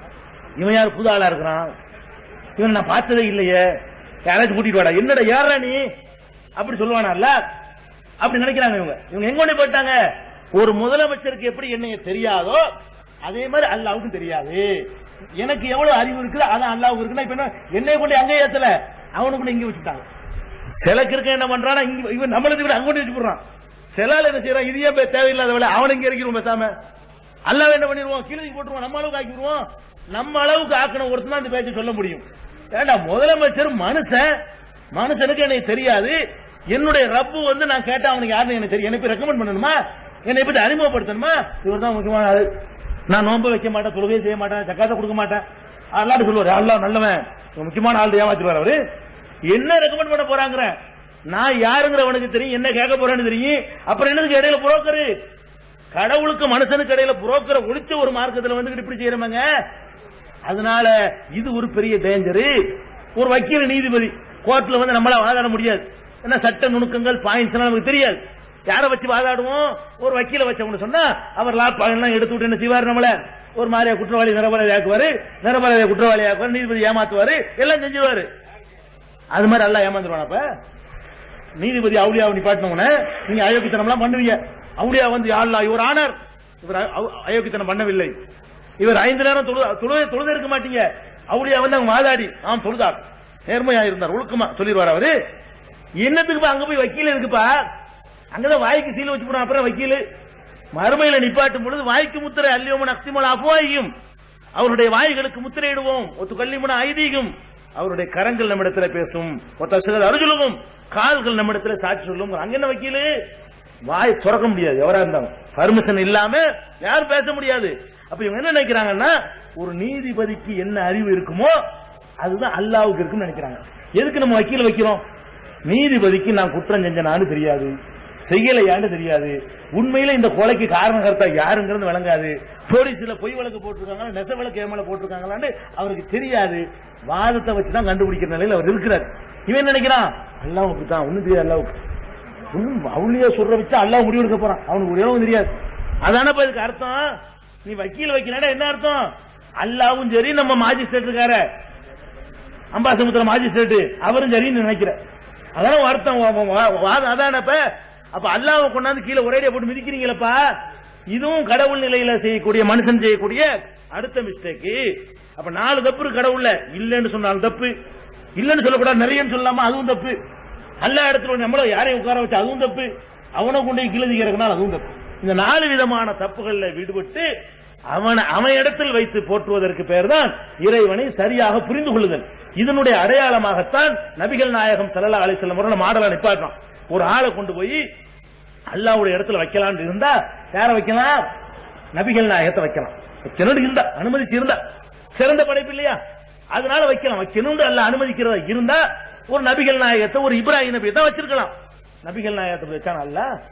இவன் யார் புது ஆளா இருக்கிறான் இவன் நான் பார்த்ததே இல்லையே யாராச்சும் கூட்டிட்டு வாடா என்னடா யாரா நீ அப்படி சொல்லுவானா அப்படி நினைக்கிறாங்க இவங்க இவங்க எங்க கொண்டு போயிட்டாங்க ஒரு முதலமைச்சருக்கு எப்படி என்னைய தெரியாதோ அதே மாதிரி அல்லாவுக்கும் தெரியாது எனக்கு எவ்வளவு அறிவு இருக்குது அதான் அல்லாவுக்கு இருக்குன்னா இப்ப என்ன என்னைய கொண்டு அங்கே ஏத்தல அவனுக்கு கொண்டு இங்க வச்சுட்டாங்க சிலக்கு இருக்க என்ன பண்றானா இங்க இவன் நம்மளது விட அங்க கொண்டு வச்சு போடுறான் சிலால என்ன செய்யறான் இது ஏன் தேவையில்லாத வேலை அவன் இங்க இருக்கிறோம் பேசாம அல்லாஹ் என்ன பண்ணிடுவோம் கீழே போட்டுருவோம் நம்ம அளவுக்கு ஆக்கிடுவோம் நம்ம அளவுக்கு ஆக்கணும் ஒருத்தன் தான் இந்த பேச்சை சொல்ல முடியும் ஏண்டா முதலமைச்சர் மனுஷன் மனுஷனுக்கு எனக்கு தெரியாது என்னுடைய ரப்பு வந்து நான் கேட்டா அவனுக்கு யாருன்னு எனக்கு தெரியும் எனக்கு ரெக்கமெண்ட் பண்ணணுமா என்னை பத்தி அறிமுகப்படுத்தணுமா இவர் தான் முக்கியமான ஆளு நான் நோன்பு வைக்க மாட்டேன் தொழுகையை செய்ய மாட்டேன் சக்காத்த கொடுக்க மாட்டேன் அல்லாட்டு சொல்லுவாரு அல்லாஹ் நல்லவன் இவன் முக்கியமான ஆள் ஏமாத்திடுவார் அவரு என்ன ரெக்கமெண்ட் பண்ண போறாங்கிற நான் யாருங்கிறவனுக்கு தெரியும் என்ன கேட்க போறேன்னு தெரியும் அப்புறம் என்னதுக்கு இடையில புரோக்கரு கடவுளுக்கு மனுஷனுக்கு இடையில புரோக்கரை ஒழிச்ச ஒரு மார்க்கத்துல வந்து இப்படி செய்யறவங்க அதனால இது ஒரு பெரிய டேஞ்சரு ஒரு வக்கீல் நீதிபதி கோர்ட்ல வந்து நம்மளால வாதாட முடியாது ஏன்னா சட்ட நுணுக்கங்கள் பாயிண்ட்ஸ் நமக்கு தெரியாது யாரை வச்சு வாதாடுவோம் ஒரு வக்கீல வச்சவங்க சொன்னா அவர் லா எல்லாம் எடுத்து விட்டு என்ன செய்வார் நம்மள ஒரு மாதிரியா குற்றவாளி நிரபராதி ஆக்குவாரு நிரபராதிய குற்றவாளி ஆக்குவாரு நீதிபதி ஏமாத்துவாரு எல்லாம் செஞ்சிருவாரு அது மாதிரி எல்லாம் ஏமாந்துருவான் அப்ப நீதிபதி அவுளியாவை நிப்பாட்டினவன நீங்க அயோக்கியத்தனம்லாம் பண்ணுவீங்க அவுளியா வந்து யாழ்லா இவர் ஆனார் இவர் அ- அ- அயோக்கியத்தனம் பண்ணவில்லை இவர் ஐந்து நேரம் தொழு தொழுதை தொழுது இருக்க மாட்டீங்க அவுளியா வந்து அவங்க வாதாடி ஆம் தொழுதார் நேர்மையா இருந்தார் ஒழுக்கமா சொல்லிடுவார் அவரு என்னத்துக்குப்பா அங்க போய் வக்கீல் இருக்குப்பா அங்கதான் வாய்க்கு சீல் வச்சு போன அப்புறம் வக்கீல் மறுமையில நிப்பாட்டும் பொழுது வாய்க்கு முத்திரை அல்லியோமன் அக்திமல அபோயும் அவருடைய வாய்களுக்கு முத்திரையிடுவோம் ஒத்து கல்லிமுன ஐதீகம் அவருடைய கரங்கள் நம்மிடத்துல பேசும் ஒத்த சிலர் அருஜுலகும் கால்கள் நம்மிடத்துல சாட்சி சொல்லும் அங்க என்ன வக்கீலு வாய் திறக்க முடியாது எவரா இருந்தாலும் பர்மிஷன் இல்லாம யாரும் பேச முடியாது அப்ப இவங்க என்ன நினைக்கிறாங்கன்னா ஒரு நீதிபதிக்கு என்ன அறிவு இருக்குமோ அதுதான் அல்லாவுக்கு இருக்குன்னு நினைக்கிறாங்க எதுக்கு நம்ம வக்கீல் வைக்கிறோம் நீதிபதிக்கு நான் குற்றம் செஞ்சனான்னு தெரியாது செய்யலையான்னு தெரியாது உண்மையில இந்த கொலைக்கு காரணம் கருத்தா யாருங்கிறது விளங்காது போலீஸ்ல பொய் வழக்கு போட்டிருக்காங்களா நெச வழக்கு ஏமல போட்டிருக்காங்களான்னு அவருக்கு தெரியாது வாதத்தை வச்சுதான் கண்டுபிடிக்கிற நிலையில அவர் இருக்கிறார் இவன் என்ன நினைக்கிறான் அல்லாவுக்கு தான் ஒண்ணும் தெரியாது அல்லாவுக்கு ஒண்ணும் அவளியே சொல்ற வச்சு அல்லாஹ் முடிவு எடுக்க போறான் அவனுக்கு ஒரு இளவும் தெரியாது அதானப்ப இதுக்கு அர்த்தம் நீ வக்கீல் வைக்கிறா என்ன அர்த்தம் அல்லாவும் சரி நம்ம மாஜிஸ்ட்ரேட் இருக்காரு அம்பாசமுத்திர மாஜிஸ்ட்ரேட் அவரும் சரின்னு நினைக்கிற அதான உன் அர்த்தம் வா- வா- வாதம் அதானப்ப அப்ப அல்லாவை கொண்டாந்து கீழே ஒரேடியா போட்டு மிதிக்கிறீங்களப்பா இதுவும் கடவுள் நிலையில செய்யக்கூடிய மனுஷன் செய்யக்கூடிய அடுத்த மிஸ்டேக் அப்ப நாலு தப்பு இருக்கு கடவுள்ல இல்லைன்னு சொன்னாலும் தப்பு இல்லைன்னு சொல்லக்கூடாது நிறையன்னு சொல்லாம அதுவும் தப்பு அல்ல இடத்துல நம்மள யாரையும் உட்கார வச்சு அதுவும் தப்பு அவனை கொண்டு போய் கீழே இருக்கிறதுனால அதுவும் தப்பு இந்த நாலு விதமான தப்புகள்ல விடுபட்டு அவனை அவன் இடத்தில் வைத்து போற்றுவதற்கு பெயர் தான் இறைவனை சரியாக புரிந்து கொள்ளுதல் இதனுடைய அடையாளமாகத்தான் நபிகள் நாயகம் ஸல்லல்லாஹு அலைஹி வஸல்லம் அவர்கள் மாடலா நிப்பாட்டுறான் ஒரு ஆளை கொண்டு போய் அல்லாஹ்வுடைய இடத்துல வைக்கலாம்னு இருந்தா யாரை வைக்கலாம் நபிகள் நாயகத்தை வைக்கலாம் வைக்கணும் இருந்தா அனுமதிச்சு இருந்தா சிறந்த படைப்பு இல்லையா அதனால வைக்கலாம் வைக்கணும்னு அல்ல அனுமதிக்கிறதா இருந்தா ஒரு நபிகள் நாயகத்தை ஒரு இப்ராஹிம் நபியை தான் வச்சிருக்கலாம் நபிகள் நாயகத்தை வச்சான் அல்ல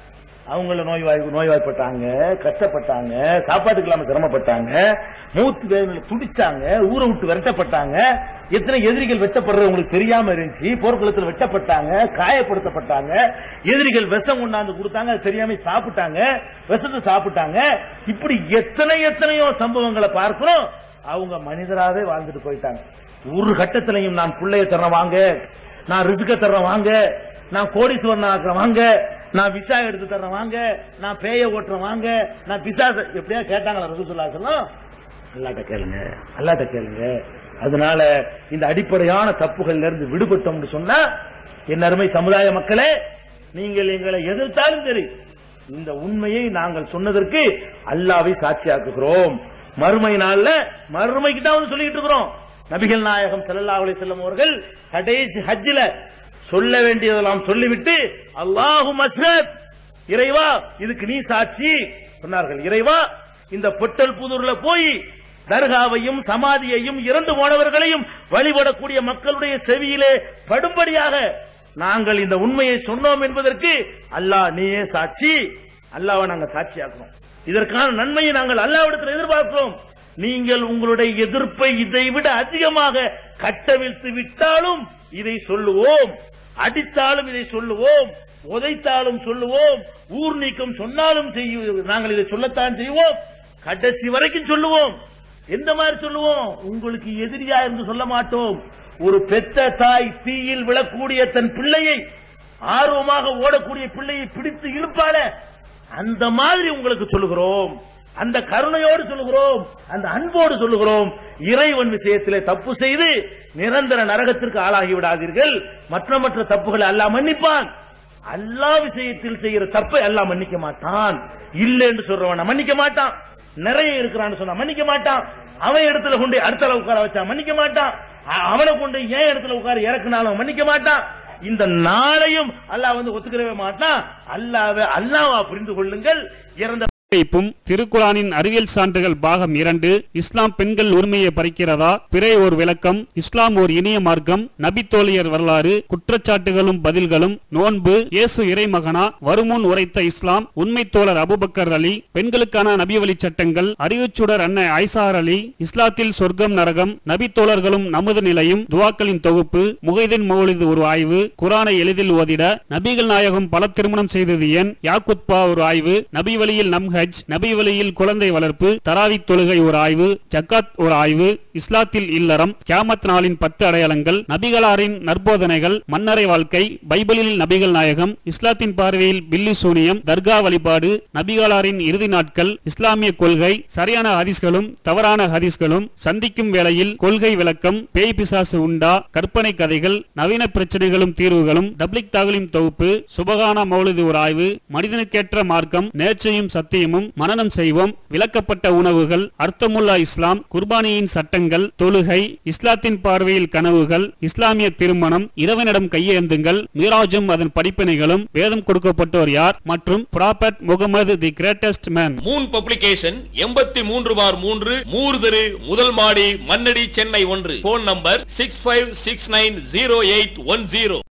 அவங்கள நோய்வாய் நோய்வாய்ப்பட்டாங்க கஷ்டப்பட்டாங்க சாப்பாட்டுக்கு இல்லாம சிரமப்பட்டாங்க மூத்து வேதனையில துடிச்சாங்க ஊரை விட்டு விரட்டப்பட்டாங்க எத்தனை எதிரிகள் வெட்டப்படுறது உங்களுக்கு தெரியாம இருந்துச்சு போர்க்குளத்தில் வெட்டப்பட்டாங்க காயப்படுத்தப்பட்டாங்க எதிரிகள் விஷம் கொண்டாந்து கொடுத்தாங்க அது தெரியாம சாப்பிட்டாங்க விஷத்தை சாப்பிட்டாங்க இப்படி எத்தனை எத்தனையோ சம்பவங்களை பார்க்கிறோம் அவங்க மனிதராவே வாழ்ந்துட்டு போயிட்டாங்க ஒரு கட்டத்திலையும் நான் பிள்ளைய தர்றேன் வாங்க நான் ரிசுக்க தர்றேன் வாங்க நான் கோடீஸ்வரன் ஆக்குறேன் வாங்க நான் விசா எடுத்து தர்றேன் வாங்க நான் பேய ஓட்டுறேன் வாங்க நான் விசா எப்படியா கேட்டாங்களா ரசூசுல்லா சொல்லும் அல்லாட்ட கேளுங்க அல்லாட்ட கேளுங்க அதனால இந்த அடிப்படையான தப்புகள்ல இருந்து விடுபட்டோம்னு சொன்னா என் அருமை சமுதாய மக்களே நீங்கள் எங்களை எதிர்த்தாலும் சரி இந்த உண்மையை நாங்கள் சொன்னதற்கு அல்லாவை சாட்சியாக்குகிறோம் மறுமை நாள்ல மறுமைக்கு தான் வந்து சொல்லிட்டு இருக்கிறோம் நபிகள் நாயகம் ஸல்லல்லாஹு அலைஹி வஸல்லம் அவர்கள் கடைசி ஹஜ்ஜில சொல்ல வேண்டியதெல்லாம் சொல்லிவிட்டு அல்லாஹு மஸ்ரத் இறைவா இதுக்கு நீ சாட்சி சொன்னார்கள் இறைவா இந்த பொட்டல் புதூர்ல போய் தர்காவையும் சமாதியையும் இறந்து போனவர்களையும் வழிபடக்கூடிய மக்களுடைய செவியிலே படும்படியாக நாங்கள் இந்த உண்மையை சொன்னோம் என்பதற்கு அல்லாஹ் நீயே சாட்சி அல்லாஹ்வை நாங்கள் சாட்சியாக்கணும் இதற்கான நன்மையை நாங்கள் அல்லாவிடத்தில் எதிர்பார்க்கிறோம் நீங்கள் உங்களுடைய எதிர்ப்பை இதை விட அதிகமாக கட்டவிழ்த்து விட்டாலும் இதை சொல்லுவோம் அடித்தாலும் இதை சொல்லுவோம் உதைத்தாலும் சொல்லுவோம் ஊர் நீக்கம் சொன்னாலும் செய்ய நாங்கள் இதை சொல்லத்தான் செய்வோம் கடைசி வரைக்கும் சொல்லுவோம் எந்த மாதிரி சொல்லுவோம் உங்களுக்கு எதிரியா என்று சொல்ல மாட்டோம் ஒரு பெத்த தாய் தீயில் விழக்கூடிய தன் பிள்ளையை ஆர்வமாக ஓடக்கூடிய பிள்ளையை பிடித்து இழுப்பால அந்த மாதிரி உங்களுக்கு சொல்லுகிறோம் அந்த கருணையோடு சொல்லுகிறோம் அந்த அன்போடு சொல்லுகிறோம் இறைவன் விஷயத்திலே தப்பு செய்து நிரந்தர நரகத்திற்கு ஆளாகி விடாதீர்கள் மற்ற மற்ற தப்புகளை அல்லாஹ் மன்னிப்பான் அல்லாஹ் விஷயத்தில் செய்யற தப்பை அல்லாஹ் மன்னிக்க மாட்டான் இல்ல என்று சொல்றவன மன்னிக்க மாட்டான் நிறைய இருக்கிறான்னு சொன்னா மன்னிக்க மாட்டான் அவன் இடத்துல கொண்டு அடுத்த உட்கார வச்சா மன்னிக்க மாட்டான் அ- அவனை கொண்டு ஏன் இடத்துல உட்கார இறக்குனாலும் மன்னிக்க மாட்டான் இந்த நாளையும் அல்லாஹ் வந்து ஒத்துக்கிறவே மாட்டான் அல்லாஹ்வை அல்லாஹ்வா புரிந்து கொள்ளுங்கள் இறந்த வைப்பும் திருக்குரானின் அறிவியல் சான்றுகள் பாகம் இரண்டு இஸ்லாம் பெண்கள் உரிமையை பறிக்கிறதா பிறை ஒரு விளக்கம் இஸ்லாம் ஒரு இனிய மார்க்கம் நபித்தோழியர் வரலாறு குற்றச்சாட்டுகளும் பதில்களும் நோன்பு இயேசு இறைமகனா வருமுன் உரைத்த இஸ்லாம் உண்மை தோழர் அபுபக்கர் அலி பெண்களுக்கான நபி வழி சட்டங்கள் அறிவுச்சுடர் அன்னை ஐசார் அலி இஸ்லாத்தில் சொர்க்கம் நரகம் நபித்தோழர்களும் நமது நிலையும் துவாக்களின் தொகுப்பு முகைதின் மௌலிது ஒரு ஆய்வு குரானை எளிதில் ஓதிட நபிகள் நாயகம் பல திருமணம் செய்தது ஏன் யாக்குத்பா ஒரு ஆய்வு நபி வழியில் நம் ஹஜ் நபி வழியில் குழந்தை வளர்ப்பு தராவி தொழுகை ஒரு ஆய்வு ஜக்காத் ஒரு ஆய்வு இஸ்லாத்தில் இல்லறம் கியாமத் நாளின் பத்து அடையாளங்கள் நபிகளாரின் நற்போதனைகள் மன்னரை வாழ்க்கை பைபிளில் நபிகள் நாயகம் இஸ்லாத்தின் பார்வையில் பில்லி சூனியம் தர்கா வழிபாடு நபிகளாரின் இறுதி நாட்கள் இஸ்லாமிய கொள்கை சரியான ஹதீஸ்களும் தவறான ஹதீஸ்களும் சந்திக்கும் வேளையில் கொள்கை விளக்கம் பேய் பிசாசு உண்டா கற்பனை கதைகள் நவீன பிரச்சனைகளும் தீர்வுகளும் தப்லிக் தாகலின் தொகுப்பு சுபகான மௌலிது ஒரு ஆய்வு மனிதனுக்கேற்ற மார்க்கம் நேர்ச்சையும் சத்தியமும் மனனம் செய்வோம் விளக்கப்பட்ட உணவுகள் அர்த்தமுல்லா இஸ்லாம் குர்பானியின் சட்டங்கள் தொழுகை இஸ்லாத்தின் பார்வையில் கனவுகள் இஸ்லாமிய திருமணம் இறைவனிடம் கையேந்துங்கள் மீராஜும் அதன் படிப்பினைகளும் வேதம் கொடுக்கப்பட்டோர் யார் மற்றும் prophet Muhammad the greatest man moon publication எண்பத்தி மூன்று பார் மூன்று மூறு தெரு முதல் மாடி மன்னடி சென்னை ஒன்று phone number six five six nine zero eight one zero